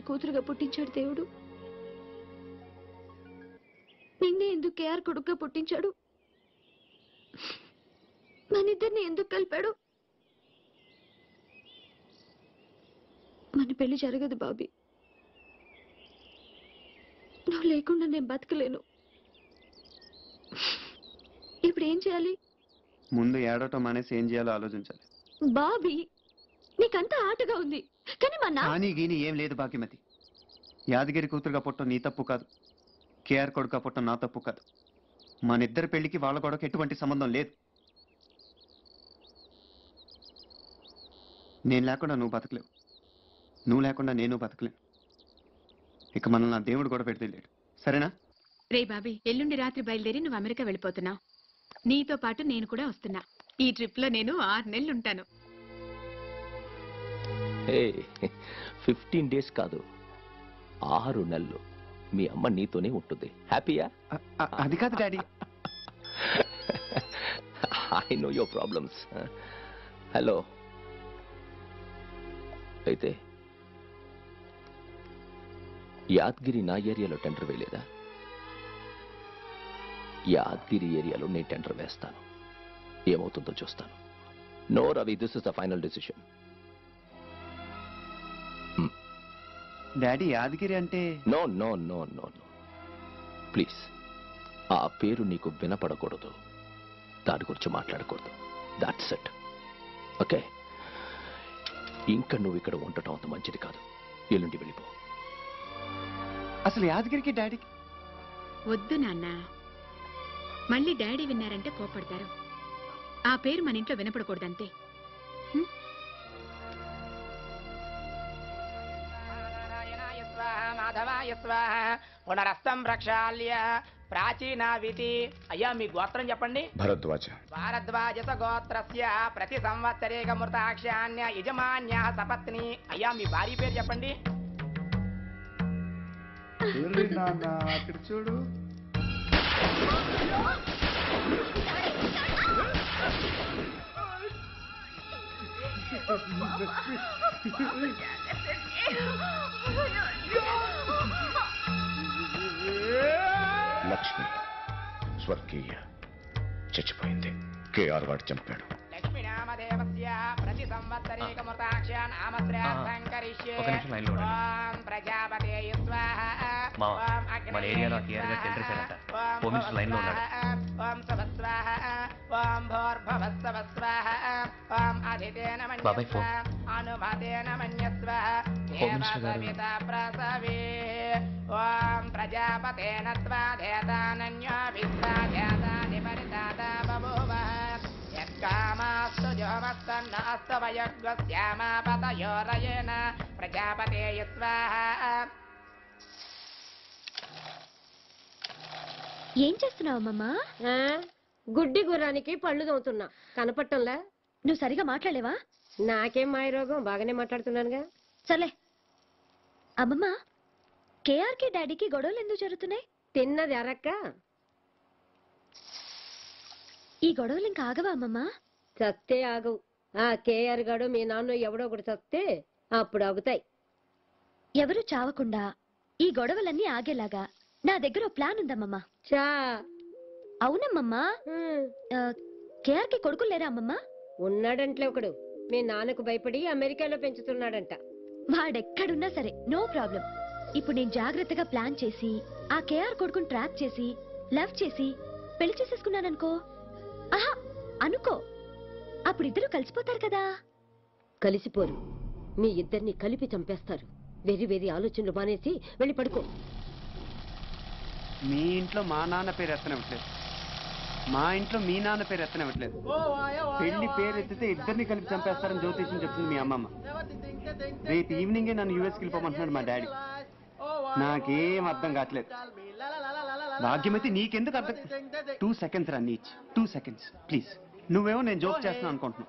కూతురుగా పుట్టించాడు దేవుడు నిన్నే ఎందుకు కేఆర్ కొడుకుగా పుట్టించాడు మనిద్దరిని ఎందుకు కలిపాడు మన పెళ్లి జరగదు బాబీ నువ్వు లేకుండా నేను బతకలేను ఇప్పుడు ఏం చేయాలి ముందు ఏడవటం మానేసి ఏం చేయాలో ఆలోచించాలి బాబీ నీకంతా ఆటగా ఉంది కానీ మా నా కానీ గీని ఏం లేదు భాగ్యమతి యాదగిరి కూతురుగా పుట్టం నీ తప్పు కాదు కేఆర్ కొడుకా పుట్టం నా తప్పు కాదు మన ఇద్దరి పెళ్లికి వాళ్ళ గొడవకి ఎటువంటి సంబంధం లేదు నేను లేకుండా నువ్వు బతకలేవు నువ్వు లేకుండా నేను బతకలేను ఇక మనల్ని నా దేవుడు కూడా పెడితే లేడు సరేనా రే బాబీ ఎల్లుండి రాత్రి బయలుదేరి నువ్వు అమెరికా వెళ్ళిపోతున్నావు నీతో పాటు నేను కూడా వస్తున్నా ఈ ట్రిప్ లో నేను ఆరు నెలలు ఉంటాను హే ఫిఫ్టీన్ డేస్ కాదు ఆరు నెలలు మీ అమ్మ నీతోనే ఉంటుంది హ్యాపీయా అది కాదు daddy I know your problems hello అయితే యాద్గిరి నా ఏరియాలో టెండర్ వేయలేదా యాద్గిరి ఏరియాలో నేను టెండర్ వేస్తాను ఏమవుతుందో చూస్తాను no Ravi this is the final decision daddy Yadagiri అంటే no no no no no please ఆ పేరు నీకు వినపడకూడదు దాని గురించి మాట్లాడకూడదు దాట్స్ ఇట్ ఓకే ఇంకా నువ్వు ఇక్కడ ఉండటం అంత మంచిది కాదు ఎల్లుండి వెళ్ళిపో అసలు యాదగిరికి డాడీకి వద్దు నాన్న మళ్ళీ డాడీ విన్నారంటే కోపడతారు ఆ పేరు మన ఇంట్లో వినపడకూడదంతే మాధవాయ స్వాహ పునరస్తం ప్రక్షాళ్య ప్రాచీనావితి అయ్యా మీ గోత్రం చెప్పండి భరద్వాజ భారద్వాజస గోత్రస్య ప్రతి సంవత్సరేక మృతాక్ష్యాన్య యజమాన్య సపత్ని అయ్యా మీ భార్య పేరు చెప్పండి అక్కడ చూడు లక్ష్మి స్వర్గీయ చచ్చిపోయింది కేఆర్ వాడు చంపాడు లక్ష్మీనామదేవస్య ప్రతి సంవత్సరేక మృతాక్ష్యాన్ ఆమశ్రేష్టం కరిష్యే ఒక నిమిషం లైన్లో ఉండండి. ఓం ప్రజాపతే స్వాహ మావ, ఓం మన అగ్నయే ఏరియాలో కేఆర్ గారు టెండర్ స్వాహ, ఇచ్చారట. ఓం హోమ్ మినిస్టర్ లైన్లో ఉన్నాడు. భవస్వాహ, ఓం సవస్వాహ ఓం భోర్భవస్సవస్వాహ ఓం అధితేన బాబాయ్ మన్యస్వ ఫోన్. అనుమతేన మన్యస్వ హోమ్ మినిస్టర్ గారు. దేవసవిత ప్రసవే ఓం ప్రజాపతేన త్వాదేతానన్యో విశ్వాదేతాని పరితాత బభూవ యత్కామాస్తు జోమస్తన్నాస్తు వయగ్వస్యామాపతయోరయేన ప్రజాపతే స్వాహ ఏం చేస్తున్నావు అమ్మమ్మా గుడ్డి గుర్రానికి పళ్ళు తోముతున్నా కనపట్టంలా నువ్వు సరిగా మాట్లాడలేవా నాకేం మాయ రోగం బాగానే మాట్లాడుతున్నానుగా సర్లే అమ్మమ్మ కేఆర్కి డాడీకి గొడవలు ఎందుకు జరుగుతున్నాయి తిన్నది అరక్క ఈ గొడవలు ఇంకా ఆగవా అమ్మమ్మ చస్తే ఆగవు ఆ కేఆర్ గాడు మీ నాన్న ఎవడో ఒకటి చస్తే అప్పుడు ఆగుతాయి ఎవరు చావకుండా ఈ గొడవలన్నీ ఆగేలాగా నా దగ్గర ఓ ప్లాన్ ఉందమ్మమ్మ చా అవునమ్మమ్మా కేఆర్కి కొడుకులు లేరా అమ్మమ్మ ఉన్నాడంట్లే ఒకడు మీ నాన్నకు భయపడి అమెరికాలో పెంచుతున్నాడంట వాడెక్కడున్నా సరే నో ప్రాబ్లం ఇప్పుడు నేను జాగ్రత్తగా ప్లాన్ చేసి ఆ కేఆర్ కొడుకుని ట్రాక్ చేసి లవ్ చేసి పెళ్లి చేసేసుకున్నాననుకో ఆహా అనుకో అప్పుడు ఇద్దరు కలిసిపోతారు కదా కలిసిపోరు మీ ఇద్దరిని కలిపి చంపేస్తారు వెర్రి వెర్రి ఆలోచనలు మానేసి వెళ్ళి పడుకో మీ ఇంట్లో మా నాన్న పేరు ఎత్తనివ్వట్లేదు మా ఇంట్లో మీ నాన్న పేరు ఎత్తనివ్వట్లేదు పెళ్లి పేరు ఎత్తితే ఇద్దరిని కలిపి చంపేస్తారని జ్యోతిష్యం చెప్తుంది మీ అమ్మమ్మ రేపు ఈవినింగే నన్ను యూఎస్కి వెళ్ళిపోమంటున్నాడు మా డాడీ నాకేం అర్థం కావట్లేదు భాగ్యమైతే నీకెందుకు అర్థం టూ సెకండ్స్ రా నీచ్ టూ సెకండ్స్ ప్లీజ్ నువ్వేమో నేను జోక్ చేస్తున్నాను అనుకుంటున్నావు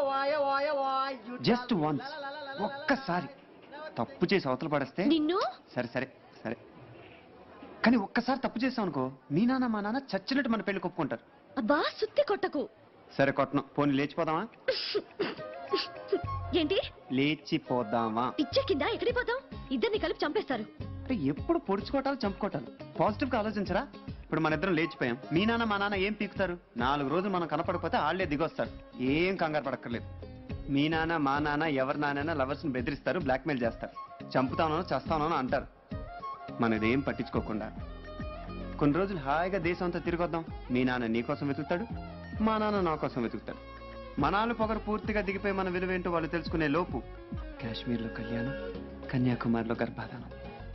జస్ట్ వన్స్ ఒక్కసారి తప్పు చేసి అవతల పడేస్తే నిన్ను సరే సరే సరే కానీ ఒక్కసారి తప్పు చేసావు అనుకో మీ నాన్న మా నాన్న చచ్చినట్టు మన పెళ్లి కొప్పుకుంటారు అబ్బా సుత్తి కొట్టకు సరే కొట్టను పోనీ లేచిపోదామా ఏంటి లేచిపోదామా పిచ్చ కింద ఎక్కడికి పోతాం ఇద్దరిని కలిపి చంపేస్తారు అంటే ఎప్పుడు పొడుచుకోవటాలు చంపుకోవటాలు పాజిటివ్ గా ఆలోచించరా ఇప్పుడు మన ఇద్దరం లేచిపోయాం మీ నాన్న మా నాన్న ఏం పీకుతారు నాలుగు రోజులు మనం కనపడకపోతే వాళ్ళే దిగొస్తారు ఏం కంగారు పడక్కర్లేదు మీ నాన్న మా నాన్న ఎవరి నాన్న లవర్స్ ని బెదిరిస్తారు బ్లాక్మెయిల్ చేస్తారు చంపుతానో చేస్తానో అంటారు మనదేం పట్టించుకోకుండా కొన్ని రోజులు హాయిగా దేశం అంతా తిరిగొద్దాం మీ నాన్న నీ కోసం వెతుకుతాడు మా నాన్న నా కోసం వెతుకుతాడు మనాలు పొగరు పూర్తిగా దిగిపోయి మన విలువేంటో వాళ్ళు తెలుసుకునే లోపు కాశ్మీర్లో కళ్యాణం కన్యాకుమారిలో గర్భాధానం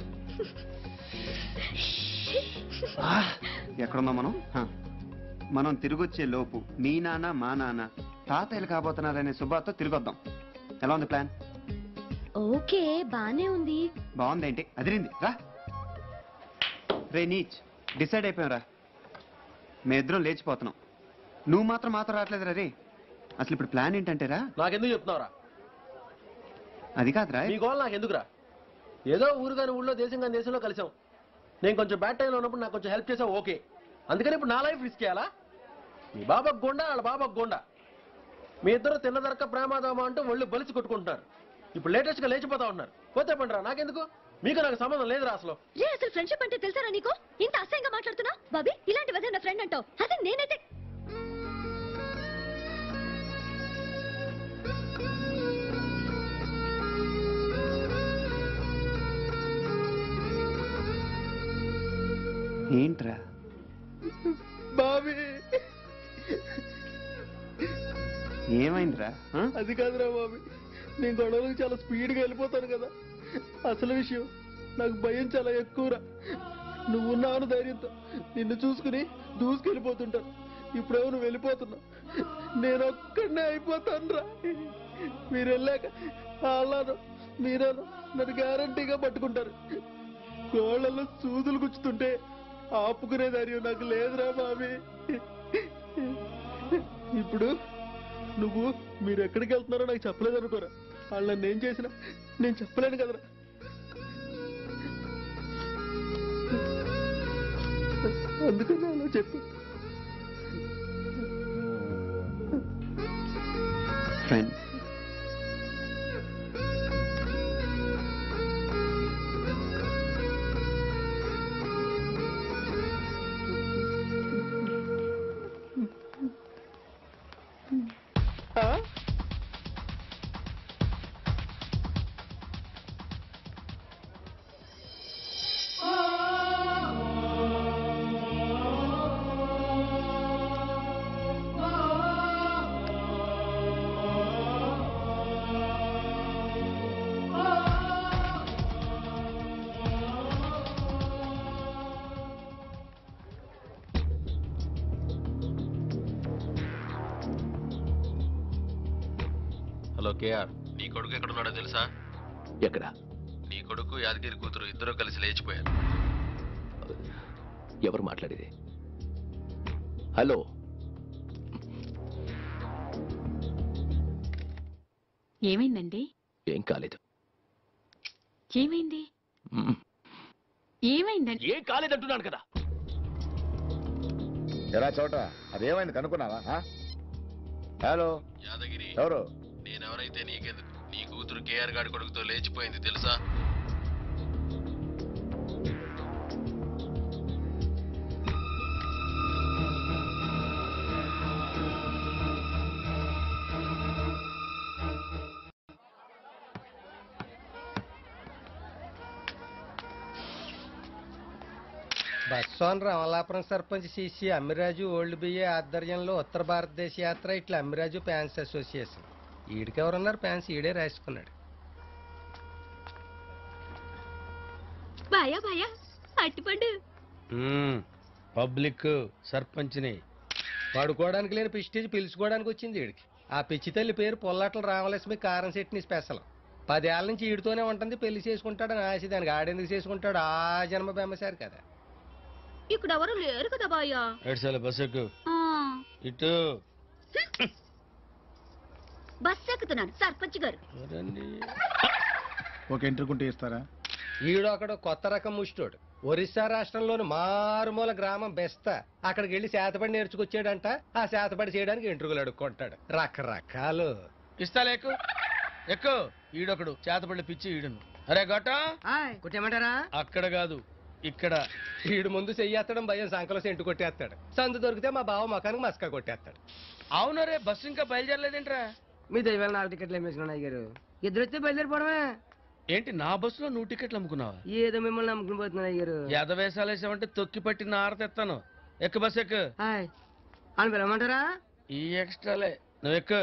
ఆ, ఎక్కడున్నాం మనం హ. మనం తిరిగొచ్చే లోపు మీ నాన్న మా నాన్న తాతయ్యలు కాబోతున్నారనే శుభార్త తిరిగొద్దాం ఎలా ఉంది ప్లాన్ ఓకే బానే ఉంది బాగుందేంటి అదిరింది రా రే నీచ్ డిసైడ్ అయిపోయాం రా మేమిద్దరం లేచిపోతున్నాం నువ్వు మాత్రం మాత్రం రావట్లేదురా రే అసలు ఇప్పుడు ప్లాన్ ఏంటంటే రా నాకెందుకు చెప్తున్నావురా అది కాదురా మీ గోల్ నాకు ఎందుకురా ఏదో ఊరు కాని ఊళ్ళో దేశం కాని దేశంలో కలిసాం నేను కొంచెం బ్యాడ్ టైంలో ఉన్నప్పుడు నాకు కొంచెం హెల్ప్ చేసావు ఓకే అందుకని ఇప్పుడు నా లైఫ్ రిస్క్ చేయాలా మీ బాబా గోండా వాళ్ళ బాబా గోండా మీ ఇద్దరు తిన్నదరక ప్రేమాదామా అంటూ ఒళ్ళు బలిసి కొట్టుకుంటున్నారు ఇప్పుడు లేటెస్ట్ గా లేచిపోతా ఉన్నారు పోతే పండరా నాకెందుకు మీకు నాకు సంబంధం లేదురా అసలు రే అసలు ఫ్రెండ్షిప్ అంటే తెలుసారా నీకు ఇంత అసహ్యంగా మాట్లాడుతున్నా బాబీ ఇలాంటి వదే నా ఫ్రెండ్ అంటావు అదే నేనైతే ఏంట్రా బాబీ ఏమైందిరా ఆ? అది కాదురా బాబీ నేను గొడవలకు చాలా స్పీడ్గా వెళ్ళిపోతాను కదా అసలు విషయం నాకు భయం చాలా ఎక్కువరా నువ్వు ఉన్నాను ధైర్యంతో నిన్ను చూసుకుని దూసుకెళ్ళిపోతుంటాను ఇప్పుడేమో నువ్వు వెళ్ళిపోతున్నావు నేను ఒక్కడనే అయిపోతాను రా మీరు వెళ్ళాక వాళ్ళను మీరేను నన్ను గ్యారంటీగా పట్టుకుంటారు కోళ్ళలో సూదులు గుచ్చుతుంటే ఆపుకునే ధైర్యం నాకు లేదురా బాబీ ఇప్పుడు నువ్వు మీరు ఎక్కడికి వెళ్తున్నారో నాకు చెప్పలేదు అనుకోరా వాళ్ళు నన్ను ఏం చేసినా నేను చెప్పలేను కదరా అందుకని అలా చెప్పు ఫ్రెండ్ హలో కేఆర్ నీ కొడుకు ఎక్కడున్నాడో తెలుసా ఎక్కడ నీ కొడుకు యాదగిరి కూతురు ఇద్దరు కలిసి లేచిపోయారు ఎవరు మాట్లాడేది హలో ఏమైందండి ఏం కాలేదు ఏమైంది మ్మ్. ఏమైందండి ఏం కాలేదంటున్నాను కదా ఎలా చోట అదేమైంది కనుక్కున్నావా ఆ? హలో యాదగిరి ఎవరు నేనెవరైతే నీకెందుకు నీ కూతురు కేఆర్ గాడి కొడుకుతో లేచిపోయింది తెలుసా బస్వాన్ రామలాపురం సర్పంచ్ సిసి అమ్మిరాజు ఓల్డ్ బియ్య ఆధ్వర్యంలో ఉత్తర భారతదేశ యాత్ర ఇట్లా అమ్మిరాజు ఫ్యాన్స్ అసోసియేషన్ ఈడికి ఎవరున్నారు ఫ్యాన్స్ ఈడే రాసుకున్నాడు బాయా బాయా అట్టిపండు పబ్లిక్ సర్పంచ్ని పడుకోవడానికి లేని పిస్టేజ్ పిలుచుకోవడానికి వచ్చింది ఈడికి ఆ పిచ్చి తల్లి పేరు పొల్లాట్ల రామలక్ష్మి కారం సెట్ని స్పెషల్ పదేళ్ల నుంచి ఈడితోనే ఉంటుంది పెళ్లి చేసుకుంటాడని ఆశ దానికి ఆడెందుకు చేసుకుంటాడు ఆ జన్మ బెమ్మసారి కదా ఇక్కడ ఎవరు లేరు కదా బాయా ఏడ్చాలి బస్ ఎక్కు ఇటు బస్ ఎక్కుతున్నాను సర్పంచ్ గారు ఒక ఎంట్రుకుంటే ఇస్తారా ఈడు అక్కడ కొత్త రకం ముష్టోడు ఒరిస్సా రాష్ట్రంలోని మారుమూల గ్రామం బెస్త అక్కడికి వెళ్ళి శాతపడి నేర్చుకొచ్చాడంట ఆ శాతపడి చేయడానికి ఎంట్రుకలు అడుక్కుంటాడు రకరకాలు ఇస్తాలే ఎక్కు ఎక్కు ఈడొకడు చేతపడి పిచ్చి ఈడును అరే గొట్ట కొట్టేమంటారా అక్కడ కాదు ఇక్కడ వీడు ముందు చెయ్యేస్తాడు భయం సంకలో సెంటు కొట్టేస్తాడు సందు దొరికితే మా బావ మకానికి మస్కా కొట్టేస్తాడు అవును రే బస్సు ఇంకా బయలుదేరలేదేంట్రా మీ దైవాలు నాలుగు టికెట్లు వేసుకున్నాను అయ్యారు ఇద్దరు వస్తే బయలుదేరిపోవడమే ఏంటి నా బస్సులో నువ్వు టికెట్లు అమ్ముకున్నావా ఏదో మిమ్మల్ని నమ్ముకుని పోతున్నాను అయ్యారు ఎదవేసాలు వేసామంటే తొక్కి పట్టి నార తెస్తాను ఎక్కు బస్ ఎక్కు హాయ్ అని పిలవమంటారా ఈ ఎక్స్ట్రాలే నువ్వు ఎక్కు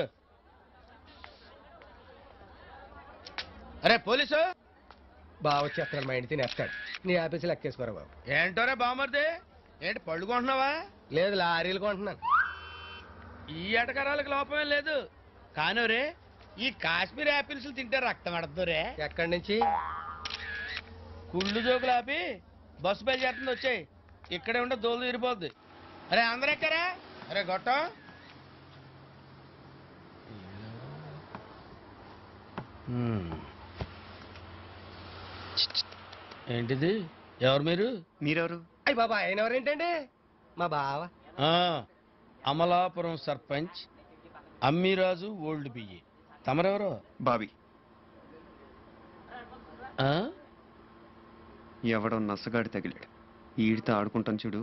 అరే పోలీసు బావ వచ్చేస్తాడు మా ఇంటి తినేస్తాడు నీ ఆఫీసులో ఎక్కేసుకోరా బాబు ఏంటోరే బామర్ది ఏంటి పళ్ళు కొంటున్నావా లేదు లారీలు కొంటున్నాను ఈ ఎటకరాలకు లోపమే లేదు కాను రే ఈ కాశ్మీర్ యాపిల్స్ తింటే రక్తం అడద్దురే ఎక్కడి నుంచి కుళ్ళు జోకులు ఆపి బస్సు బయలుదేరుతుంది వచ్చాయి ఇక్కడే ఉంటే దోలు తీరిపోద్ది అరే అందరు ఎక్కరా అరే గొట్టం హ్మ్. ఏంటిది ఎవరు మీరు మీరెవరు అయ్యి బాబా ఆయన ఎవరేంటండి మా బావ ఆ, అమలాపురం సర్పంచ్ అమ్మిరాజు ఓల్డ్ బియ్యి తమరెవరో బాబీ ఆ? ఎవడో నసగాడి తగిలాడు ఈడితో ఆడుకుంటాం చూడు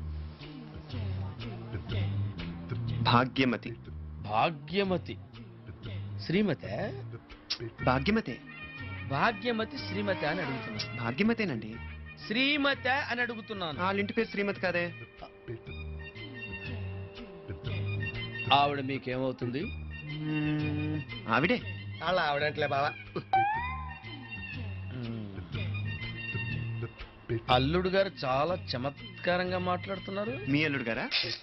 భాగ్యమతి భాగ్యమతి శ్రీమతి భాగ్యమతే భాగ్యమతి శ్రీమతి అని అడుగుతున్నాను భాగ్యమతేనండి శ్రీమతి అని అడుగుతున్నాను వాళ్ళ ఇంటి పేరు శ్రీమతి కాదే ఆవిడ మీకేమవుతుంది ఆవిడే వాళ్ళ ఆవిడంటలే బావా అల్లుడు గారు చాలా చమత్కారంగా మాట్లాడుతున్నారు మీ అల్లుడు గారా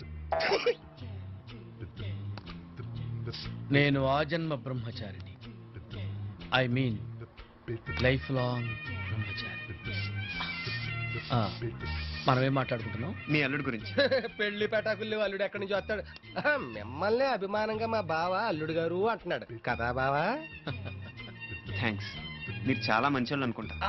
నేను ఆ జన్మ బ్రహ్మచారిని I mean life long brahmachari ఆ, మనం ఏం మాట్లాడుకుంటున్నాం మీ అల్లుడు గురించి పెళ్లి పెటాకుల్లి అల్లుడు ఎక్కడి నుంచి వస్తాడు ఆహా, మిమ్మల్ని అభిమానంగా మా బావ అల్లుడు గారు అంటున్నాడు కదా బావా థ్యాంక్స్ మీరు చాలా మంచోళ్ళు అనుకుంటా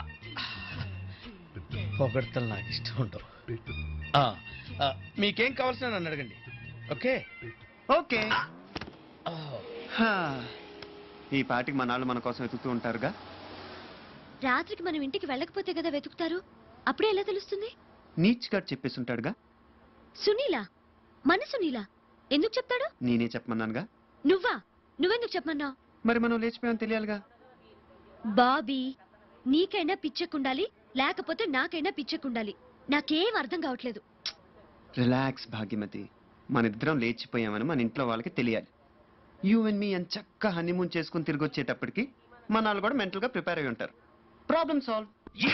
పొగడ్తలు నాకు ఇష్టం ఉండవు ఆ, ఆ, మీకేం కావాల్సిన నన్ను అడగండి ఓకే ఓకే ఈ పాటికి మన వాళ్ళు మన కోసం వెతుకుతూ ఉంటారుగా రాత్రికి మనం ఇంటికి వెళ్ళకపోతే కదా వెతుకుతారు అప్పుడే ఎలా తెలుస్తుంది నీచ్ గారు చెప్పేసి ఉంటాడుగా సునీల మన సునీల ఎందుకు చెప్తాడు నేనే చెప్పమన్నానుగా నువ్వా నువ్వెందుకు చెప్పమన్నావు మరి మనం లేచిపోయాం తెలియాలిగా బాబీ నీకైనా పిచ్చెక్కుండాలి లేకపోతే నాకైనా పిచ్చెక్కుండాలి నాకేం అర్థం కావట్లేదు రిలాక్స్ భాగ్యమతి మన ఇద్దరం లేచిపోయామని మన ఇంట్లో వాళ్ళకి తెలియాలి యూ అండ్ మీ అని చక్క హనీమూన్ చేసుకుని తిరిగి వచ్చేటప్పటికి మన వాళ్ళు కూడా మెంటల్ గా ప్రిపేర్ అయి ఉంటారు ప్రాబ్లమ్ సాల్వ్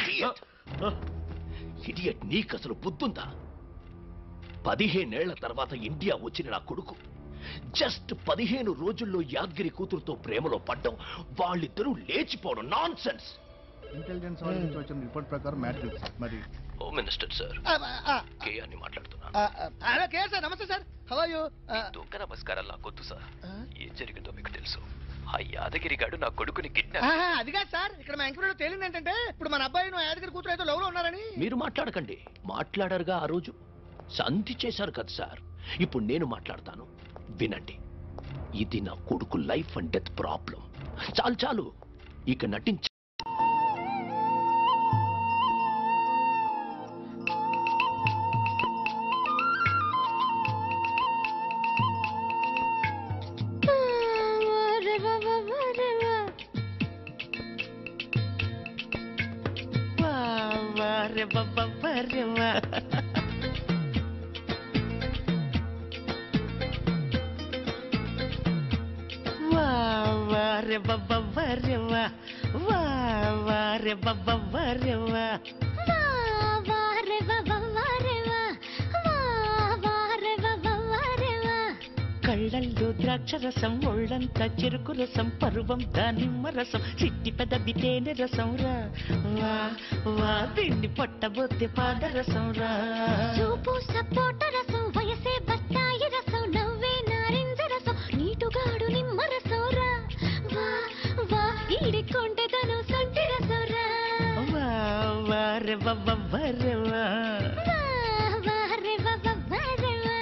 ఇడియట్ నీకు అసలు బుద్ధుందా పదిహేనేళ్ల తర్వాత ఇండియా వచ్చిన నా కొడుకు జస్ట్ పదిహేను రోజుల్లో యాద్గిరి కూతురుతో ప్రేమలో పడ్డం వాళ్ళిద్దరూ లేచిపోవడం నాన్ సెన్స్ ఇంటెలిజెన్స్ వాళ్ళ నుంచి వచ్చిన రిపోర్ట్ ప్రకారం మ్యాట్రిక్స్ మరి హోమ్ మినిస్టర్ సార్ కేఆర్ని మాట్లాడుతున్నాను hello K sir namaste sir hello you దొంగ నమస్కారాలు నాకొద్దు సార్ ఏం జరిగిందో మీకు తెలుసు ఆ యాదగిరి గాడు నా కొడుకుని కిడ్నాప్ అది కాదు సార్ ఇక్కడ మా ఎంక్వైరీలో తేలింది ఏంటంటే ఇప్పుడు మన అబ్బాయి నువ్వు యాదగిరి కూతురు అయితే లవ్ లో ఉన్నారని మీరు మాట్లాడకండి మాట్లాడారుగా ఆ రోజు సంధి చేశారు కదా సార్ ఇప్పుడు నేను మాట్లాడతాను వినండి ఇది నా కొడుకు లైఫ్ అండ్ డెత్ ప్రాబ్లం చాలు చాలు ఇక నటించ కళ్ళల్లో ద్రాక్ష రసం ఒళ్ళంతా చెరుకు రసం పరువం దానిమ్మ రసం చిట్టి పెదవి తేనె రసం రా వా వా దీన్ని పట్టబోతే పాదరసం రా చూపు సపోట రసం వయసే బత్తాయి రసం నవ్వే నారింజ రసం నీటుగాడు నిమ్మ రసం రా వా వా ఈడి కొంటెదను సొంటి రసం రా వా వా రే వా వా రే వా వా వా రే వా వా వా రే వా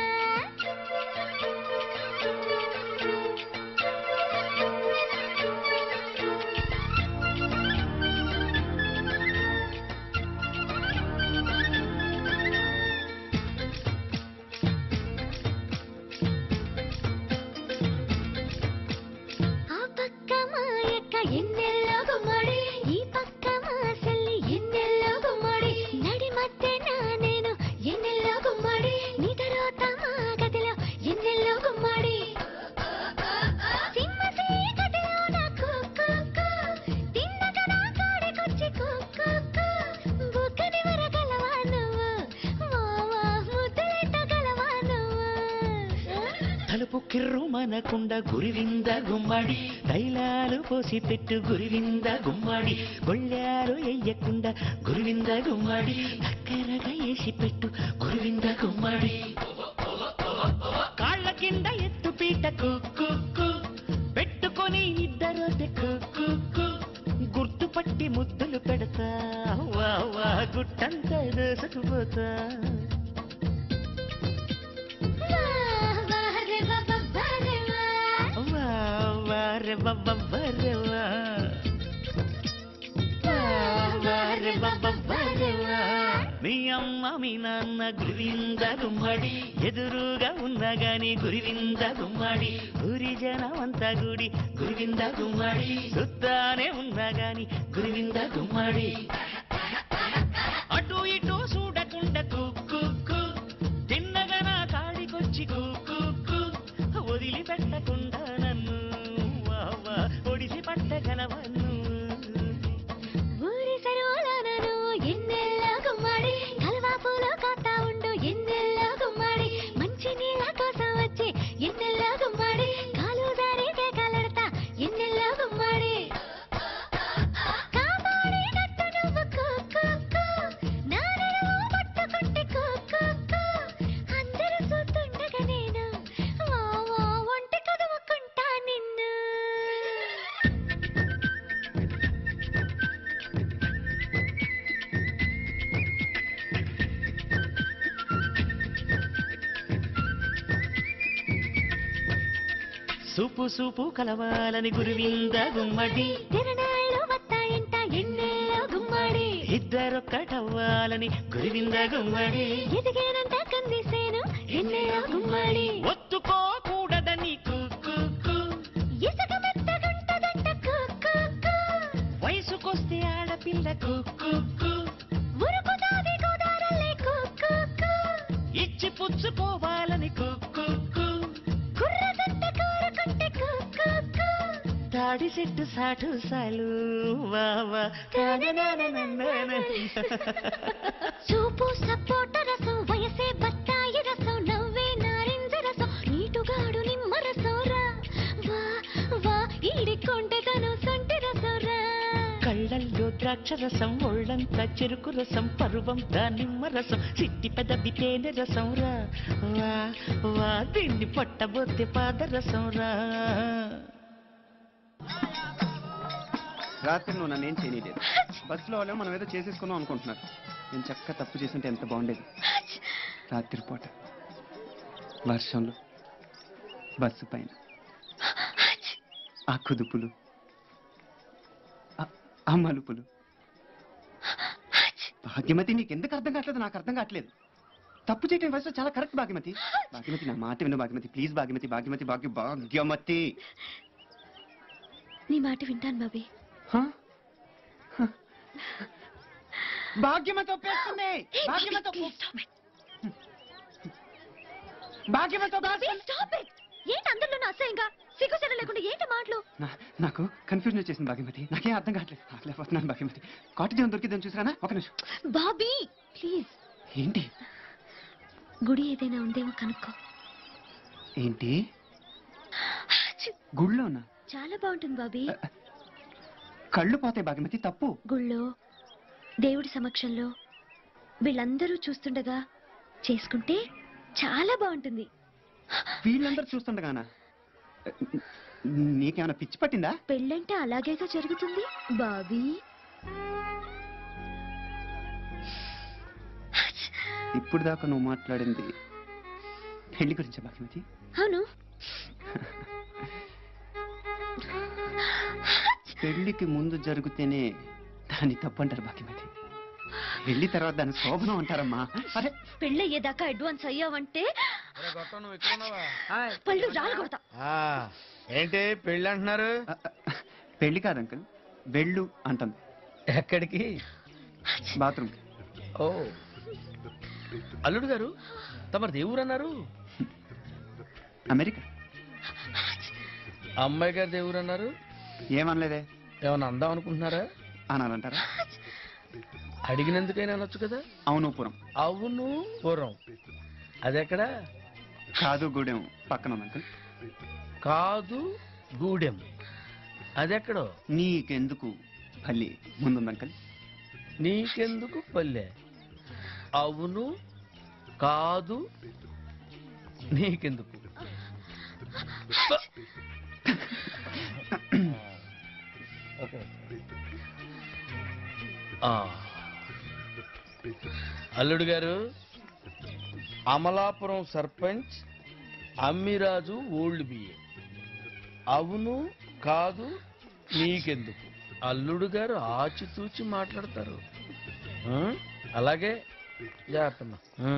తలుపు కిర్రు మనకుండా గురివింద గుమ్మడి తైలాలు పోసి పెట్టు గురివింద గుమ్మడి గొళ్ళారు ఎయ్యకుండా గురివింద గుమ్మడి దగ్గరగా వేసి పెట్టు గురివింద గుమ్మడి కాళ్ళ కింద ఎత్తు పీట కుక్కు పెట్టుకొని ఇద్దరు కుక్కు గుర్తుపట్టి ముద్దులు పెడతా వా వా గుట్టంతా దోసుకుపోతా వా వా రే బబ్బ రే వా వా వా రే బబ్బ రే వా మీ అమ్మ మీ నాన్న గురివింద గుమ్మడి ఎదురుగా ఉన్నా గాని గురివింద గుమ్మడి ఊరి జనమంతా గుడి గురివింద గుమ్మడి సుత్తానే ఉన్నా గాని గురివింద గుమ్మడి అటు ఇటు చూడకుండా కుక్కు తిన్నగా నా కాడికొచ్చి కుక్కు వదిలిపెట్టకుండా నన్ను వా వా ఒడిసి పట్టగలవన్ను ఊరి సరువులోనను ఎన్నెల్ల గుమ్మడి కల్వాపులో కాతా ఉండు ఎన్నెల్ల గుమ్మడి మంచి నీళ్ళ కోసం వచ్చి ఎన్నెల్ల గుమ్మడి కాలు దారి కేకలడతా ఎన్నెల్ల గుమ్మడి కాపాడినట్టు నువ్వు కుక్కు నా నడుము పట్టుకుంటే కుక్కు అందరూ చూస్తుండగా నేను వా వా ఒంటి కదువుకుంటా నిన్ను సూపు సూపు కలవాలని గురువింద గుమ్మడి తిరణాళ్ళు వస్తాయంట ఎన్నెల్లో గుమ్మడి ఇద్దరొక్కటవ్వాలని గురువింద గుమ్మడి ఎదిగేనంట కందిసేను ఎన్నెల్లో గుమ్మడి ఒత్తుకోకూడదని కుక్కు ఇసుక మెత్తగుంటదంట కుక్కు వయసుకొస్తే ఆడపిల్ల కుక్కు ఉరుకుతాది గోదారల్లే కుక్కు ఇచ్చి పుచ్చుకోవాలని కుక్కు కుర్రదంట కోరుకుంటే కుక్కు తాడి చెట్టు సాటు సాలు వా వా చూపు సపోట రసం వయసే బత్తాయి రసం నవ్వే నారింజ రసం నీటుగాడు నిమ్మ రసం రా వా వా ఈడి కొంటెదను సొంటి రసం రా కళ్ళల్లో ద్రాక్ష రసం ఒళ్ళంతా చెరుకు రసం పరువం దానిమ్మ రసం సిట్టి పెదవి తేనె రసం రా వా వా దీన్ని పట్టబోతే పాదరసం రా రాత్రి నువ్వు నన్ను ఏం చేయలేదు బస్సులో వాళ్ళు మనం ఏదో చేసేసుకున్నాం అనుకుంటున్నారు నేను చక్కగా తప్పు చేస్తుంటే ఎంత బాగుండేది రాత్రిపూట వర్షంలో బస్సు పైన ఆ కుదుపులు ఆ- ఆ మలుపులు భాగ్యమతి నీకు ఎందుకు అర్థం కావట్లేదు నాకు అర్థం కావట్లేదు తప్పు చేయటం వయసు చాలా కరెక్ట్ భాగ్యమతి భాగ్యమతి నా మాట విను భాగ్యమతి ప్లీజ్ భాగ్యమతి భాగ్యమతి భాగ్య భాగ్యమతి నీ మాట వింటాను బాబీ భాగ్యమతి ఒప్పేస్తుంది భాగ్యమతి ఒప్పు- భాగ్యమతి ఒప్పేస్తుంది. ఏంటి అందరిలోనూ అసహ్యంగా సిగ్గుసెర లేకుండా ఏంటి మాటలు నా- నాకు కన్ఫ్యూజన్ వచ్చేసింది భాగ్యమతి నాకేం అర్థం కావట్లేదు ఆగలేకపోతున్నాను భాగ్యమతి కాటేజ్ ఏమైనా దొరికిందని చూసారా ఒక నిమిషం బాబీ ప్లీజ్ ఏంటి గుడి ఏదైనా ఉందేమో కనుక్కో ఏంటి గుళ్ళోనా చాలా బాగుంటుంది బాబీ కళ్ళు పోతాయి భాగ్యమతి తప్పు గుళ్ళో దేవుడి సమక్షంలో వీళ్ళందరూ చూస్తుండగా చేసుకుంటే చాలా బాగుంటుంది వీళ్ళందరూ చూస్తుండగానా నీకేమైనా పిచ్చి పట్టిందా పెళ్ళంటే అలాగేగా జరుగుతుంది బాబీ ఇప్పుడు దాకా నువ్వు మాట్లాడింది పెళ్లి గురించా భాగ్యమతి అవును పెళ్లికి ముందు జరిగితేనే దాన్ని తప్పంటారు భాగ్యమతి పెళ్లి తర్వాత దాన్ని శోభనం అంటారమ్మా అరే పెళ్ళయ్యేదాకా అడ్వాన్స్ అయ్యావంటే పళ్ళు రాలగొడతా ఏంటి పెళ్ళి అంటున్నారు పెళ్లి కాదు అంకుల్ వెళ్ళు అంటుంది ఎక్కడికి బాత్రూమ్ ఓ అల్లుడు గారు తమరు దేవురు అన్నారు అమెరికా అమ్మాయి గారు దేవురు అన్నారు ఏమనలేదే ఏమన్నా అందాం అనుకుంటున్నారా అనాలంటారా అడిగినందుకైనా అనొచ్చు కదా అవును పురం అవును పూర్వం అదెక్కడ కాదు గూడెం పక్కన ఉంది అంకుల్ కాదు గూడెం అదెక్కడో నీకెందుకు పల్లి ముందుంది అంకుల్ నీకెందుకు పల్లె అవును కాదు నీకెందుకు ఓకే ఆ. అల్లుడు గారు అమలాపురం సర్పంచ్ అమ్మిరాజు ఓల్డ్ బిఏ అవును కాదు నీకెందుకు అల్లుడు గారు ఆచితూచి మాట్లాడతారు ఆ? అలాగే జాగ్రత్తమ్మా ఆ.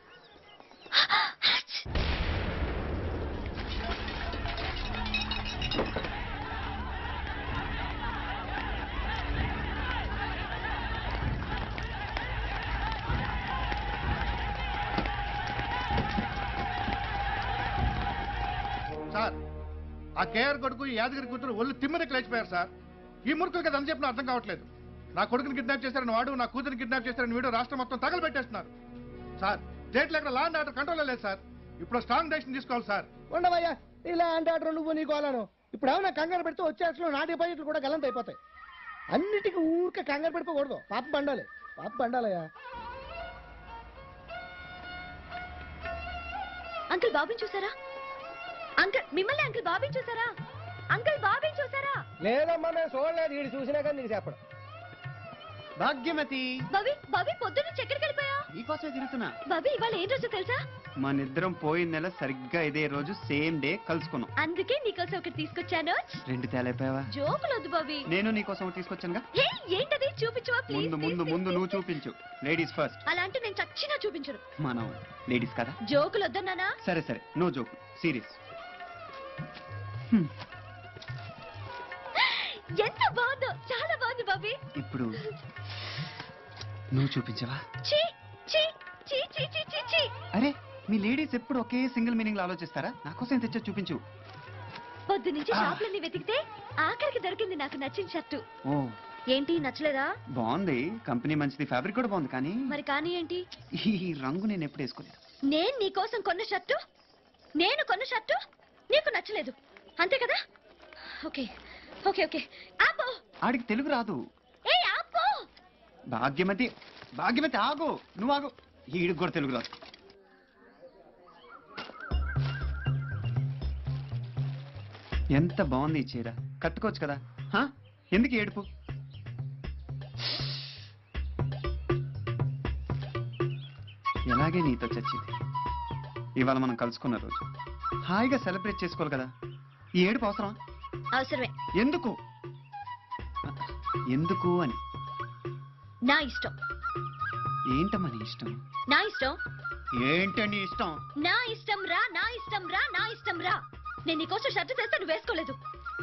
సార్ ఆ కేఆర్ కొడుకు ఈ యాదగిరి కూతురు ఒళ్ళు తిమ్మరికి లేచిపోయారు సార్ ఈ మురుకులు కదా అని చెప్పిన అర్థం కావట్లేదు నా కొడుకుని కిడ్నాప్ చేశారని వాడు నా కూతురిని కిడ్నాప్ చేశారని వీడు రాష్ట్రం మొత్తం తగలబెట్టేస్తున్నారు సార్ స్టేట్లో ఇక్కడ లా అండ్ ఆర్డర్ కంట్రోల్ లేదు సార్ ఇప్పుడు స్ట్రాంగ్ డెసిషన్ తీసుకోవాలి సార్ ఉండవయ్యా ఇలా అంటే అటు నువ్వు నీకు వాళ్ళను ఇప్పుడు ఏమైనా కంగారు పెడితే వచ్చేసిన నా డిపాజిట్లు కూడా గలంత అయిపోతాయి అన్నిటికీ ఊరికే కంగారు పెట్టుకోకూడదు పాప పండాలి పాప పండాలయ్యా అంకుల్ బాబీని చూసారా అంకుల్ మిమ్మల్ని అంకుల్ బాబీని చూసారా అంకుల్ బాబీని చూసారా లేదమ్మా నేను చూడలేదు వీడు చూసినా కానీ నీకు చెప్పడం భాగ్యమతి బాబీ బాబీ పొద్దున్న ఎక్కడికి వెళ్ళిపోయా నీకోసమే తిరుగుతున్నా బాబీ ఇవాళ ఏం రోజు తెలుసా మనిద్దరం పోయిన నెల సరిగ్గా ఇదే రోజు సేమ్ డే కలుసుకున్నాం అందుకే నీకోసం ఒకటి తీసుకొచ్చాను రెండు తేలైపోయావా జోకులు వద్దు బాబీ నేను నీకోసం ఒకటి తీసుకొచ్చానుగా హే, ఏంటది చూపించవా ప్లీజ్ ముందు ముందు ముందు నువ్వు చూపించు లేడీస్ ఫస్ట్ అలా అంటే నేను చచ్చినా చూపించను మనం లేడీస్ కదా జోకులు వద్దన్నానా సరే సరే నో జోక్ సీరియస్ ఎంత బాగుందో చాలా బాగుంది బాబీ ఇప్పుడు నువ్వు చూపించవా చీ చీ చీ చీ చీ చీ చీ అరే మీ లేడీస్ ఎప్పుడు ఒకే సింగిల్ మీనింగ్ లో ఆలోచిస్తారా నా కోసం తెచ్చా చూపించు పొద్దు నుంచి ఆ. షాపులన్నీ వెతికితే ఆఖరికి దొరికింది నాకు నచ్చిన షర్టు ఓ ఏంటి నచ్చలేదా బాగుంది కంపెనీ మంచిది ఫ్యాబ్రిక్ కూడా బాగుంది కానీ మరి కానీ ఏంటి ఈ రంగు నేను ఎప్పుడు వేసుకోలేదు నేను నీ కోసం కొన్న షర్టు నేను కొన్న షర్టు నీకు నచ్చలేదు అంతే కదా ఓకే ఓకే ఓకే ఆపో ఆడికి తెలుగు రాదు ఏ ఆపో భాగ్యమతి భాగ్యమతి ఆగు నువ్వు ఆగు ఈడికి కూడా తెలుగు రాదు ఎంత బాగుంది ఈ చీర కట్టుకోవచ్చు కదా హా? ఎందుకు ఏడుపు ఎలాగే నీతో చచ్చింది ఇవాళ మనం కలుసుకున్న రోజు హాయిగా సెలబ్రేట్ చేసుకోవాలి కదా ఈ ఏడుపు అవసరం అవసరమే ఎందుకు ఎందుకు అని నా ఇష్టం ఏంటమ్మా నీ ఇష్టం నా ఇష్టం ఏంటని ఇష్టం నా ఇష్టం రా నా ఇష్టం రా నా ఇష్టం రా నేను నీకోసం షర్ట్ తెస్తే నువ్వు వేసుకోలేదు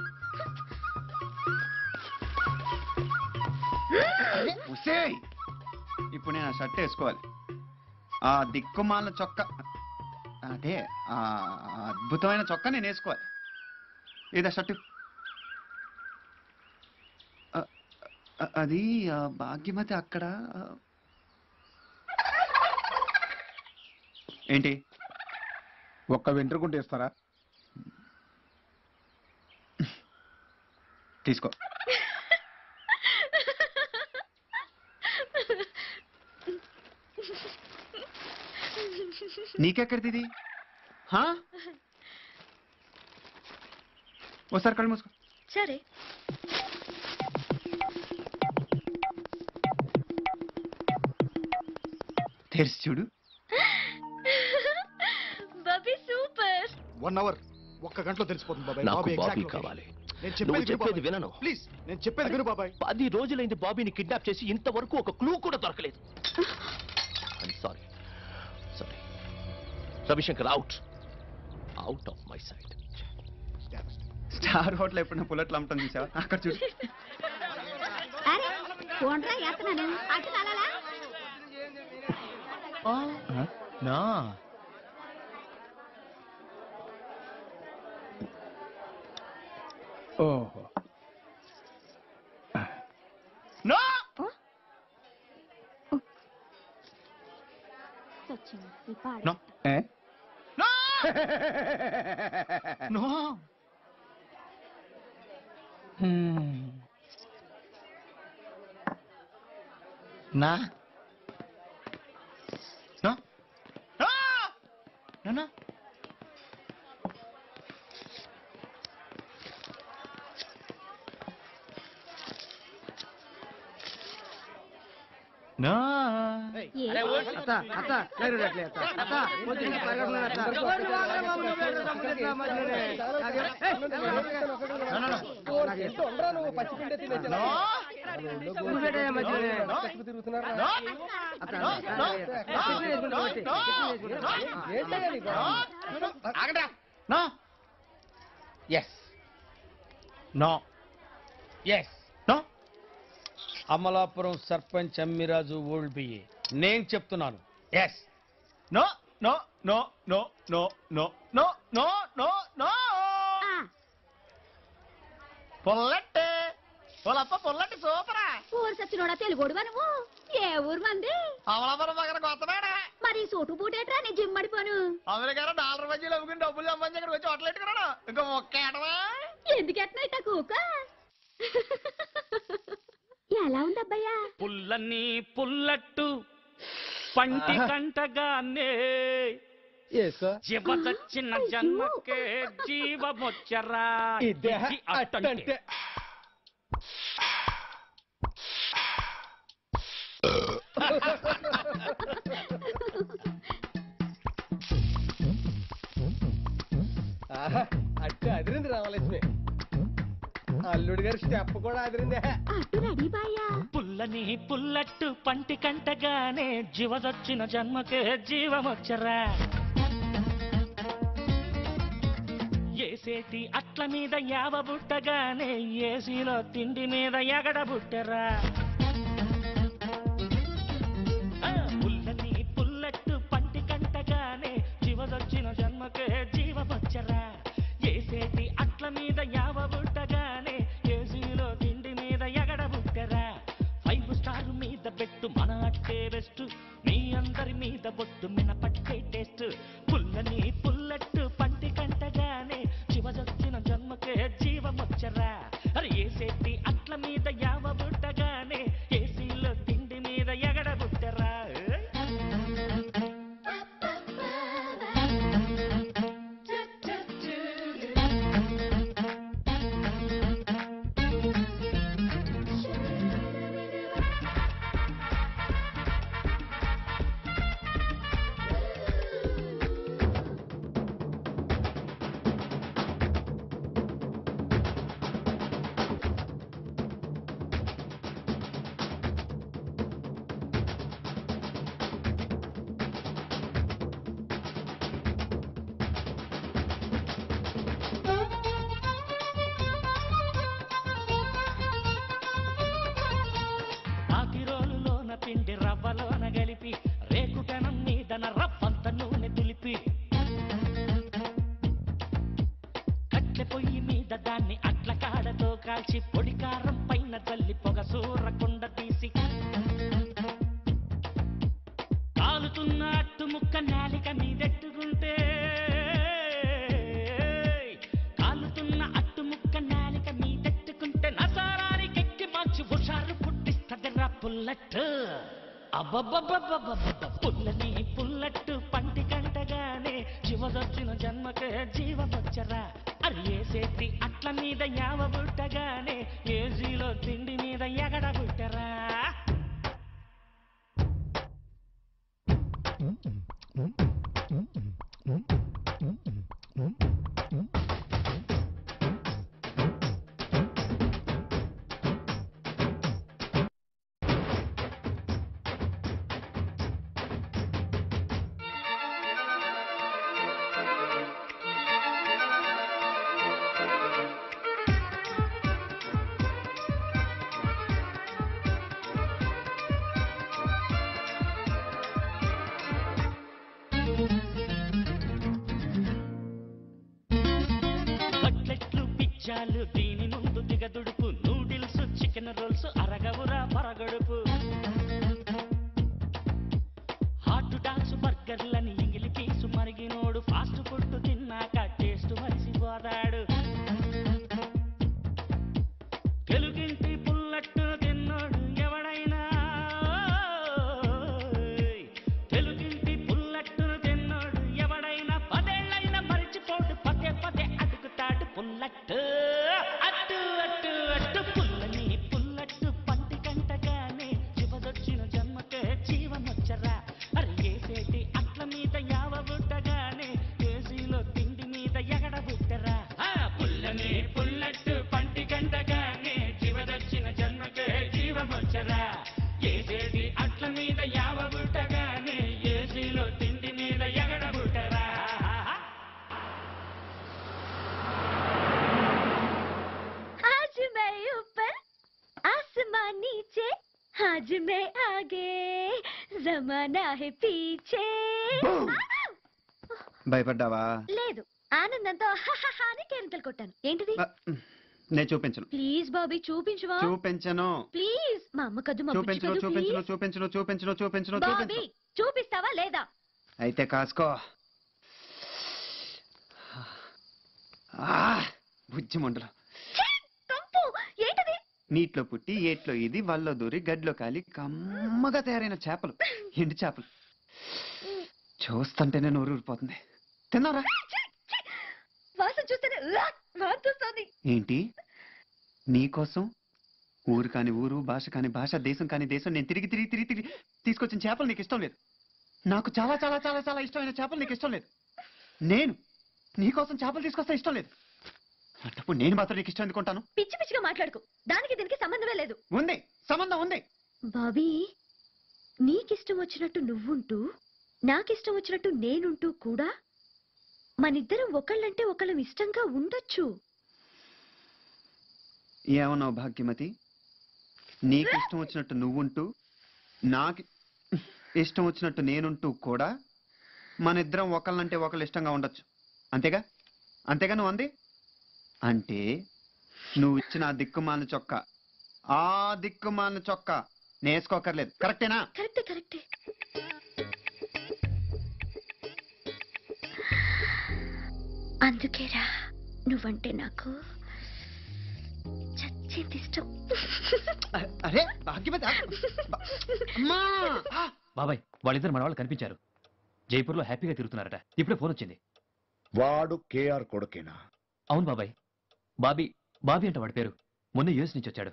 ఉసేయ్ ఇప్పుడు నేను ఆ షర్ట్ వేసుకోవాలి ఆ దిక్కుమాల చొక్క అదే ఆ అద్భుతమైన చొక్కా నేను వేసుకోవాలి ఏదా షర్టు అ- అ- అది ఆ భాగ్యమతి అక్కడ ఆ. ఏంటి ఒక్క వెంట్రుకుంటే ఇస్తారా తీసుకో నీకెక్కడిది ఇది హా? ఓసారి కళ్ళు మూసుకో సరే తెరిచి చూడు బాబీ సూపర్ వన్ అవర్ ఒక్క గంటలో తెలిసిపోతుంది బాబాయ్ నాకు బాబాయ్ బాబీ exact కావాలి నేను నువ్వు చెప్పేది చెప్పేది వినను ప్లీజ్ నేను చెప్పేది విను బాబాయ్ పది రోజులైంది బాబీని కిడ్నాప్ చేసి ఇంతవరకు ఒక క్లూ కూడా దొరకలేదు sorry sorry Ravishankar out out of my side star hotel ఎప్పుడైనా పుల్లట్లు అమ్మటం చూసావా అక్కడ చూడు అరే ఫోన్రా ఎత్తనాను అటు తలాలా నా ఓహో నో సచ్చిన్ ఈ పాడు నో ఏ నో నా నా నా నా నా అరే, ఓ, అత్త, అత్త, లేరు అట్లే, అత్త. అత్త, పొద్దున్నే పరగడుపున అత్త. ఓరి వాగరా బాబు, నువ్వు ఏడు సంపుకెట్లా మధ్యలోనే? నాకే- ఏయ్, నాకు ఎంత ఉండరా నువ్వు పచ్చిపిండే తినేసి రా. నువ్వేటయ్యా మధ్యలోనే? పచ్చిపు తిరుగుతున్నారా? అత్త, అత్త, కిడ్నీ వేసుకుంటా, వచ్చి. కిడ్నీ వేసుకుంటా. ఏంటయ్యా నీకు? No yes no yes no Amalapuram sarpanch Ammiraju old BA నేను చెప్తున్నాను yes no no no no no no no no no no పొల్లట్టే పొలప్ప పొల్లట్టి సూపరా ఊరు సచ్చినోడా తెలుగోడువా నువ్వు ఏ ఊరు మంది అమలాపురం పక్కన కొత్తమేడా మరి సోటు బూటేట్రా నీ జిమ్ పడిపోను అమెరికా డాలర్ మధ్యలో అమ్ముకుని డబ్బులు సంపాదించి ఇక్కడ వచ్చి హోటల్ ఇంకా మొక్క ఏటవా ఎందుకు ఎట్నైట కూక ఎలా ఉంది అబ్బయ్యా పుల్లని పుల్లట్టు పంటి కంటగానే జీవదచ్చిన జన్మకే జీవమొచ్చరా ఇదే ఇది అట్టంటే ఆహా, అట్టు అదిరింది రామలక్ష్మి అల్లుడి గారి స్టెప్ కూడా అదిరిందే అటు రెడీ బాయ్యా పుల్లని పుల్లట్టు పంటి కంటగానే జీవదొచ్చిన జన్మకే జీవమొచ్చరా ఏసేటి అట్ల మీద యావ బుట్టగానే ఏసీలో తిండి మీద ఎగడ బుట్టరా ఆ, పుల్లని పుల్లట్టు పంటి కంటగానే జీవదొచ్చిన జన్మకే జీవమొచ్చరా ఏసేటి అట్ల మీద యావ బుట్టగానే ఏసీలో తిండి మీద ఎగడ బుట్టరా ఫైవ్ స్టార్ మీద పెట్టు మన అట్టే బెస్ట్ మీ అందరి మీద బొట్టు మిన పట్టే టేస్ట్ పుల్లని పుల్లట్టు పంటి కంటగానే శివజొచ్చిన జన్మకే జీవమొచ్చరా అరే ఏసేటి అట్ల మీద యావ బుట్టగానే ఏసీలో తిండి మీద ఎగడ బుట్టరా ఆకిరోలులోన పిండి రవ్వలోన గలిపి రేకుటనం మీదన రవ్వంత నూనె తులిపి కట్టె పొయ్యి మీద దాన్ని అట్ల కాడతో కాల్చి పొడి కారం పైన తల్లి పొగ సూరకుండ తీసి కాలుతున్న అట్టు ముక్క నాలిక మీదెట్టుకుంటే కాలుతున్న అట్టు ముక్క నాలిక మీదెట్టుకుంటే నసారానికి ఎక్కి మంచి హుషారు పుట్టిస్తదిరా పుల్లట్టు అబ్బబ్బబ్బబ్బబ్బబ్బ పుల్లని పుల్లట్టు పంటి కంటగానే జీవదొచ్చిన జన్మకే జీవమొచ్చరా అది ఏసేటి అట్ల మీద యావ బుట్టగానే ఏజీలో తిండి మీద ఎగడ బుట్టరా కట్లెట్లు పిచ్చాలు దీని ముందు దిగదుడుపు నూడిల్స్ చికెన్ రోల్స్ అరగవురా పరగడుపు హాట్ డాగ్స్ బర్గర్లని ఇంగిలి పీసు మరిగినోడు ఫాస్ట్ ఫుడ్ పుల్లట్టు అట్టు అట్టు అట్టు పుల్లని పుల్లట్టు పంటి కంటగానే చివదొచ్చిన జన్మకే జీవమొచ్చరా అరే ఏసేటి అట్ల మీద యావ బుట్టగానే ఏసీలో తిండి మీద ఎగడ బుట్టరా ఆ పుల్లని పుల్లట్టు పంటి కంటగానే చివదొచ్చిన జన్మకే జీవమొచ్చరా ఏసేటి అట్ల మీద యావ బుట్టగానే ఏసీలో తిండి మీద ఎగడ బుట్టరా आज मैं ऊपर आसमान नीचे आज मैं आगे जमाना है पीछे భయపడ్డావా లేదు ఆనందంతో హహహ అని కేరింతలు కొట్టాను ఏంటిది ఆ, నేను చూపించను ప్లీజ్ బాబీ చూపించవా చూపించను ప్లీజ్ మా అమ్మ కద్దు మా బుజ్జి చూపించను కద్దు, చూపించను please. చూపించను చూపించను చూపించను బాబీ చూపించను చూపిస్తావా లేదా అయితే కాసుకో ఆ, బుజ్జి మండలం కంపు ఏంటది నీటిలో పుట్టి ఏట్లో ఇది వల్లో దూరి గడ్లో కాలి కమ్మగా తయారైన చేపలు ఎండు చేపలు చూస్తుంటేనే నోరు ఊరిపోతుంది తిన్నారా వాసన చూస్తేనే వాస్తుంది ఏంటి నీకోసం ఊరు కాని ఊరు భాష కాని భాష దేశం కాని దేశం నేను తిరిగి తిరిగి తిరిగి తిరిగి తీసుకొచ్చిన చేపలు నీకు ఇష్టం లేదు నాకు చాలా చాలా చాలా చాలా ఇష్టమైన చేపలు నీకు ఇష్టం లేదు నేను నీకోసం చేపలు తీసుకొస్తే ఇష్టం లేదు అట్టప్పుడు నేను మాత్రం నీకు ఇష్టం ఎందుకుంటాను పిచ్చి పిచ్చిగా మాట్లాడుకో దానికి దీనికి సంబంధమే లేదు ఉంది సంబంధం ఉంది బాబీ నీకిష్టం వచ్చినట్టు నువ్వుంటూ నాకిష్టం వచ్చినట్టు నేనుంటూ కూడా మనిద్దరం ఒకళ్ళంటే ఒకళ్ళం ఇష్టంగా ఉండొచ్చు ఏమన్నావు భాగ్యమతి నీకు ఇష్టం వచ్చినట్టు నువ్వుంటూ నాకు ఇష్టం వచ్చినట్టు నేనుంటూ కూడా మన ఇద్దరం ఒకళ్ళంటే ఒకళ్ళు ఇష్టంగా ఉండొచ్చు అంతేగా అంతేగా నువ్వు అంది అంటే నువ్వు ఇచ్చిన ఆ దిక్కుమాలిన చొక్క ఆ దిక్కుమాలిన చొక్క నేసుకోకర్లేదు కరెక్టేనా కరెక్టే కరెక్టే అందుకేరా నువ్వంటే నాకు చచ్చేది ఇష్టం అరే భాగ్యమతి అమ్మా బాబాయ్ వాళ్ళిద్దరు మన వాళ్ళు కనిపించారు జైపూర్లో హ్యాపీగా తిరుగుతున్నారట ఇప్పుడే ఫోన్ వచ్చింది వాడు కేఆర్ కొడుకేనా అవును బాబాయ్ బాబీ బాబీ అంట వాడి పేరు మొన్న యూఎస్ నుంచి వచ్చాడు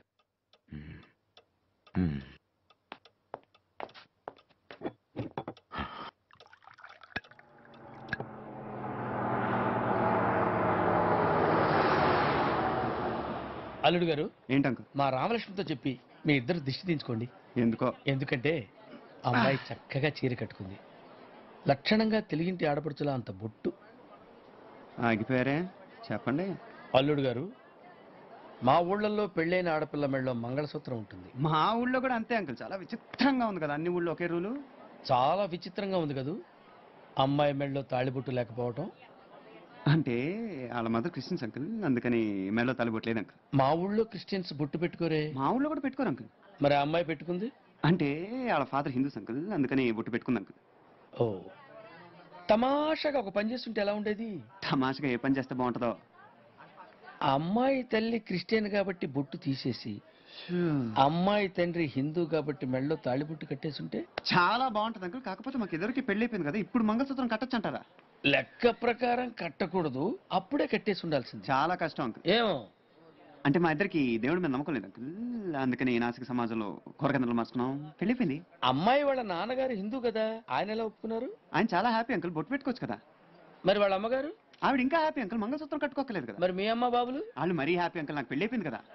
అల్లుడు గారు ఏంటంక మా రామలక్ష్మితో చెప్పి మీ ఇద్దరు దిష్టి దించుకోండి ఎందుకో ఎందుకంటే అమ్మాయి చక్కగా చీర కట్టుకుంది లక్షణంగా తెలుగింటి ఆడపడుచులా అంత బొట్టు ఆగిపోయారే చెప్పండి అల్లుడు గారు మా ఊళ్ళల్లో పెళ్ళైన ఆడపిల్ల మెళ్ళలో మంగళసూత్రం ఉంటుంది మా ఊళ్ళో కూడా అంతే అంకుల్ చాలా విచిత్రంగా ఉంది కదా అన్ని ఊళ్ళో ఒకే రూలు చాలా విచిత్రంగా ఉంది కదూ అమ్మాయి మెళ్ళలో తాళిబొట్టు లేకపోవటం అంటే వాళ్ళ మదర్ క్రిస్టియన్స్ అంకుల్ అందుకని మెల్లో తలబొట్లేదు అంకుల్ మా ఊళ్ళో క్రిస్టియన్స్ బొట్టు పెట్టుకోరే మా ఊళ్ళో కూడా పెట్టుకోరు అంకుల్ మరి ఆ అమ్మాయి పెట్టుకుంది అంటే వాళ్ళ ఫాదర్ హిందూస్ అంకుల్ అందుకని బొట్టు పెట్టుకుంది అంకుల్ ఓ తమాషాగా ఒక పని చేస్తుంటే ఎలా ఉండేది తమాషగా ఏ పని చేస్తే బాగుంటుందో ఆ అమ్మాయి తల్లి క్రిస్టియన్ కాబట్టి బొట్టు తీసేసి అమ్మాయి తండ్రి హిందూ కాబట్టి మెళ్ళలో తాళిబొట్టు కట్టేసుంటే చాలా బాగుంటుంది అంకుల్ కాకపోతే మాకు ఇద్దరికి పెళ్లి అయిపోయింది కదా ఇప్పుడు మంగళసూత్రం కట్టచ్చు అంటారా లెక్క ప్రకారం కట్టకూడదు అప్పుడే కట్టేసి ఉండాల్సింది చాలా కష్టం అంకుల్ ఏమో అంటే మా ఇద్దరికి దేవుడి మీద నమ్మకం లేదు అంకుల్ అందుకని నాసిక సమాజంలో కూరగందలు మార్చుకున్నాం పెళ్లి అయిపోయింది అమ్మాయి వాళ్ళ నాన్నగారు హిందూ కదా ఆయన ఎలా ఒప్పుకున్నారు ఆయన చాలా హ్యాపీ అంకుల్ బొట్టు పెట్టుకోవచ్చు కదా మరి వాళ్ళ అమ్మగారు ఆవిడ ఇంకా హ్యాపీ అంకుల్ మంగళసూత్రం కట్టుకోకలేదు కదా మరి మీ అమ్మ బాబులు వాళ్ళు మరీ హ్యాపీ అంకుల్ నాకు పెళ్లి అయిపోయింది కదా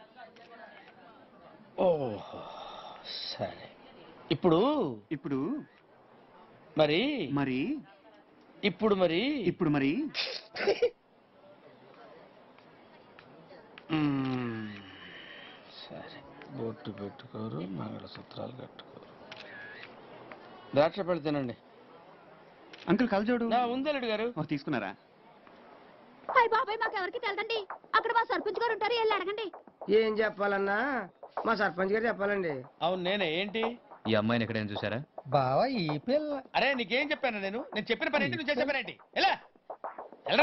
ఓహో సరే ఇప్పుడు ఇప్పుడు మరి మరి ఇప్పుడు మరి ఇప్పుడు మరి మ్మ్. సరే బొట్టు పెట్టుకోరు మంగళసూత్రాలు కట్టుకోరు ద్రాక్ష పళ్ళు తినండి అంకుల్ కలజోడు నా ఉందలుడు గారు ఓ తీసుకున్నారా హాయ్ బాబాయ్ మాకెవరికి తెలదండి అక్కడ మా సర్పంచ్ గారు ఉంటారు వెళ్ళి అడగండి ఏం చెప్పాలన్నా మా సర్పంచ్ గారు చెప్పాలండి అవును నేనే ఏంటి ఈ అమ్మాయిని ఎక్కడైనా చూసారా బావా ఈ పిల్ల అరే నీకేం చెప్పాను నేను నేను చెప్పిన పని ఏంటి నువ్వు చేసే పని ఏంటి ఎలా ఎలా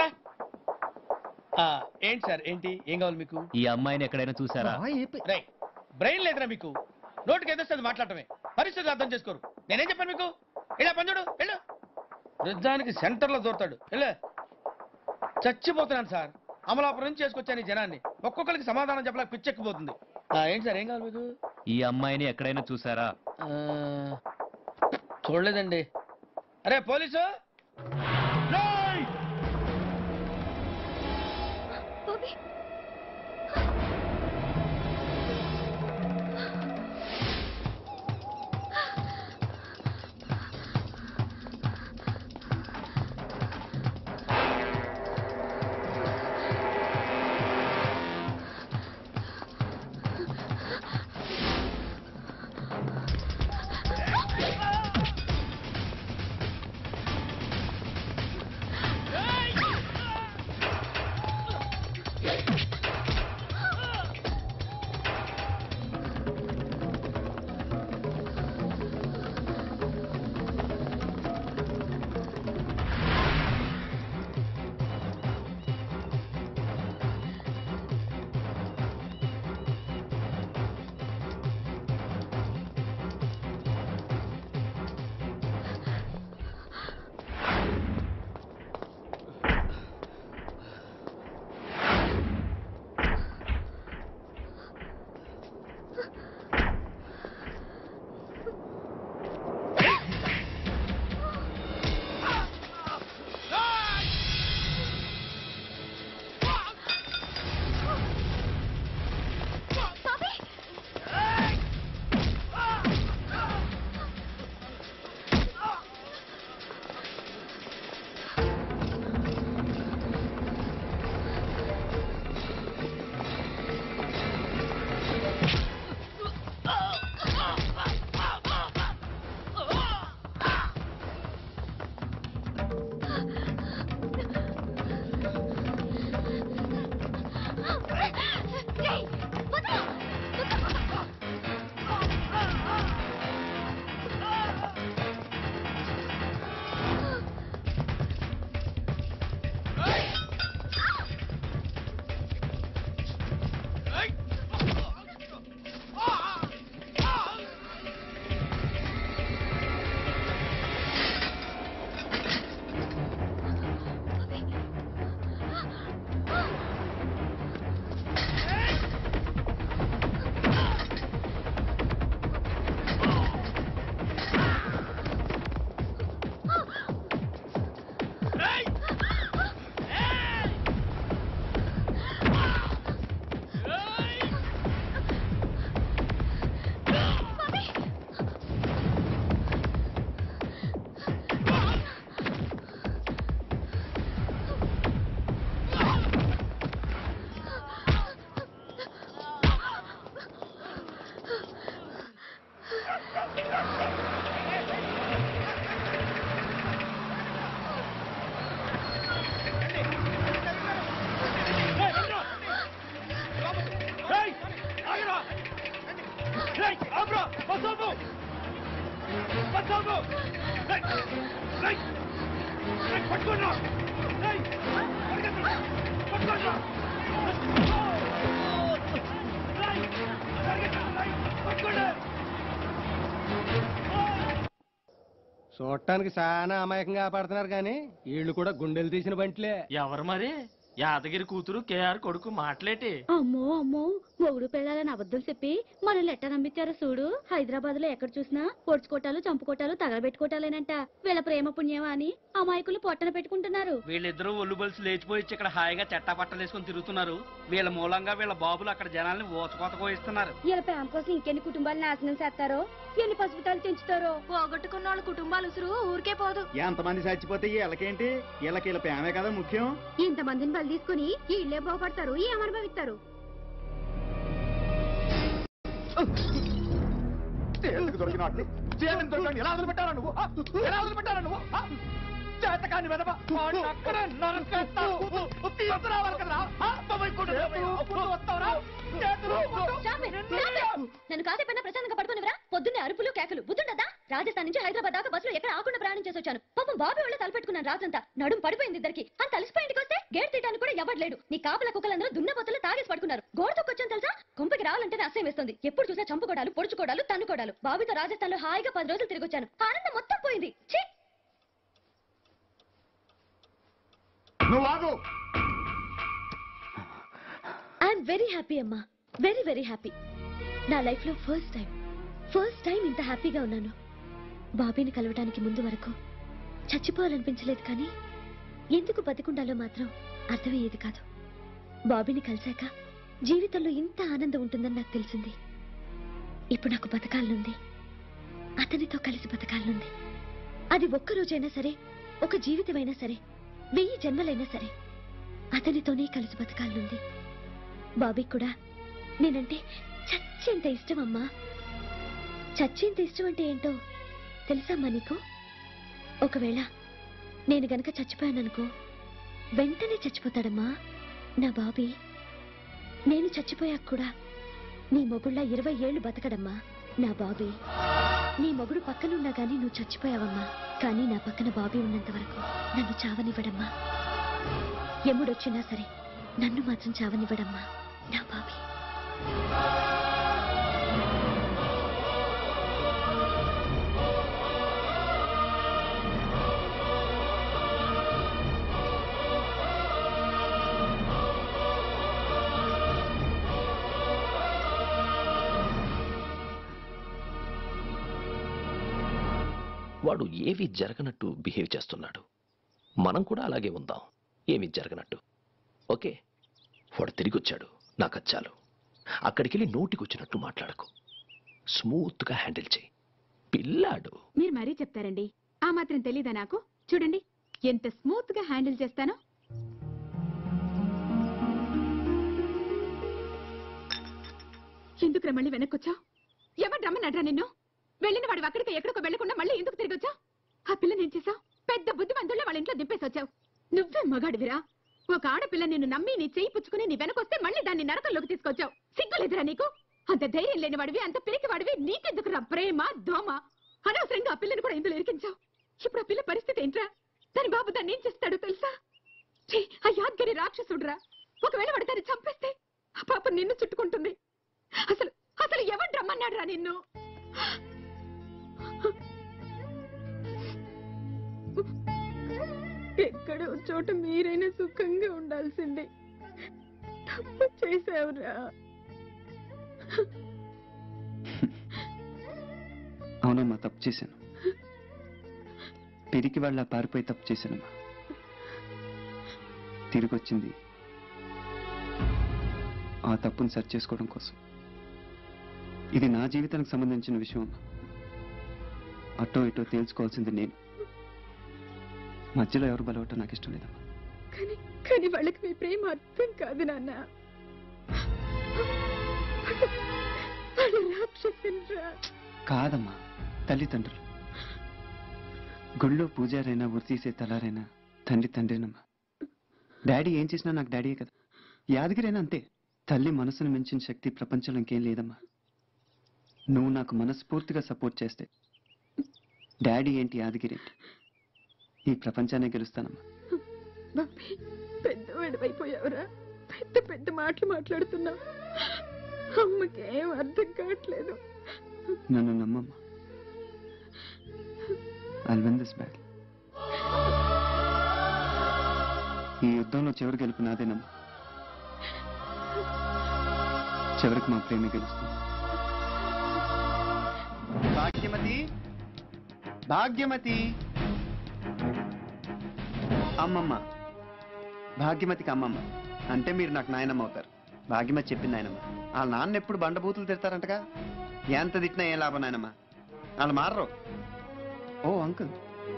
ఏంటి సార్ ఏంటి ఏం కావాలి మీకు ఈ అమ్మాయిని ఎక్కడైనా చూసారా రై బ్రెయిన్ లేదురా మీకు నోటికి ఎదుస్తుంది మాట్లాడటమే పరిస్థితులు అర్థం చేసుకోరు నేనేం చెప్పాను మీకు ఇలా పంచుడు వెళ్ళు వృద్ధానికి సెంటర్లో దూరతాడు వెళ్ళు చచ్చిపోతున్నాను సార్ అమలాపురం నుంచి చేసుకొచ్చాను ఈ జనాన్ని ఒక్కొక్కరికి సమాధానం చెప్పలేక పిచ్చెక్కిపోతుంది ఆ, ఏంటి సార్ ఏం కావాలి మీకు ఈ అమ్మాయిని ఎక్కడైనా చూసారా ఆ, చూడలేదండి అరే పోలీసు చూడటానికి చాలా అమాయకంగా పడుతున్నారు కానీ వీళ్ళు కూడా గుండెలు తీసిన బంట్లే ఎవరు మరి యాదగిరి కూతురు కేఆర్ కొడుకు మాట్లాటి అమ్మో అమ్మో మొగుడు పెళ్ళాలని అబద్ధం చెప్పి మనల్ని ఎట్ట నమ్మించారో చూడు హైదరాబాద్ లో ఎక్కడ చూసినా పొడుచుకోటాలు చంపుకోటాలు తగలబెట్టుకోటాలేనంట వీళ్ళ ప్రేమ పుణ్యమా అని అమాయకులు పొట్టన పెట్టుకుంటున్నారు వీళ్ళిద్దరూ ఒళ్ళు బలిసి లేచిపోయి వచ్చి ఇక్కడ హాయిగా చెట్టా పట్టలేసుకొని తిరుగుతున్నారు వీళ్ళ మూలంగా వీళ్ళ బాబులు అక్కడ జనాల్ని ఓచకోత కోయిస్తున్నారు వీళ్ళ ప్రేమ కోసం ఇంకెన్ని కుటుంబాలు నాశనం చేస్తారో ఎన్ని పసుపుతాలు తెంచుతారో పోగొట్టుకున్న వాళ్ళ కుటుంబాలు ఉసురు ఊరికే పోదు ఎంతమంది చచ్చిపోతే వీళ్ళకేంటి వీళ్ళకి వీళ్ళ ప్రేమే కదా ముఖ్యం ఇంతమందిని బలి తీసుకుని వీళ్ళే బాగుపడతారు ఏమనుభవిస్తారు ఎందుకు దొరికిన వాటిని చేతికి దొరికిన ఎలా వదిలిపెట్టారా నువ్వు ఆ? ఎలా వదిలిపెట్టారా నువ్వు ఆ? చేతకాని వెదవ వాడిని అక్కడే నరకేస్తావు. తీసుకురావాలి కదరా? ఆ? తొమ్మిది కోట్లు అప్పుడు వస్తావురా? చేతులు Stop it! Stop it! నన్ను కాసేపైనా ప్రశాంతంగా పడుకునివరా పొద్దున్నే అరుపులు కేకలు బుద్ధుండదా రాజస్థాన్ నుంచి హైదరాబాద్ దాకా బస్సులో ఎక్కడ ఆకుండా ప్రయాణం చేసి వచ్చాను పాపం బాబు వాళ్ళ తలపెట్టుకున్నాను రాత్రంతా నడుం పడిపోయింది ఇద్దరికి అంత అలసిపోయి ఇంటికి వస్తే గేట్ తీయడానికి కూడా ఎవరు లేడు నీ కాపల కుక్కలందరూ దున్నపోతలు తాగేసి పడుకున్నారు గోడతో వచ్చాను తెలుసా కొంపకి రావాలంటేనే అసహ్యం వేస్తుంది ఎప్పుడు చూసా చంపుకోడాలు పొడుచుకోడాలు తన్నుకోడాలు బాబుతో రాజస్థాన్ లో హాయిగా పది రోజులు తిరిగి వచ్చాను ఆనందం మొత్తం పోయింది ఛీ! నువ్వు ఆగు వెరీ హ్యాపీ అమ్మా వెరీ వెరీ హ్యాపీ నా లైఫ్ లో ఫస్ట్ టైం ఫస్ట్ టైం ఇంత హ్యాపీగా ఉన్నాను బాబీని కలవడానికి ముందు వరకు చచ్చిపోవాలనిపించలేదు కానీ ఎందుకు బతికుండాలో మాత్రం అర్థమయ్యేది కాదు బాబీని కలిశాక జీవితంలో ఇంత ఆనందం ఉంటుందని నాకు తెలిసింది ఇప్పుడు నాకు బతకాలనుంది అతనితో కలిసి బతకాలనుంది అది ఒక్క రోజైనా సరే ఒక జీవితమైనా సరే వెయ్యి జన్మలైనా సరే అతనితోనే కలిసి బతకాలనుంది బాబీకి కూడా నేనంటే చచ్చేంత ఇష్టం అమ్మా చచ్చేంత ఇష్టం అంటే ఏంటో తెలుసమ్మా నీకు ఒకవేళ నేను గనక చచ్చిపోయాననుకో వెంటనే చచ్చిపోతాడమ్మా నా బాబీ నేను చచ్చిపోయాక కూడా నీ మొగుళ్ళ ఇరవై ఏళ్ళు బతకడమ్మా నా బాబీ నీ మొగుడు పక్కనున్నా గానీ నువ్వు చచ్చిపోయావమ్మా కానీ నా పక్కన బాబీ ఉన్నంత వరకు నన్ను చావనివ్వడమ్మా ఎముడొచ్చినా సరే నన్ను మాత్రం చావనివ్వడమ్మా నా బాబీ వాడు ఏవి జరగనట్టు బిహేవ్ చేస్తున్నాడు మనం కూడా అలాగే ఉందాం ఏమి జరగనట్టు ఓకే వాడు తిరిగి వచ్చాడు నాకు అచ్చాలు అక్కడికి వెళ్ళి నోటికొచ్చినట్టు మాట్లాడకు స్మూత్గా హ్యాండిల్ చేయి పిల్లాడు మీరు మరీ చెప్తారండి ఆ మాత్రం తెలీదా నాకు చూడండి ఎంత స్మూత్ గా హ్యాండిల్ చేస్తానో ఎందుకు మళ్ళీ వెనక్కొచ్చావు ఎవరు రమ్మన్నాడ్రా నిన్ను వెళ్ళిన వాడు అక్కడికి ఎక్కడికో వెళ్లకుండా మళ్ళీ ఎందుకు తిరిగి వచ్చావు ఆ పిల్లని ఏం చేసావు పెద్ద బుద్ధిమంతుల్లో వాళ్ళ ఇంట్లో దింపేసి వచ్చావు నువ్వే మగాడివిరా ఒక ఆడపిల్ల నిన్ను నమ్మి నీ చేయి పుచ్చుకుని నీ వెనకొస్తే మళ్ళీ దాన్ని నరకంలోకి తీసుకొచ్చావు సిగ్గులేదురా నీకు అంత ధైర్యం లేని వాడివి అంత పిరికి వాడివి నీకెందుకురా ప్రేమ దోమ అనవసరంగా ఆ పిల్లని కూడా ఇందులో ఇరికించావు ఇప్పుడు ఆ పిల్ల పరిస్థితి ఏంట్రా దాని బాబు దాన్ని ఏం చేస్తాడో తెలుసా ఛీ, ఆ యాద్గిరి రాక్షసుడురా ఒకవేళ వాడు దాన్ని చంపేస్తే ఆ పాప నిన్ను చుట్టుకుంటుంది అసలు అసలు ఎవరు రమ్మన్నాడురా నిన్ను ఎక్కడో చోట మీరైనా సుఖంగా ఉండాల్సిందే తప్పు చేసావురా అవునమ్మా తప్పు చేశాను పిరికి వాళ్ళ పారిపోయి తప్పు చేశానమ్మా తిరిగి వచ్చింది ఆ తప్పును సరి చేసుకోవడం కోసం ఇది నా జీవితానికి సంబంధించిన విషయం అమ్మా అటో ఇటో తేల్చుకోవాల్సింది నేను మధ్యలో ఎవరు బలవటం నాకు ఇష్టం లేదమ్మా కానీ కానీ వాళ్ళకి మీ ప్రేమ అర్థం కాదు నాన్న వాళ్ళు రాక్షసురా కాదమ్మా తల్లిదండ్రులు గుళ్ళో పూజారైనా ఉరితీసే తలారైనా తండ్రి తండ్రినమ్మా డాడీ ఏం చేసినా నాకు డాడీయే కదా యాదగిరైనా అంతే తల్లి మనసును మించిన శక్తి ప్రపంచంలో ఇంకేం లేదమ్మా నువ్వు నాకు మనస్ఫూర్తిగా సపోర్ట్ చేస్తే డాడీ ఏంటి యాదగిరి ఏంటి ఈ ప్రపంచాన్ని గెలుస్తానమ్మా బాబీ పెద్దవాడు అయిపోయావురా పెద్ద పెద్ద మాటలు మాట్లాడుతున్నావు అమ్మకేం అర్థం కావట్లేదు నన్ను నమ్మమ్మా ఐ విన్ దిస్ బ్యాటిల్ ఈ యుద్ధంలో చివరి గెలుపు నాదేనమ్మా చివరికి మా ప్రేమ గెలుస్తుంది భాగ్యమతి భాగ్యమతి అమ్మమ్మ భాగ్యమతికి అమ్మమ్మ అంటే మీరు నాకు నాయనమ్మ అవుతారు భాగ్యమతి చెప్పింది నాయనమ్మ వాళ్ళ నాన్న ఎప్పుడు బండబూతులు తిడతారంటగా ఎంత తిట్టినా ఏం లాభం నాయనమ్మ వాళ్ళు మారరు oh uncle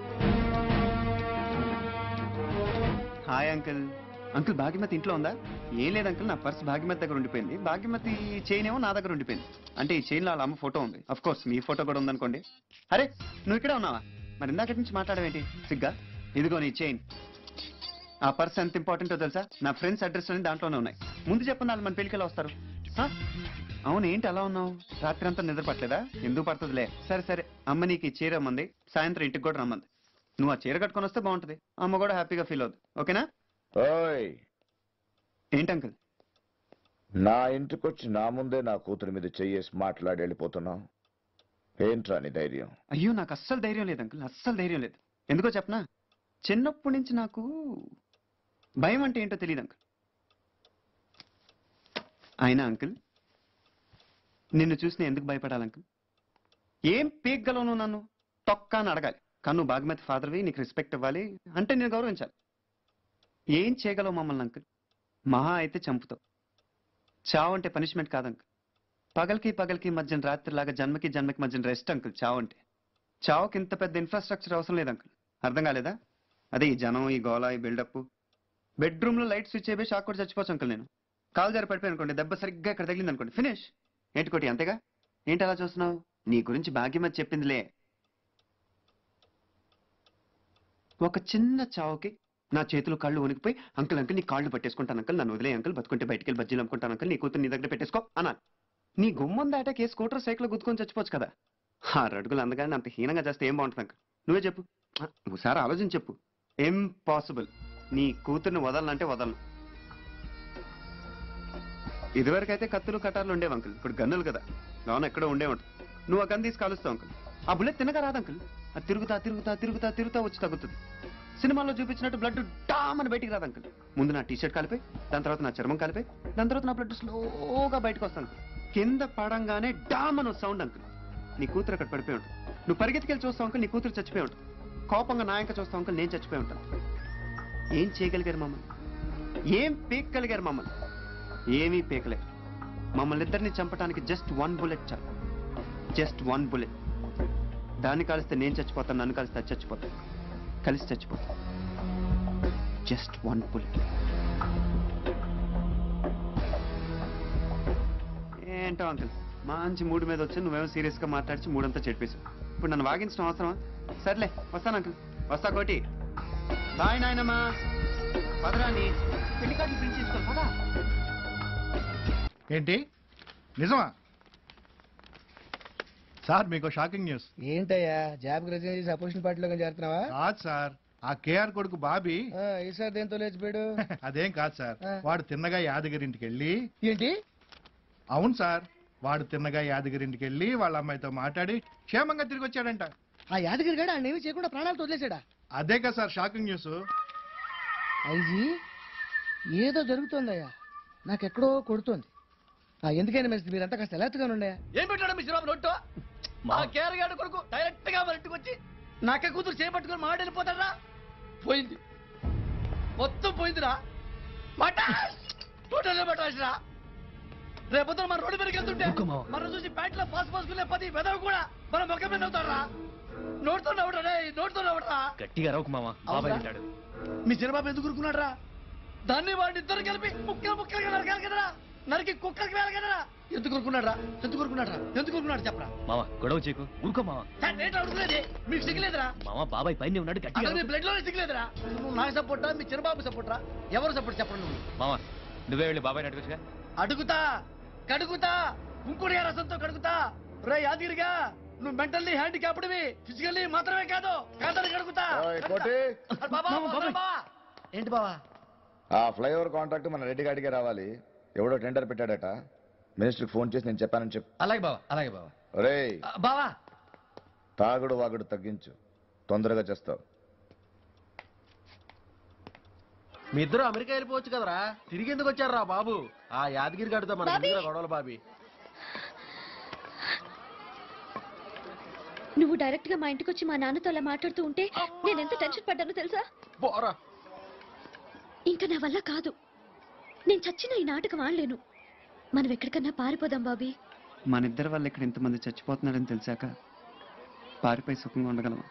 hi uncle uncle Bhagyamati ఇంట్లో ఉందా ఏం లేదు అంకుల్ నా పర్స్ భాగ్యమతి దగ్గర ఉండిపోయింది భాగ్యమతి చైన్ ఏమో నా దగ్గర ఉండిపోయింది అంటే ఈ చైన్ లో వాళ్ళ అమ్మ ఫోటో ఉంది అఫ్ కోర్స్ మీ ఫోటో కూడా ఉందనుకోండి అరే నువ్వు ఇక్కడే ఉన్నావా మరి ఇందాకటి నుంచి మాట్లాడవేంటి సిగ్గా ఇదిగో నీ చైన్ ఆ పర్స్ ఎంత ఇంపార్టెంటో తెలుసా నా ఫ్రెండ్స్ అడ్రస్ అన్ని దాంట్లోనే ఉన్నాయి ముందు చెప్పండి వాళ్ళు మన పెళ్ళికి వస్తారు హ? అవును ఏంటి అలా ఉన్నావు రాత్రి అంతా నిద్ర పట్టలేదా ఎందుకు పడుతుందిలే సరే సరే అమ్మ నీకు ఈ చీర రమ్మంది సాయంత్రం ఇంటికి కూడా రమ్మంది నువ్వు ఆ చీర కట్టుకొని వస్తే బాగుంటుంది అమ్మ కూడా హ్యాపీగా ఫీల్ అవుతుంది ఓకేనా ఓయ్ ఏంటి అంకుల్ నా ఇంటికొచ్చి నా ముందే నా కూతురి మీద చెయ్యేసి మాట్లాడి వెళ్ళిపోతున్నావు ఏంట్రా నీ ధైర్యం అయ్యో నాకు అస్సలు ధైర్యం లేదు అంకుల్ అస్సలు ధైర్యం లేదు ఎందుకో చెప్పనా చిన్నప్పటి నుంచి నాకు భయం అంటే ఏంటో తెలియదు అంకుల్ అయినా అంకుల్ నిన్ను చూసి నేను ఎందుకు భయపడాలి అంకుల్ ఏం పీగ్గలవు నువ్వు నన్ను తొక్క అని అడగాలి కానీ నువ్వు బాగ్మతి ఫాదర్వి నీకు రెస్పెక్ట్ ఇవ్వాలి అంటే నేను గౌరవించాలి ఏం చేయగలవు మమ్మల్ని అంకుల్ మహా అయితే చంపుతావు చావు అంటే పనిష్మెంట్ కాదు అంకుల్ పగలకి పగలకి మధ్యన రాత్రిలాగా జన్మకి జన్మకి మధ్యన రెస్ట్ అంకుల్ చావు అంటే చావుకి ఇంత పెద్ద ఇన్ఫ్రాస్ట్రక్చర్ అవసరం లేదు అంకుల్ అర్థం కాలేదా అదే ఈ జనం ఈ గోల ఈ బిల్డప్ బెడ్రూమ్ లో లైట్ స్విచ్ అయిపోయి షాక్ కూడా చచ్చిపోవచ్చు అంకుల్ నేను కాలు జారి పడిపోయి అనుకోండి దెబ్బ సరిగ్గా ఇక్కడ తగిలింది అనుకోండి ఫినిష్ ఏంటి కోటి అంతేగా ఏంటి అలా చూస్తున్నావు నీ గురించి భాగ్యమతి చెప్పిందిలే ఒక చిన్న చావుకి నా చేతులు కాళ్ళు వణికిపోయి అంకుల్ అంకుల్ నీ కాళ్ళు పట్టేసుకుంటాను అంకుల్ నన్ను వదిలే అంకుల్ బతుకుంటే బయటికి వెళ్ళి బజ్జీలు అమ్ముకుంటాను అంకుల్ నీ కూతురు నీ దగ్గర పెట్టేసుకో అన్నాను నీ గుమ్మం దాటాకే స్కూటర్ సైకిల్ గుద్దుకొని చచ్చిపోవచ్చు కదా ఆరు అడుగులు అందగానే అంత హీనంగా చేస్తే ఏం బాగుంటుంది అంకుల్ నువ్వే చెప్పు ఆ, ఒకసారి ఆలోచించి చెప్పు ఇంపాసిబుల్ నీ కూతుర్ని వదలనంటే వదలను ఇదివరకైతే కత్తులు కటార్లు ఉండేవి అంకుల్ ఇప్పుడు గన్నులు కదా లోన ఎక్కడో ఉండే ఉంటుంది నువ్వు ఆ గన్ తీసి కాలుస్తావు అంకుల్ ఆ బుల్లెట్ తినగా రాదు అంకుల్ అది తిరుగుతా తిరుగుతా తిరుగుతా తిరుగుతా వచ్చి తగ్గుతుంది సినిమాలో చూపించినట్టు బ్లడ్ డామని బయటికి రాదు అంకుల్ ముందు నా టీషర్ట్ కలిపి దాని తర్వాత నా చర్మం కలిపి దాని తర్వాత నా బ్లడ్ స్లోగా బయటకు వస్తాను కింద పడంగానే డామన్ సౌండ్ అంకుల్ నీ కూతురు అక్కడ పడిపోయి ఉంటుంది నువ్వు పరిగెత్తికెళ్ళి చూస్తావు అంకుల్ నీ కూతురు చచ్చిపోయి ఉంటుంది కోపంగా నాయక చూస్తావు అంకుల్ నేను చచ్చిపోయి ఉంటాను ఏం చేయగలిగారు మమ్మల్ని ఏం పీక్కగలిగారు మమ్మల్ని ఏమీ పీకలేరు మమ్మల్ని ఇద్దరిని చంపడానికి జస్ట్ వన్ బుల్లెట్ చాలు జస్ట్ వన్ బుల్లెట్ దాన్ని కలిస్తే నేను చచ్చిపోతాను నన్ను కలిస్తే అది చచ్చిపోతాను కలిసి చచ్చిపోతాను జస్ట్ వన్ బుల్లెట్ ఏంటో అంకుల్ మంచి మూడు మీద వచ్చి నువ్వేమో సీరియస్ గా మాట్లాడిచి మూడంతా చెప్పేశావు ఇప్పుడు నన్ను వాగించడం అవసరమా సర్లే వస్తాను అంకుల్ వస్తా కోటి బాయ్ నాయనమ్మా పదరాని పెళ్లి కార్డు ప్రింట్ చేసుకోవాలి పదా ఏంటి నిజమా సార్ మీకు షాకింగ్ న్యూస్ ఏంటయ్యా జాబ్ రిజైన్ చేసి అపోజిషన్ పార్టీలో చేరుతున్నావా కాదు సార్ ఆ కేఆర్ కొడుకు బాబీ ఆ, ఈసారి దేంతో లేచిపోయాడు అదేం కాదు సార్ ఆ. వాడు తిన్నగా యాదగిరి ఇంటికి వెళ్ళి ఏంటి అవును సార్ వాడు తిన్నగా యాదగిరి ఇంటికి వెళ్ళి వాళ్ళ అమ్మాయితో మాట్లాడి క్షేమంగా తిరిగి వచ్చాడంట ఆ యాదగిరి గడ ఆయన ఏమీ చేయకుండా ప్రాణాలతో వదిలేశాడా అదే కదా సార్ షాకింగ్ న్యూస్ ఐజీ ఏదో జరుగుతోందయ్యా నాకెక్కడో కొడుతోంది ఆ, ఎందుకైనా మంచిది మీరంతా కాస్త ఎలర్ట్గా ఉండే ఏం పెట్టాడు మీ శ్రీరామ్ నోట్లో మా కేరగాడు కొడుకు డైరెక్ట్ గా మన ఇంటికి వచ్చి నాకే కూతురు చేపట్టుకుని మాట వెళ్ళిపోతాడా పోయింది మొత్తం పోయిందిరా మటాష్ టోటల్ మటాష్ రా రేపొద్దున మన రోడ్డు మీదకి వెళ్తుంటే మనం చూసి ప్యాంట్లో పాస్ పాసుకునే పది వెదవు కూడా మన మొక్క మీద అవుతారా నోడుతో నవ్వడా నోడుతో నవ్వడా గట్టిగా రౌకు మామ బాబాయ్ వింటాడు మీ చిన్నబాబు ఎందుకు ఊరుకున్నాడు రా దాన్ని వాడిని ఇద్దరు కలిపి ముక్కలు ముక్కలుగా నరకాలి కదరా నరికి కుక్కలకి వేయాలి కదరా ఎందుకు ఊరుకున్నాడు రా ఎందుకు ఊరుకున్నాడు రా ఎందుకు ఊరుకున్నాడు చెప్పరా మామ గొడవ చేయకు ఊరుకో మామ సార్ ఏంటి అడుగుతున్నది మీకు సిగ్గులేదురా మామ బాబాయ్ పైన ఉన్నాడు గట్టిగా అసలు మీ రౌకు. బ్లడ్ లోనే సిగ్గులేదురా నువ్వు నాకు సపోర్టా మీ చిన్నబాబు సపోర్టరా ఎవరు సపోర్ట్ చెప్పండి నువ్వు మామ నువ్వే వెళ్ళి బాబాయ్ అడగచ్చుగా అడుగుతా కడుగుతా కుంకుడిగా రసంతో కడుగుతా రే యాదగిరిగా నువ్వు మెంటల్లీ హ్యాండిక్యాప్డ్వి ఫిజికల్లీ మాత్రమే కాదు కాదని కడుగుతా ఓయ్, కోటి. అరే బాబా, బాబా, బాబా. ఏంటి బావా ఆ ఫ్లైఓవర్ కాంట్రాక్ట్ మన రెడ్డి గాడికే రావాలి ఎవడో టెండర్ పెట్టాడట మినిస్టర్కి ఫోన్ చేసి నేను చెప్పానని చెప్పు అలాగే బావా అలాగే బావా ఒరేయ్ ఆ, బావా తాగుడు వాగుడు తగ్గించు తొందరగా చేస్తావు మీ ఇద్దరు అమెరికా వెళ్ళిపోవచ్చు కదరా తిరిగి ఎందుకు వచ్చారా బాబు ఆ యాదగిరి గడితో మన బాబీ! ఎందుకురా గొడవలు బాబీ నువ్వు డైరెక్ట్ గా మా ఇంటికి వచ్చి మా నాన్నతో అలా మాట్లాడుతూ ఉంటే నేను ఎంత టెన్షన్ పడ్డానో తెలుసా పోరా ఇంకా నా వల్ల కాదు నేను చచ్చిన ఈ నాటకం ఆడలేను మనం ఎక్కడికన్నా పారిపోదాం బాబీ మన ఇద్దరి వల్ల ఇక్కడ ఇంతమంది చచ్చిపోతున్నారని తెలిసాక పారిపోయి సుఖంగా ఉండగలమా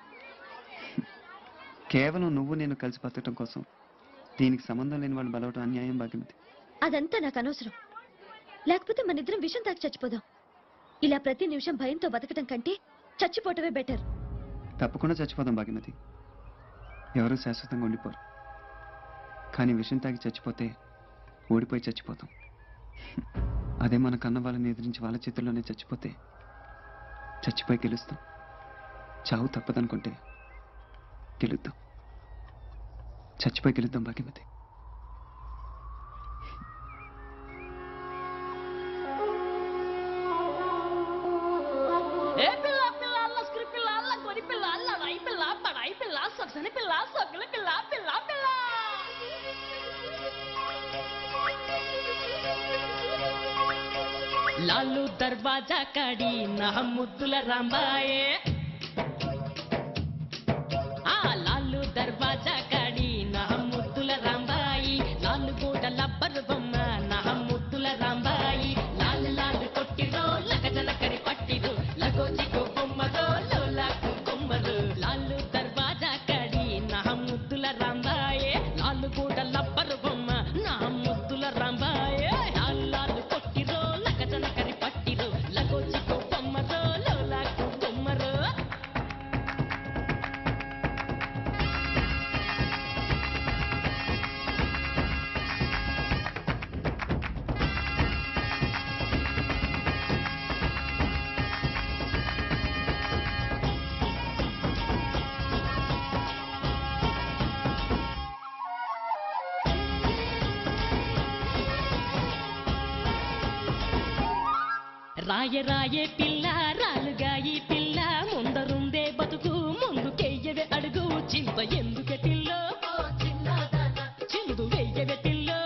కేవలం నువ్వు నేను కలిసి బతకడం కోసం దీనికి సంబంధం లేని వాళ్ళు బలవటం అన్యాయం భాగ్యమతి అదంతా నాకు అనవసరం లేకపోతే మన ఇద్దరం విషం తాకి చచ్చిపోదాం ఇలా ప్రతి నిమిషం భయంతో బతకటం కంటే చచ్చిపోవటమే బెటర్ తప్పకుండా చచ్చిపోదాం భాగ్యమతి ఎవరు శాశ్వతంగా ఉండిపోరు కానీ విషయం తాగి చచ్చిపోతే ఓడిపోయి చచ్చిపోతాం అదే మన కన్న వాళ్ళని ఎదిరించి వాళ్ళ చేతుల్లోనే చచ్చిపోతే చచ్చిపోయి గెలుస్తాం చావు తప్పదనుకుంటే గెలుద్దాం చచ్చిపోయి గెలుద్దాం భాగ్యమతి ఏ పిల్ల పిల్ల అల్ల స్క్రి పిల్ల అల్ల గొరి పిల్ల అల్ల రై పిల్ల పడై పిల్ల సొగసని పిల్ల సొగలి పిల్ల పిల్ల పిల్ల లాలు దర్వాజా కాడి నా ముద్దుల రాంబాయే ఆ లాలు దర్వాజా కాడి నా ముద్దుల రాంబాయి లాలు కూడా లబ్బరు బొమ్మ నా ముద్దుల రాంబాయి లాలు లాలు కొట్టిరో లగజలకరి పట్టిరు లగోజిగో బొమ్మరో లోలాకు కొమ్మరు లాలు దర్వాజా కాడి నా ముద్దుల రాంబాయే లాలు కూడా లబ్బరు బొమ్మ నా ముద్దుల రాంబాయే లాలు లాలు కొట్టిరో లగజలకరి పట్టిరు లగోజిగో బొమ్మరో లోలాకు కొమ్మరు రాయ రాయే పిల్ల రాలుగా ఈ పిల్ల ముందరుందే బతుకు ముందుకెయ్యవే అడుగు చింత ఎందుకే పిల్లో చిందు వెయ్యవే పిల్లో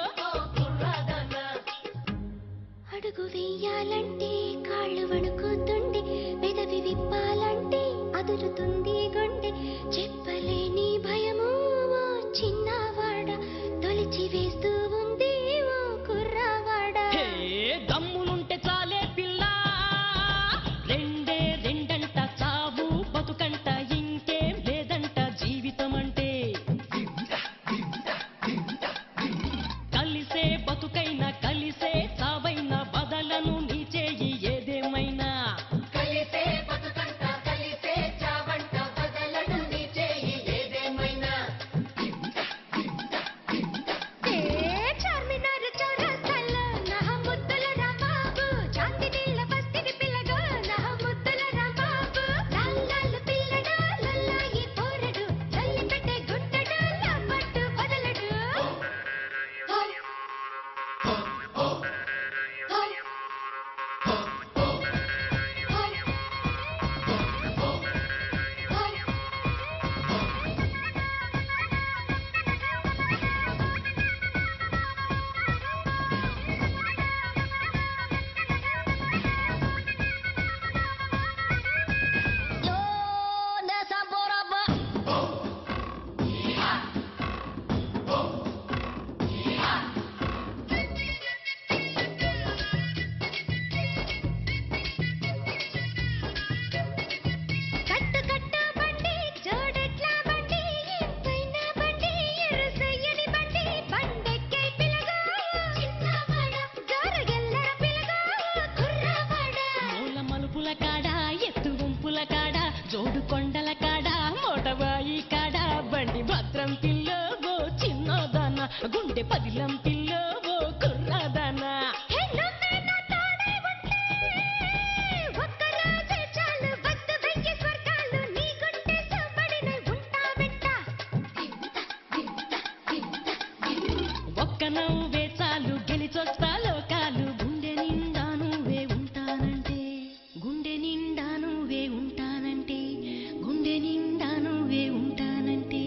అడుగు వెయ్యాలంటే కాళ్ళు వణుకుతుండే పెదవి విప్పాలంటే అదురుతుంది గుండె చెప్పలేని భయము ఓ చిన్నవాడ తొలిచి వేస్తూ ఉంది ఓ కుర్రవాడా హే దమ్ములుంటే చాలే పిల్ల రెండే రెండంట చావు బతుకంట ఇంకేం లేదంట జీవితం అంటే కలిసే బతుకైనా కలిసే చావైనా బదలను నీ చేయి ఏదేమైనా కలిసే బతుకంట కలిసే చావంట బదలను నీ చేయి ఏదేమైనా ఏ చార్మినార్ చౌరస్తాలో నా ముద్దుల రాంబాబు చాందినీళ్ళ బస్తిని పిల్లగా నా ముద్దుల రాంబాబు లాల్లాలు పిల్లడా లల్లాయి పోరడు చల్లి పెట్టే గుట్టడు నా పట్టు వదలడు కట్టు కట్టు బండి చూడెట్ల బండి ఎంతైన బండి ఎరుసయ్యని బండి బండెక్కే పిల్లగా చిన్నవాడ జోరగెల్లర పిల్లగా కుర్రవాడ మూల మలుపుల కాడ ఎత్తు గుంపుల కాడ జోడు కొండల కాడ మోటబాయి కాడ బండి భద్రం పిల్లో ఓ చిన్నదాన గుండె పదిలం పిల్లో ఓ కుర్రదాన హే నువ్వే నా తోడే ఉంటే ఒక్క రోజే చాలు వద్దు వెయ్యి స్వర్గాలు నీ గుండె సవ్వడినై ఉంటా వెంట ఒక్క నవ్వే చాలు గెలిచొస్తా లోకాలు గుండె నిండా నువ్వే ఉంటానంటే గుండె నిండా నువ్వే ఉంటానంటే గుండె నిండా నువ్వే ఉంటానంటే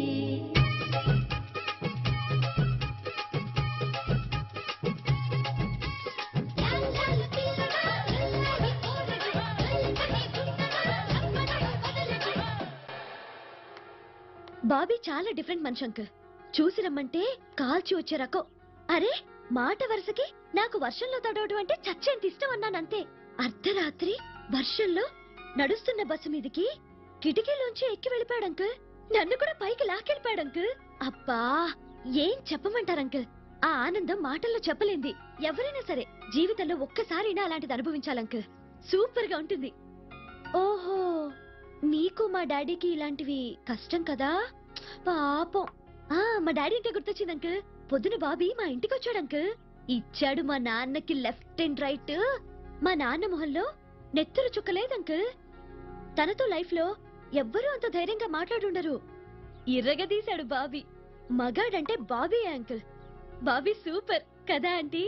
బాబీ చాలా డిఫరెంట్ మనిషి అంకుల్ చూసి రమ్మంటే కాల్చి వచ్చే రకం అరే మాట వరుసకి నాకు వర్షంలో తడవడం అంటే చచ్చేంత ఇష్టం అన్నానంతే అర్ధరాత్రి వర్షంలో నడుస్తున్న బస్సు మీదికి కిటికీలోంచి ఎక్కి వెళ్ళిపోయాడు అంకుల్ నన్ను కూడా పైకి లాకెళ్ళిపోయాడు అంకుల్ అబ్బా ఏం చెప్పమంటారు అంకుల్ ఆ ఆనందం మాటల్లో చెప్పలేంది ఎవరైనా సరే జీవితంలో ఒక్కసారైనా అలాంటిది అనుభవించాలి అంకుల్ సూపర్ గా ఉంటుంది ఓహో మీకు మా డాడీకి ఇలాంటివి కష్టం కదా పాపం ఆ మా డాడీ అంటే గుర్తొచ్చింది అంకుల్ పొద్దున బాబీ మా ఇంటికి వచ్చాడు అంకుల్ ఇచ్చాడు మా నాన్నకి లెఫ్ట్ అండ్ రైట్ మా నాన్న మొహంలో నెత్తురు చుక్కలేదు అంకుల్ తనతో లైఫ్ లో ఎవ్వరూ అంత ధైర్యంగా మాట్లాడుండరు ఇర్రగదీశాడు బాబీ మగాడంటే బాబీ అంకుల్ బాబీ సూపర్ కదా ఆంటీ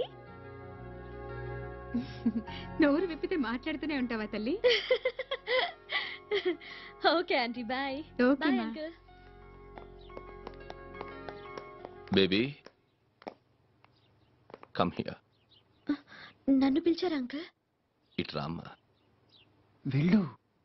నోరు విప్పితే మాట్లాడుతూనే ఉంటావా తల్లి okay aunty bye okay bye మా. అంకుల్ బేబీ కమ్ హియర్ నన్ను పిలిచారా అంకుల్ ఇటు రామ్మా వెళ్ళు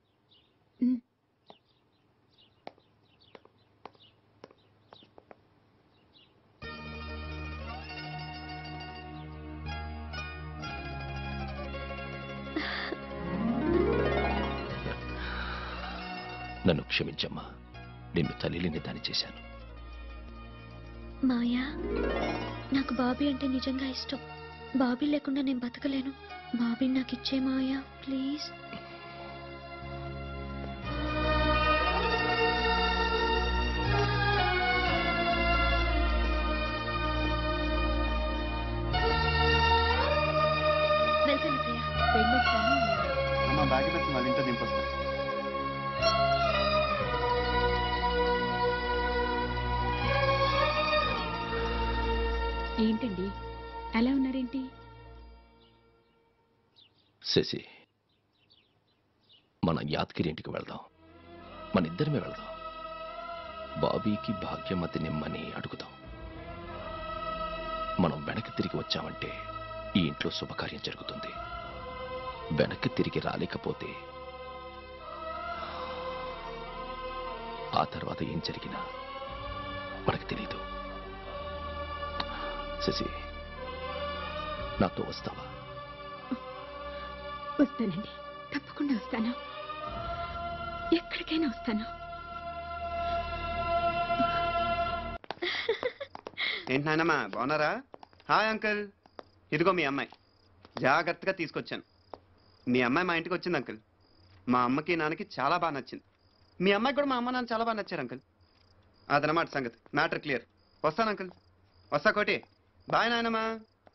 నన్ను క్షమించమ్మా నేను తల్లిని దాని చేశాను మాయా నాకు బాబీ అంటే నిజంగా ఇష్టం బాబీ లేకుండా నేను బతకలేను బాబీ నాకు ఇచ్చే మాయా ప్లీజ్ వెళ్తాను అత్తయ్య అమ్మ బ్యాగ్ పెట్టి వాళ్ళ ఇంట్లో దింపొస్తా ఏంటండి అలా ఉన్నారేంటి శశి మన యాదగిరి ఇంటికి వెళ్దాం మన ఇద్దరమే వెళ్దాం బాబీకి భాగ్యమతి నిమ్మని అడుగుదాం మనం వెనక్కి తిరిగి వచ్చామంటే ఈ ఇంట్లో శుభకార్యం జరుగుతుంది వెనక్కి తిరిగి రాలేకపోతే ఆ తర్వాత ఏం జరిగినా మనకు తెలీదు శశి నాతో వస్తావా వస్తానండి తప్పకుండా వస్తాను ఎక్కడికైనా వస్తాను ఏంటి నాయనమ్మా బాగున్నారా హాయ్ అంకుల్ ఇదిగో మీ అమ్మాయి జాగ్రత్తగా తీసుకొచ్చాను మీ అమ్మాయి మా ఇంటికి వచ్చింది అంకుల్ మా అమ్మకి నాన్నకి చాలా బాగా నచ్చింది మీ అమ్మాయికి కూడా మా అమ్మ నాన్న చాలా బాగా నచ్చారు అంకుల్ అదనమాట సంగతి మ్యాటర్ క్లియర్ వస్తాను అంకుల్ వస్తా కోటి బాయ్ నాయనమ్మా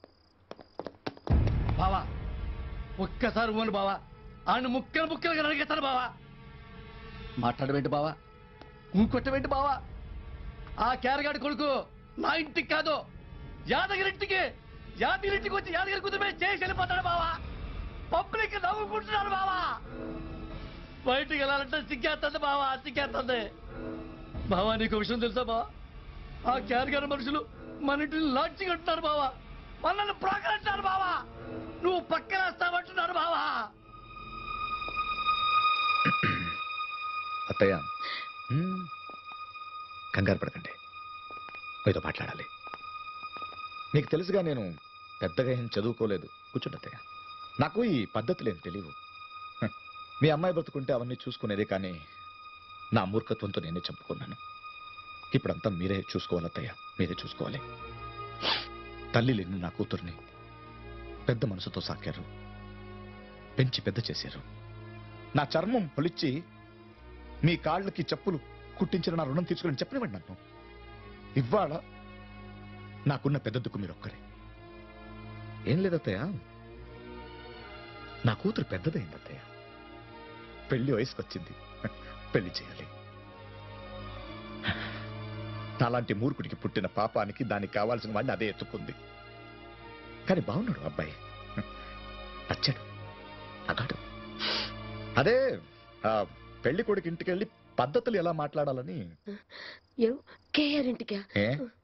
బావా ఒక్కసారి ఊను బావా ఆయన ముక్కలు ముక్కలుగా నరికేస్తాను బావా మాట్లాడబెట్టి బావా ఇంకొట్టబెట్టి బావా ఆ కేరగాడి కొడుకు నా ఇంటికి కాదు యాదగిరి ఇంటికి యాదగిరి ఇంటికి వచ్చి యాదగిరి కుదిమే చేసి వెళ్ళిపోతాడు బావా పబ్లిక్ నవ్వుకుంటున్నాడు బావా బయటికి వెళ్ళాలంటే సిగ్గేస్తుంది బావా సిగ్గేస్తుంది బావా నీకు విషయం తెలుసా బావా ఆ కేరగాడి మనుషులు మన ఇంటిని లాడ్జింగ్ అంటున్నారు బావా మనల్ని ప్రోగ్రెంటున్నారు బావా నువ్వు పక్కన వస్తామంటున్నారు బావా అత్తయ్య మ్మ్. కంగారు పడకండి మీతో మాట్లాడాలి మీకు తెలుసుగా నేను పెద్దగా ఏం చదువుకోలేదు కూర్చోండి అత్తయ్య నాకు ఈ పద్ధతులు ఏం తెలియవు హ, మీ అమ్మాయి బ్రతుకుంటే అవన్నీ చూసుకునేదే కానీ నా మూర్ఖత్వంతో నేనే చంపుకున్నాను ఇప్పుడంతా మీరే చూసుకోవాలి అత్తయ్య మీరే చూసుకోవాలి తల్లి లేని నా కూతుర్ని పెద్ద మనసుతో సాకారు పెంచి పెద్ద చేశారు నా చర్మం పొలిచ్చి మీ కాళ్ళకి చెప్పులు కుట్టించిన నా రుణం తీసుకుని చెప్పనివ్వండి నన్ను ఇవాళ నాకున్న పెద్ద దుక్కు మీరు ఒక్కరే ఏం లేదత్తయ్య నా కూతురు పెద్దదైంది అత్తయ్య పెళ్లి వయసుకు వచ్చింది పెళ్లి చేయాలి నాలాంటి మూర్ఖుడికి పుట్టిన పాపానికి దానికి కావాల్సిన వాడిని అదే ఎత్తుకుంది కానీ బాగున్నాడు అబ్బాయి నచ్చాడు అగాడు అదే ఆ పెళ్లి కొడుకు ఇంటికి వెళ్ళి పద్ధతులు ఎలా మాట్లాడాలని ఏం కేఆర్ ఇంటికా ఏ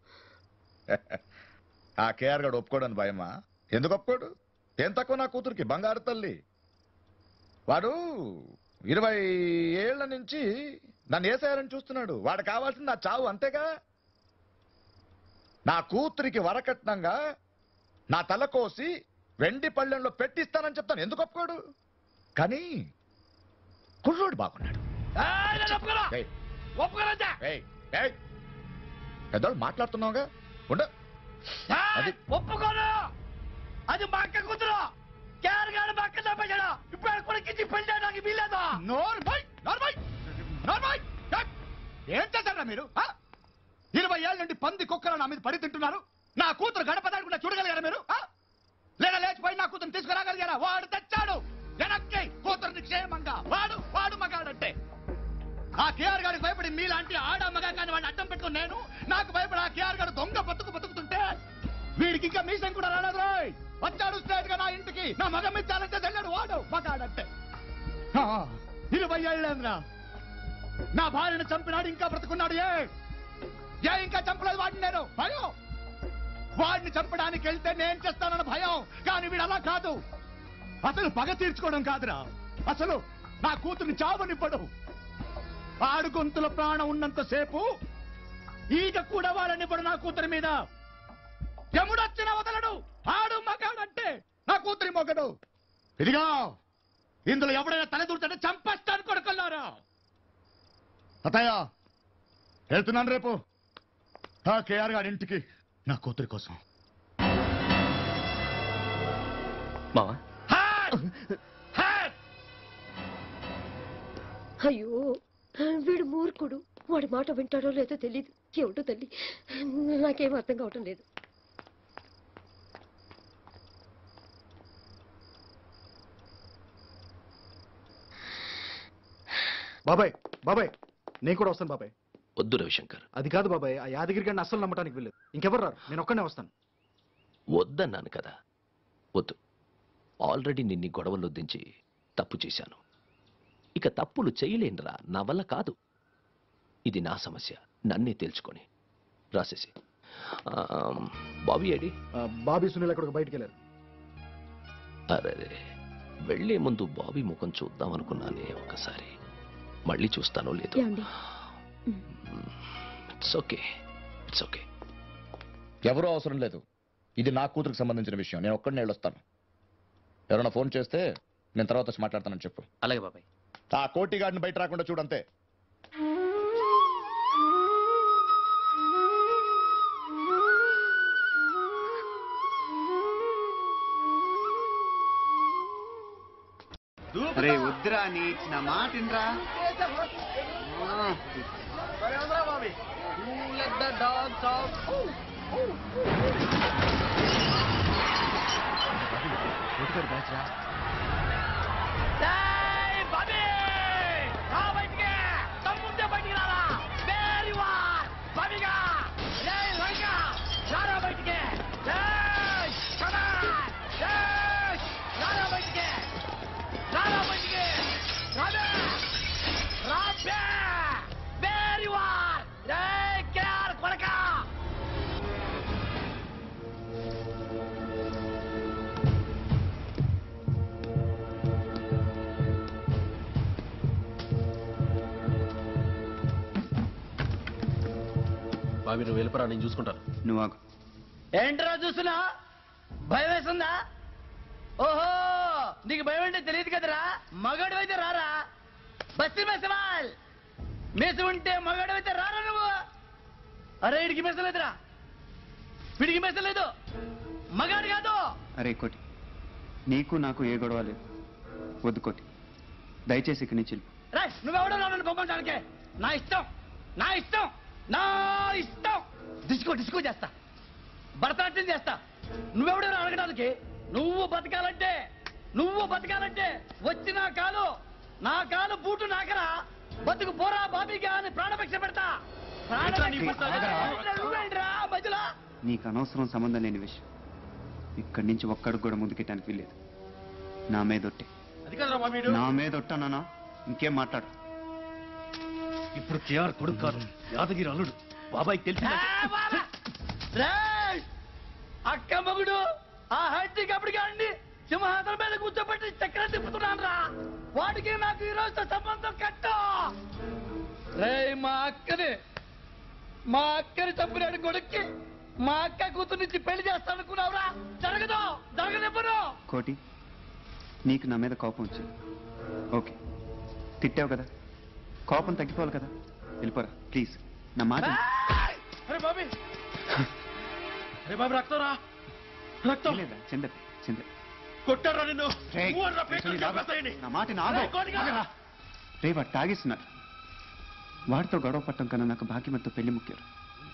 ఆ కేఆర్ గడు ఒప్పుకోడని భయమా ఎందుకు ఒప్పుకోడు ఏం తక్కువ నా కూతురికి బంగారు తల్లి వాడు ఇరవై ఏళ్ల నుంచి నన్ను వేసేయాలని చూస్తున్నాడు వాడు కావాల్సింది నా చావు అంతేగా నా కూతురికి వరకట్నంగా నా తల కోసి వెండి పళ్ళెంలో పెట్టిస్తానని చెప్తాను ఎందుకు ఒప్పుకోడు కానీ కుర్రోడు బాగున్నాడు ఏయ్, ఏయ్, ఏయ్. పెద్దోళ్ళు మాట్లాడుతున్నావుగా ఉండ అది ఒప్పుకోను అది మా అక్క కూతురు కేరగాడు మా అక్క చంపేశాడు ఇప్పుడు కొడుకు పెళ్ళి నాకు వీలేదు నోర్మై నోర్మై నోర్మై ఏం చేశారా మీరు ఆ? ఇరవై ఏళ్ళ నుండి పంది కుక్కలు నా మీద పడి తింటున్నారు నా కూతురు గడప దాడకుండా చూడగలిగారా మీరు ఆ? లేదా లేచిపోయి నా కూతురు తీసుకురాగలిగారా వాడు తెచ్చాడు వెనక్కి కూతురుని క్షేమంగా వాడు వాడు మగాడంటే ఆ కేఆర్ గారికి భయపడి మీలాంటి ఆడ మగ కానీ వాడిని అడ్డం పెట్టుకుని నేను నాకు భయపడి ఆ కేఆర్ గారు దొంగ బతుకు బతుకుతుంటే వీడికి ఇంకా మీసం కూడా రాలేదు రోయ్ వచ్చాడు స్ట్రైట్ గా నా ఇంటికి నా మగ మీద ఛాలెంజ్ చేసి వెళ్ళాడు వాడు మగాడంటే ఆ, ఇరవై ఏళ్ళేంద్రా నా భార్యను చంపినాడు ఇంకా బ్రతుకున్నాడు ఏ ఏ ఇంకా చంపలేదు వాడిని నేను భయం వాడిని చంపడానికి వెళ్తే నేను చేస్తానన్న భయం కానీ వీడు అలా కాదు అసలు పగ తీర్చుకోవడం కాదురా అసలు నా కూతుర్ని చావనివ్వడు ఆడు గొంతుల ప్రాణం ఉన్నంతసేపు ఈగ కూడా వాళ్ళనివ్వడు నా కూతురి మీద యముడొచ్చిన వదలడు ఆడు మగాడంటే నా కూతురి మొగడు ఇదిగో ఇందులో ఎవడైనా తలదూర్చంటే చంపేస్తాను కొడుకున్నారా అతయ్య వెళ్తున్నాను రేపు ఆ కేఆర్ గారి ఇంటికి నా కూతురి కోసం మావా అయ్యో వీడు మూర్ఖుడు వాడి మాట వింటాడో లేదో తెలియదు ఏమిటో తల్లి నాకేం అర్థం కావటం లేదు బాబాయ్ బాబాయ్ నేను కూడా వస్తాను బాబాయ్ వద్దు రవిశంకర్ అది కాదు బాబాయ్ ఆ యాదగిరి గారిని అస్సలు నమ్మటానికి వెళ్ళలేదు ఇంకెవరు రారు నేను ఒక్కనే వస్తాను వద్దన్నాను కదా వద్దు ఆల్రెడీ నిన్ని గొడవల్లో దించి తప్పు చేశాను ఇక తప్పులు చేయలేనురా నా వల్ల కాదు ఇది నా సమస్య నన్నే తేల్చుకొని రాసేసి ఆ, బాబీ ఏడి ఆ, బాబీ సునీల్ అక్కడికి బయటికి వెళ్ళారు అరే వెళ్లే ముందు బాబీ ముఖం చూద్దాం అనుకున్నానే ఒకసారి మళ్ళీ చూస్తానో లేదో ఏమండి ఇట్స్ ఓకే ఇట్స్ ఓకే ఎవరూ అవసరం లేదు ఇది నా కూతురికి సంబంధించిన విషయం నేను ఒక్కడిని వెళ్ళొస్తాను ఎవరైనా ఫోన్ చేస్తే నేను తర్వాత వచ్చి మాట్లాడతానని చెప్పు అలాగే బాబాయ్ ఆ కోటి గాడిని బయట రాకుండా చూడంతే అరే వద్దురా నీ నా మాట వినరా బాబీ నువ్వు వెళ్ళిపోరా నేను చూసుకుంటాను నువ్వు ఆగు ఏంట్రా చూస్తున్నా భయం వేస్తుందా ఓహో నీకు భయం అంటే తెలియదు కదరా మగాడు అయితే రారా బస్తి మెసవాల్ మేస ఉంటే మగాడు అయితే రారా నువ్వు అరే ఇడికి మెసలేదురా పిడికి మెసలేదు మగాడు కాదు అరే కోటి నీకు నాకు ఏ గొడవ లేదు వద్దు కోటి దయచేసి ఇక్కడి నుంచి వెళ్ళిపో. రే నువ్వెవడో రా నన్ను పొమ్మంటానికే నా ఇష్టం నా ఇష్టం నా ఇష్టం డిస్కో డిస్కో చేస్తా భరతనాట్యం చేస్తా నువ్వెవడో రా అడగడానికి నువ్వు బతకాలంటే నువ్వు బతకాలంటే వచ్చి నా కాలు నా కాలు బూటు నాకరా బతుకు పోరా బాబీగా అని ప్రాణభిక్ష పెడతా ప్రాణభిక్ష పెడతా. నువ్వేంట్రా మధ్యలో నీకు అనవసరం సంబంధం లేని విషయం ఇక్కడి నుంచి ఒక్కడికి కూడా ముందుకెట్టడానికి వీల్లేదు నా మీదొట్టే అది కదరా బాబీడు నా మీదొట్టానా ఇంకేం మాట్లాడు ఇప్పుడు కేఆర్ కొడుకు కాదు యాదగిరి అల్లుడు బాబాయ్ తెలిసి రేయ్! అక్క మగుడు ఆ హైట్ కబడి గాడిని సింహాసనం మీద కూర్చోబెట్టి చక్రం తిప్పుతున్నాను రా వాడికి నాకు ఈ రోజు సంబంధం కట్టు రే మా అక్కని మా అక్కని చంపినాడు కొడుక్కి మా అక్క కూతురు నుంచి పెళ్లి చేస్తానుకున్నావురా జరగదు జరగనివ్వను కోటి నీకు నా మీద కోపం వచ్చింది ఓకే తిట్టావు కదా కోపం తగ్గిపోవాలి కదా వెళ్ళిపోరా ప్లీజ్ నా మాట విను. అరే బాబీ అరే బాబీ రక్తం రా రక్తం లేదా చందర్ చందర్ కొట్టారా నిన్ను రేయ్, ఊర్రా పేకలు రేయ్, లాగా. చంపేస్తాయని. నా మాట నాగు రేయ్, కోడిగా. రే వాడు తాగిస్తున్నారు వాడితో గొడవ పట్టం కన్నా నాకు భాగ్యమతో పెళ్లి ముఖ్యారు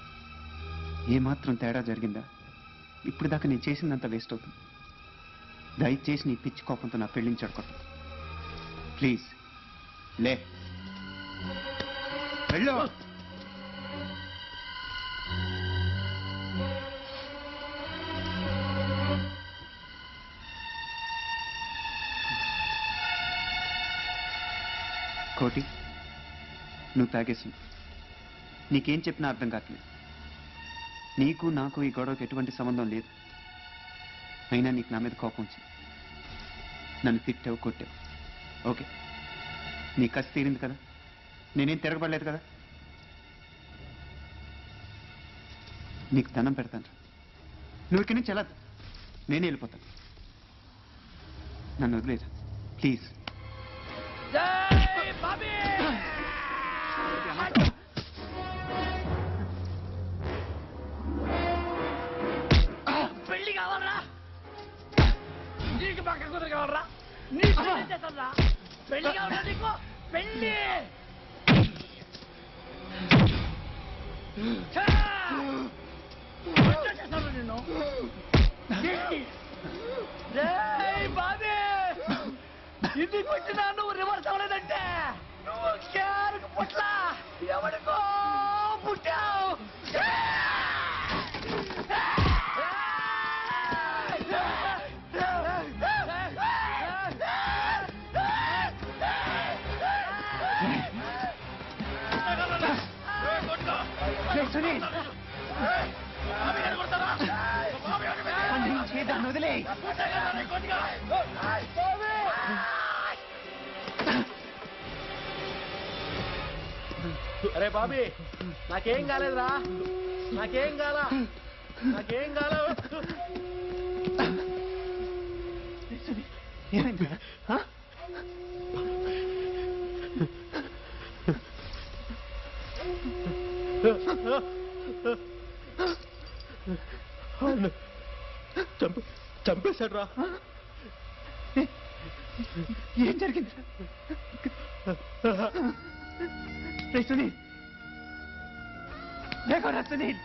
ఏమాత్రం తేడా జరిగిందా ఇప్పుడు దాకా నేను చేసిందంతా వేస్ట్ అవుతుంది దయచేసి నీ పిచ్చి కోపంతో నా పెళ్లిని చెడగొట్టు ప్లీజ్ లే వెళ్ళు కోటి నువ్వు తాగేసి నీకేం చెప్పినా అర్థం కావట్లేదు నీకు నాకు ఈ గొడవకి ఎటువంటి సంబంధం లేదు అయినా నీకు నా మీద కోపం వచ్చింది నన్ను తిట్టావు కొట్టావు ఓకే నీ కసి తీరింది కదా నేనేం తిరగబడలేదు కదా నీకు దండం పెడతాను నువ్వు ఇక్కడి నుంచి వెళ్ళదు నేనే వెళ్ళిపోతాను నన్ను వదిలేదు ప్లీజ్ జై బాబీ పెళ్లి కావాలరా నీకు పక్క కుదర కావాలరా నీకు పెళ్లి చేస్తానురా పెళ్లి కావాలరా నీకు పెళ్లి ఛా! ఎట్లా చేస్తానురా నిన్ను జై బాబీ ఇంటికి వచ్చినా నువ్వు రివర్స్ అవ్వలేదంటే నువ్వు కేరకు పుట్ల ఎవరికో పుట్టావు వదిలే అరే బాబీ నాకేం కాలేదురా నాకేం కాలా నాకేం కాలా చంప చంపేశాడు రా ఏం జరిగింది రే సునీల్ లేకోరా సునీల్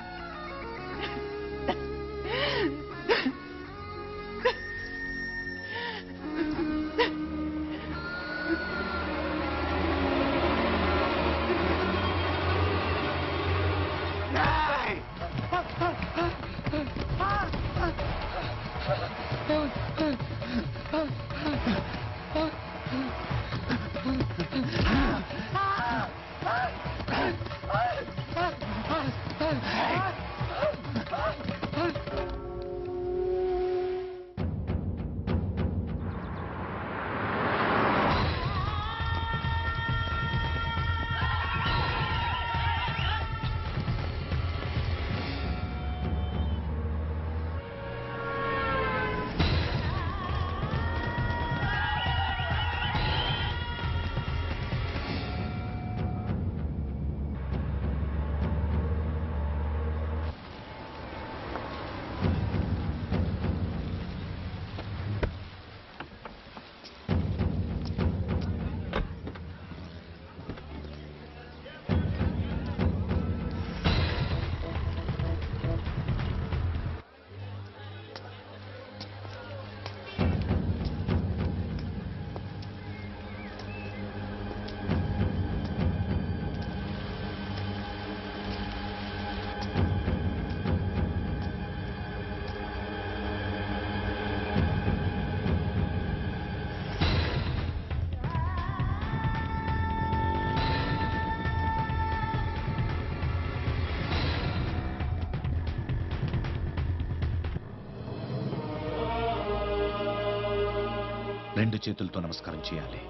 రెండు చేతులతో నమస్కారం చేయాలి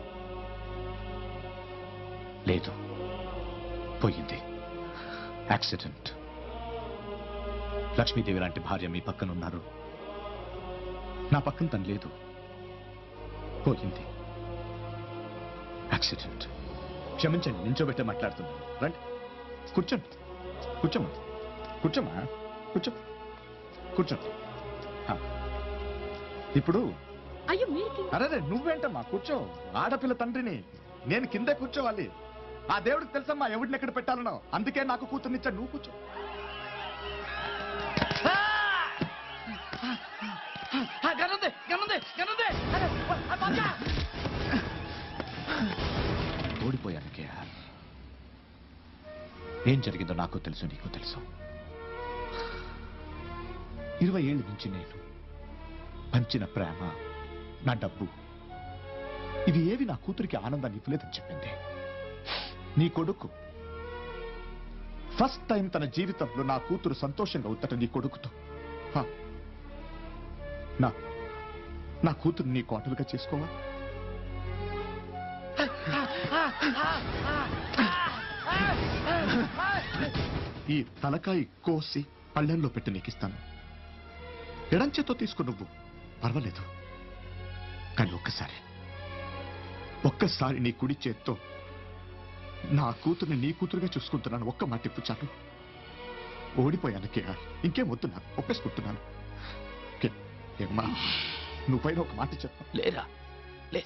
లేదు పోయింది యాక్సిడెంట్ లక్ష్మీదేవి లాంటి భార్య మీ పక్కన ఉన్నారు నా పక్కన తను లేదు పోయింది యాక్సిడెంట్ క్షమించండి నించోబెట్టే మాట్లాడుతున్నాను రండి కూర్చోండి కూర్చోమ్మా కూర్చోమ్మా కూర్చో కూర్చోండి ఆ. ఇప్పుడు అయ్యో మీరు అరే నువ్వేంటమ్మా కూర్చో ఆడపిల్ల తండ్రిని నేను కిందే కూర్చోవాలి ఆ దేవుడికి తెలుసమ్మా ఎవడిని ఎక్కడ పెట్టాలనో అందుకే నాకు కూతుర్నిచ్చా నువ్వు కూర్చో గనుంది గనుంది గనుంది అరే, ఆ పక్క. ఓడిపోయాను కేఆర్ ఏం జరిగిందో నాకు తెలుసు నీకు తెలుసు ఇరవై ఏళ్ళ నుంచి నేను పంచిన ప్రేమ నా డబ్బు ఇవి ఏవి నా కూతురికి ఆనందాన్ని ఇవ్వలేదని చెప్పింది నీ కొడుకు ఫస్ట్ టైం తన జీవితంలో నా కూతురు సంతోషంగా ఉందట నీ కొడుకుతో హ. నా నా కూతురు నీ కోటలుగా చేసుకోవా ఈ తలకాయ కోసి పళ్ళెంలో పెట్టి నీకు ఇస్తాను ఎడంచేతో తీసుకు నువ్వు పర్వాలేదు కానీ ఒక్కసారి ఒక్కసారి నీ కుడి చేత్తో నా కూతుర్ని నీ కూతురుగా చూసుకుంటున్నాను ఒక్క మాట ఇప్పు చాలు ఓడిపోయాను కేఆర్ ఇంకేం వద్దు నాకు ఒప్పేసుకుంటున్నాను కే- ఏమ్మా నువ్వు పైన ఒక మాట చెప్పు లేరా లే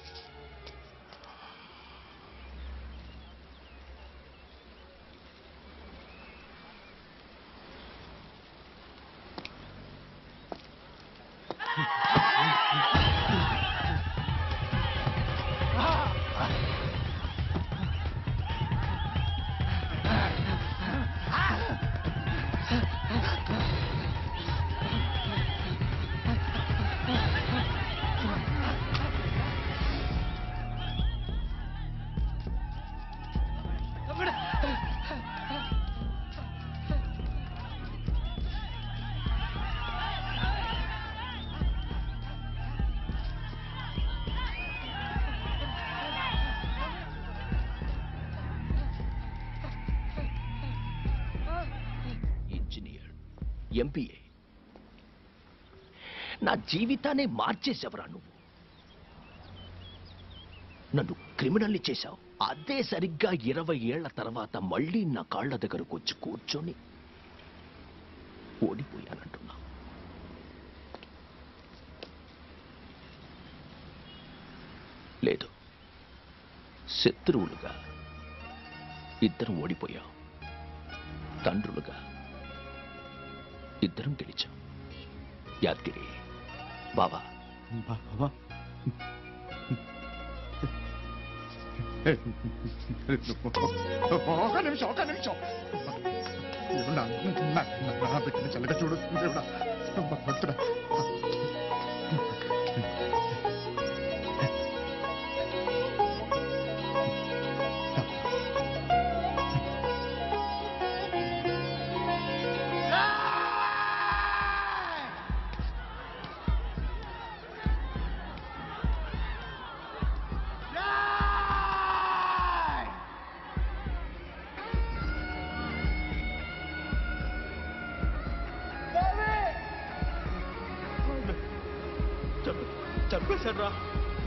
ఇంజనీర్ ఎంపీఏ నా జీవితాన్ని మార్చేసావురా నువ్వు నన్ను క్రిమినల్ని చేశావు అదే సరిగ్గా ఇరవై ఏళ్ల తర్వాత మళ్ళీ నా కాళ్ళ దగ్గరకు వచ్చి కూర్చొని ఓడిపోయానంటున్నా లేదు శత్రువులుగా ఇద్దరం ఓడిపోయాం తండ్రులుగా ఇద్దరం గెలిచాం యాదగిరి బాబా బాబా ఒక నిమిషం ఒక నిమిషం దేవుడా, నా- నా- నా బిడ్డని చల్లగా చూడు దేవుడా భగవంతుడా చంపేశాడు రా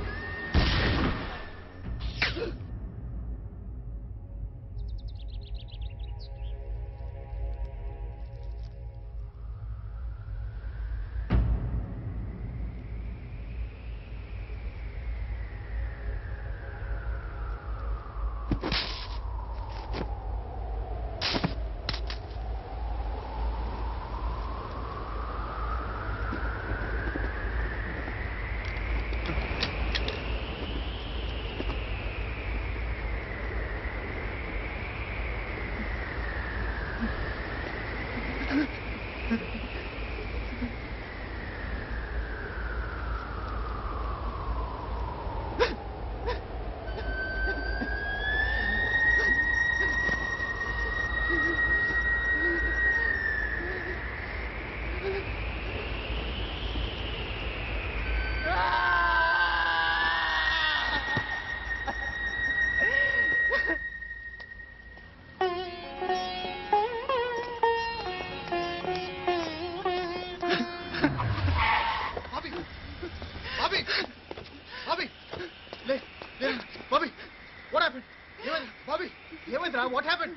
బాబీ బాబీ బాబీ లే లే బాబీ వాట్ హ్యాపెన్ ఏమైంది బాబీ ఏమైందిరా వాట్ హ్యాపెన్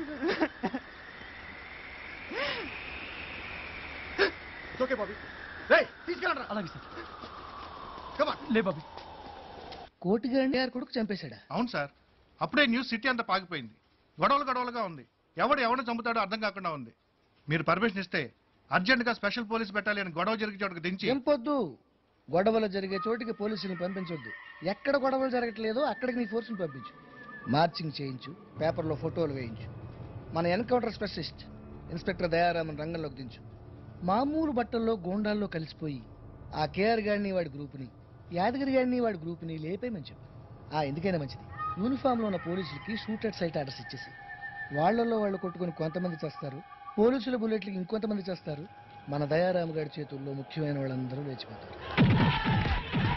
ఓకే బాబీ రే తీసుకెళ్ళండి అలాగే సార్ కమా లే బాబీ కోటిగాండి గారి కొడుకు చంపేశాడా అవును సార్ అప్పుడే న్యూస్ సిటీ అంతా పాకిపోయింది గొడవలు గొడవలుగా ఉంది ఎవడు ఎవరిని చంపుతాడో అర్థం కాకుండా ఉంది మీరు పర్మిషన్ ఇస్తే అర్జెంట్ గా స్పెషల్ పోలీస్ పెట్టాలి అని గొడవ జరిగే చోటుకు దించి చెంపొద్దు గొడవలు జరిగే చోటికి పోలీసులను పంపించొద్దు ఎక్కడ గొడవలు జరగట్లేదో అక్కడికి నీ ఫోర్సులు పంపించు మార్చింగ్ చేయించు పేపర్లో ఫోటోలు వేయించు మన ఎన్కౌంటర్ స్పెషలిస్ట్ ఇన్స్పెక్టర్ దయారామన్ రంగంలోకి దించు మామూలు బట్టల్లో గోండాల్లో కలిసిపోయి ఆ కేఆర్ గాడిని వాడి గ్రూపుని యాదగిరి గాడిని వాడి గ్రూపుని లేపేయమని చెప్పు ఆ ఎందుకైనా మంచిది యూనిఫామ్లో ఉన్న పోలీసులకి షూట్ అట్ సైట్ అడ్రస్ ఇచ్చేసి వాళ్ళల్లో వాళ్ళు కొట్టుకొని కొంతమంది చేస్తారు పోలీసుల బుల్లెట్లకి ఇంకొంతమంది చేస్తారు మన దయారామ గారి చేతుల్లో ముఖ్యమైన వాళ్ళందరూ లేచిపోతారు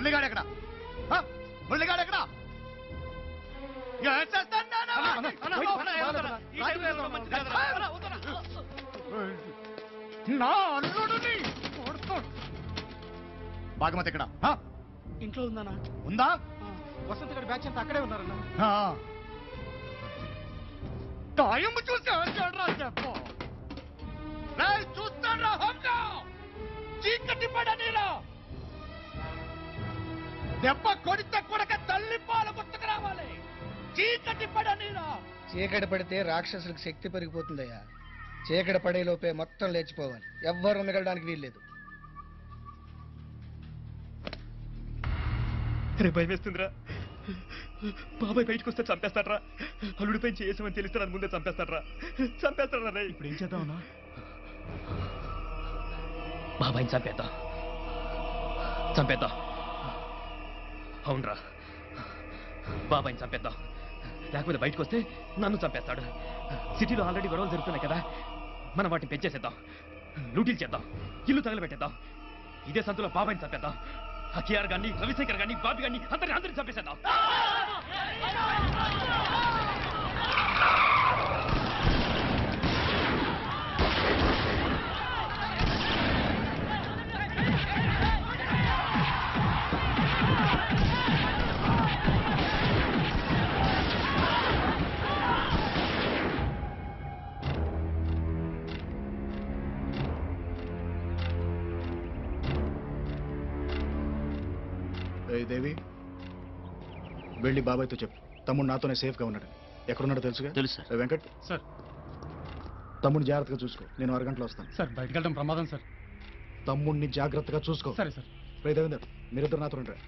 మురళిగాడు ఎక్కడ ఆ? మురళిగాడు ఎక్కడ ఏం చేస్తాను నా అల్లుడిని కొడతాడు. భాగమతి ఎక్కడ ఆ? ఇంట్లో ఉందానా ఉందా వసంత్ గారి బ్యాచ్ అంతా అక్కడే ఉన్నారన్నా ఆ. టైం చూసి వచ్చాడురా చెప్పు రేయ్, చూస్తాడ్రా హంగా చీకటి పడనీరా దెబ్బ కొడితే కొడక తల్లి పాలు గుర్తుకు రావాలి చీకటి పడనీరా చీకటి పడితే రాక్షసులకు శక్తి పెరిగిపోతుందయ్యా చీకటి పడే లోపే మొత్తం లేచిపోవాలి ఎవ్వరూ మిగలడానికి వీల్లేదు రే భయం వేస్తుందిరా బాబాయ్ బయటకు వస్తే చంపేస్తాడ్రా అల్లుడిపై చేసామని తెలిస్తే నన్ను ముందే చంపేస్తాడ్రా చంపేస్తాడ్రా రే ఇప్పుడు ఏం చేద్దామన్నా బాబాయిని చంపేద్దాం చంపేద్దాం అవునరా బాబాయిని చంపేద్దాం లేకపోతే బయటకు వస్తే నన్ను చంపేస్తాడు సిటీలో ఆల్రెడీ గొడవలు జరుగుతున్నాయి కదా మనం వాటిని పెంచేసేద్దాం లూటీలు చేద్దాం ఇల్లు తగలబెట్టేద్దాం ఇదే సందులో బాబాయిని చంపేద్దాం ఆ కేఆర్ గాన్ని రవిశంకర్ గాన్ని బాబి గాన్ని అందరిని అందరిని చంపేసేద్దాం ఏయ్ దేవి వెళ్ళి బాబాయ్తో చెప్పు తమ్ముడు నాతోనే సేఫ్గా ఉన్నాడు ఎక్కడున్నాడో తెలుసుగా తెలుసు ఏయ్ వెంకట్ సార్ తమ్ముడిని జాగ్రత్తగా చూసుకో నేను అరగంటలో వస్తాను సార్ బయటకు వెళ్ళడం ప్రమాదం సార్ తమ్ముడిని జాగ్రత్తగా చూసుకో సరే సార్ రే దేవేందర్ మీరిద్దరు నాతో రండి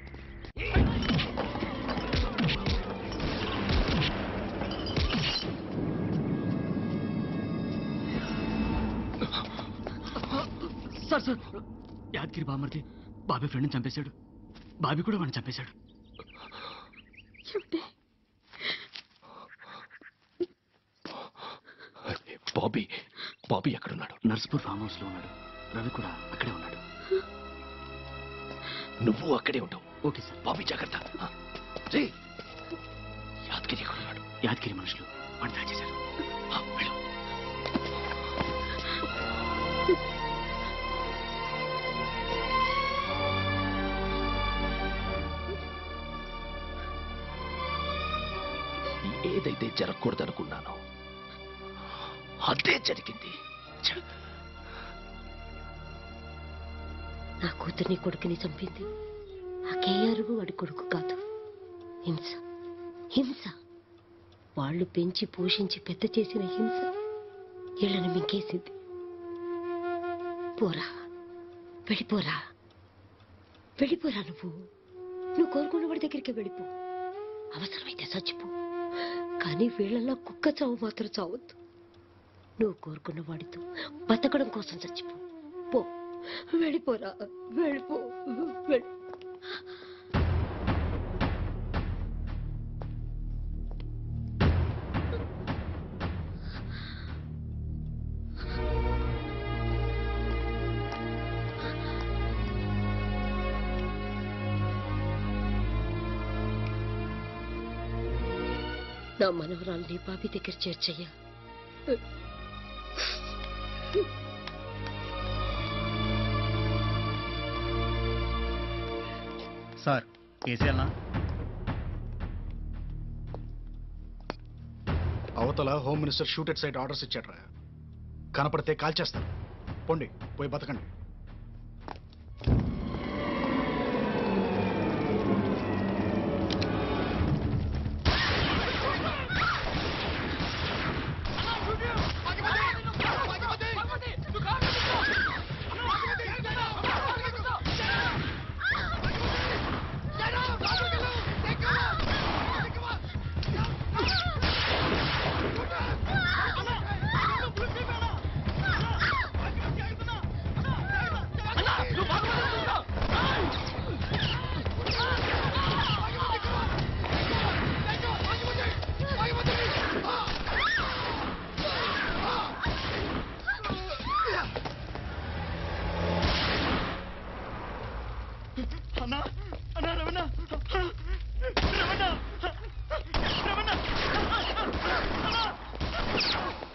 సార్ సార్ యాదగిరి బామ్మర్ది బాబీ ఫ్రెండ్ని చంపేశాడు బాబీ కూడా వాడిని చంపేశాడు బాబీ బాబీ ఎక్కడున్నాడు నర్సిపూర్ ఫామ్ హౌస్ లో ఉన్నాడు రవి కూడా అక్కడే ఉన్నాడు నువ్వు అక్కడే ఉంటావు ఓకే సార్ బాబీ జాగ్రత్త ఆ. రే యాదగిరి ఎక్కడున్నాడు యాదగిరి మనుషులు వాడిని దాచేశారు ఆ, వెళ్ళు ఏదైతే జరగకూడదనుకున్నానో అదే జరిగింది ఛ! నా కూతుర్ని కొడుకుని చంపింది ఆ కేఆర్వు వాడి కొడుకు కాదు హింస హింస వాళ్ళు పెంచి పోషించి పెద్ద చేసిన హింస ఇళ్ళని మింగేసింది పోరా వెళ్ళిపోరా వెళ్ళిపోరా నువ్వు నువ్వు కోరుకున్న వాడి దగ్గరికి వెళ్ళిపో అవసరమైతే చచ్చిపో కానీ వీళ్ళల్లో కుక్క చావు మాత్రం చావద్దు నువ్వు కోరుకున్న వాడితో బతకడం కోసం చచ్చిపో పో వెళ్ళిపోరా వెళ్ళిపో వెళ్ళి నా మనవరాల్ని బాబీ దగ్గర చేర్చయ్యా సార్ కేసీఆర్నా అవతల home minister shoot at sight orders ఇచ్చాడ్రా కనపడితే కాల్చేస్తారు పోండి పోయి బతకండి అన్నా అన్నా రమణ రమణ రమణ అన్నా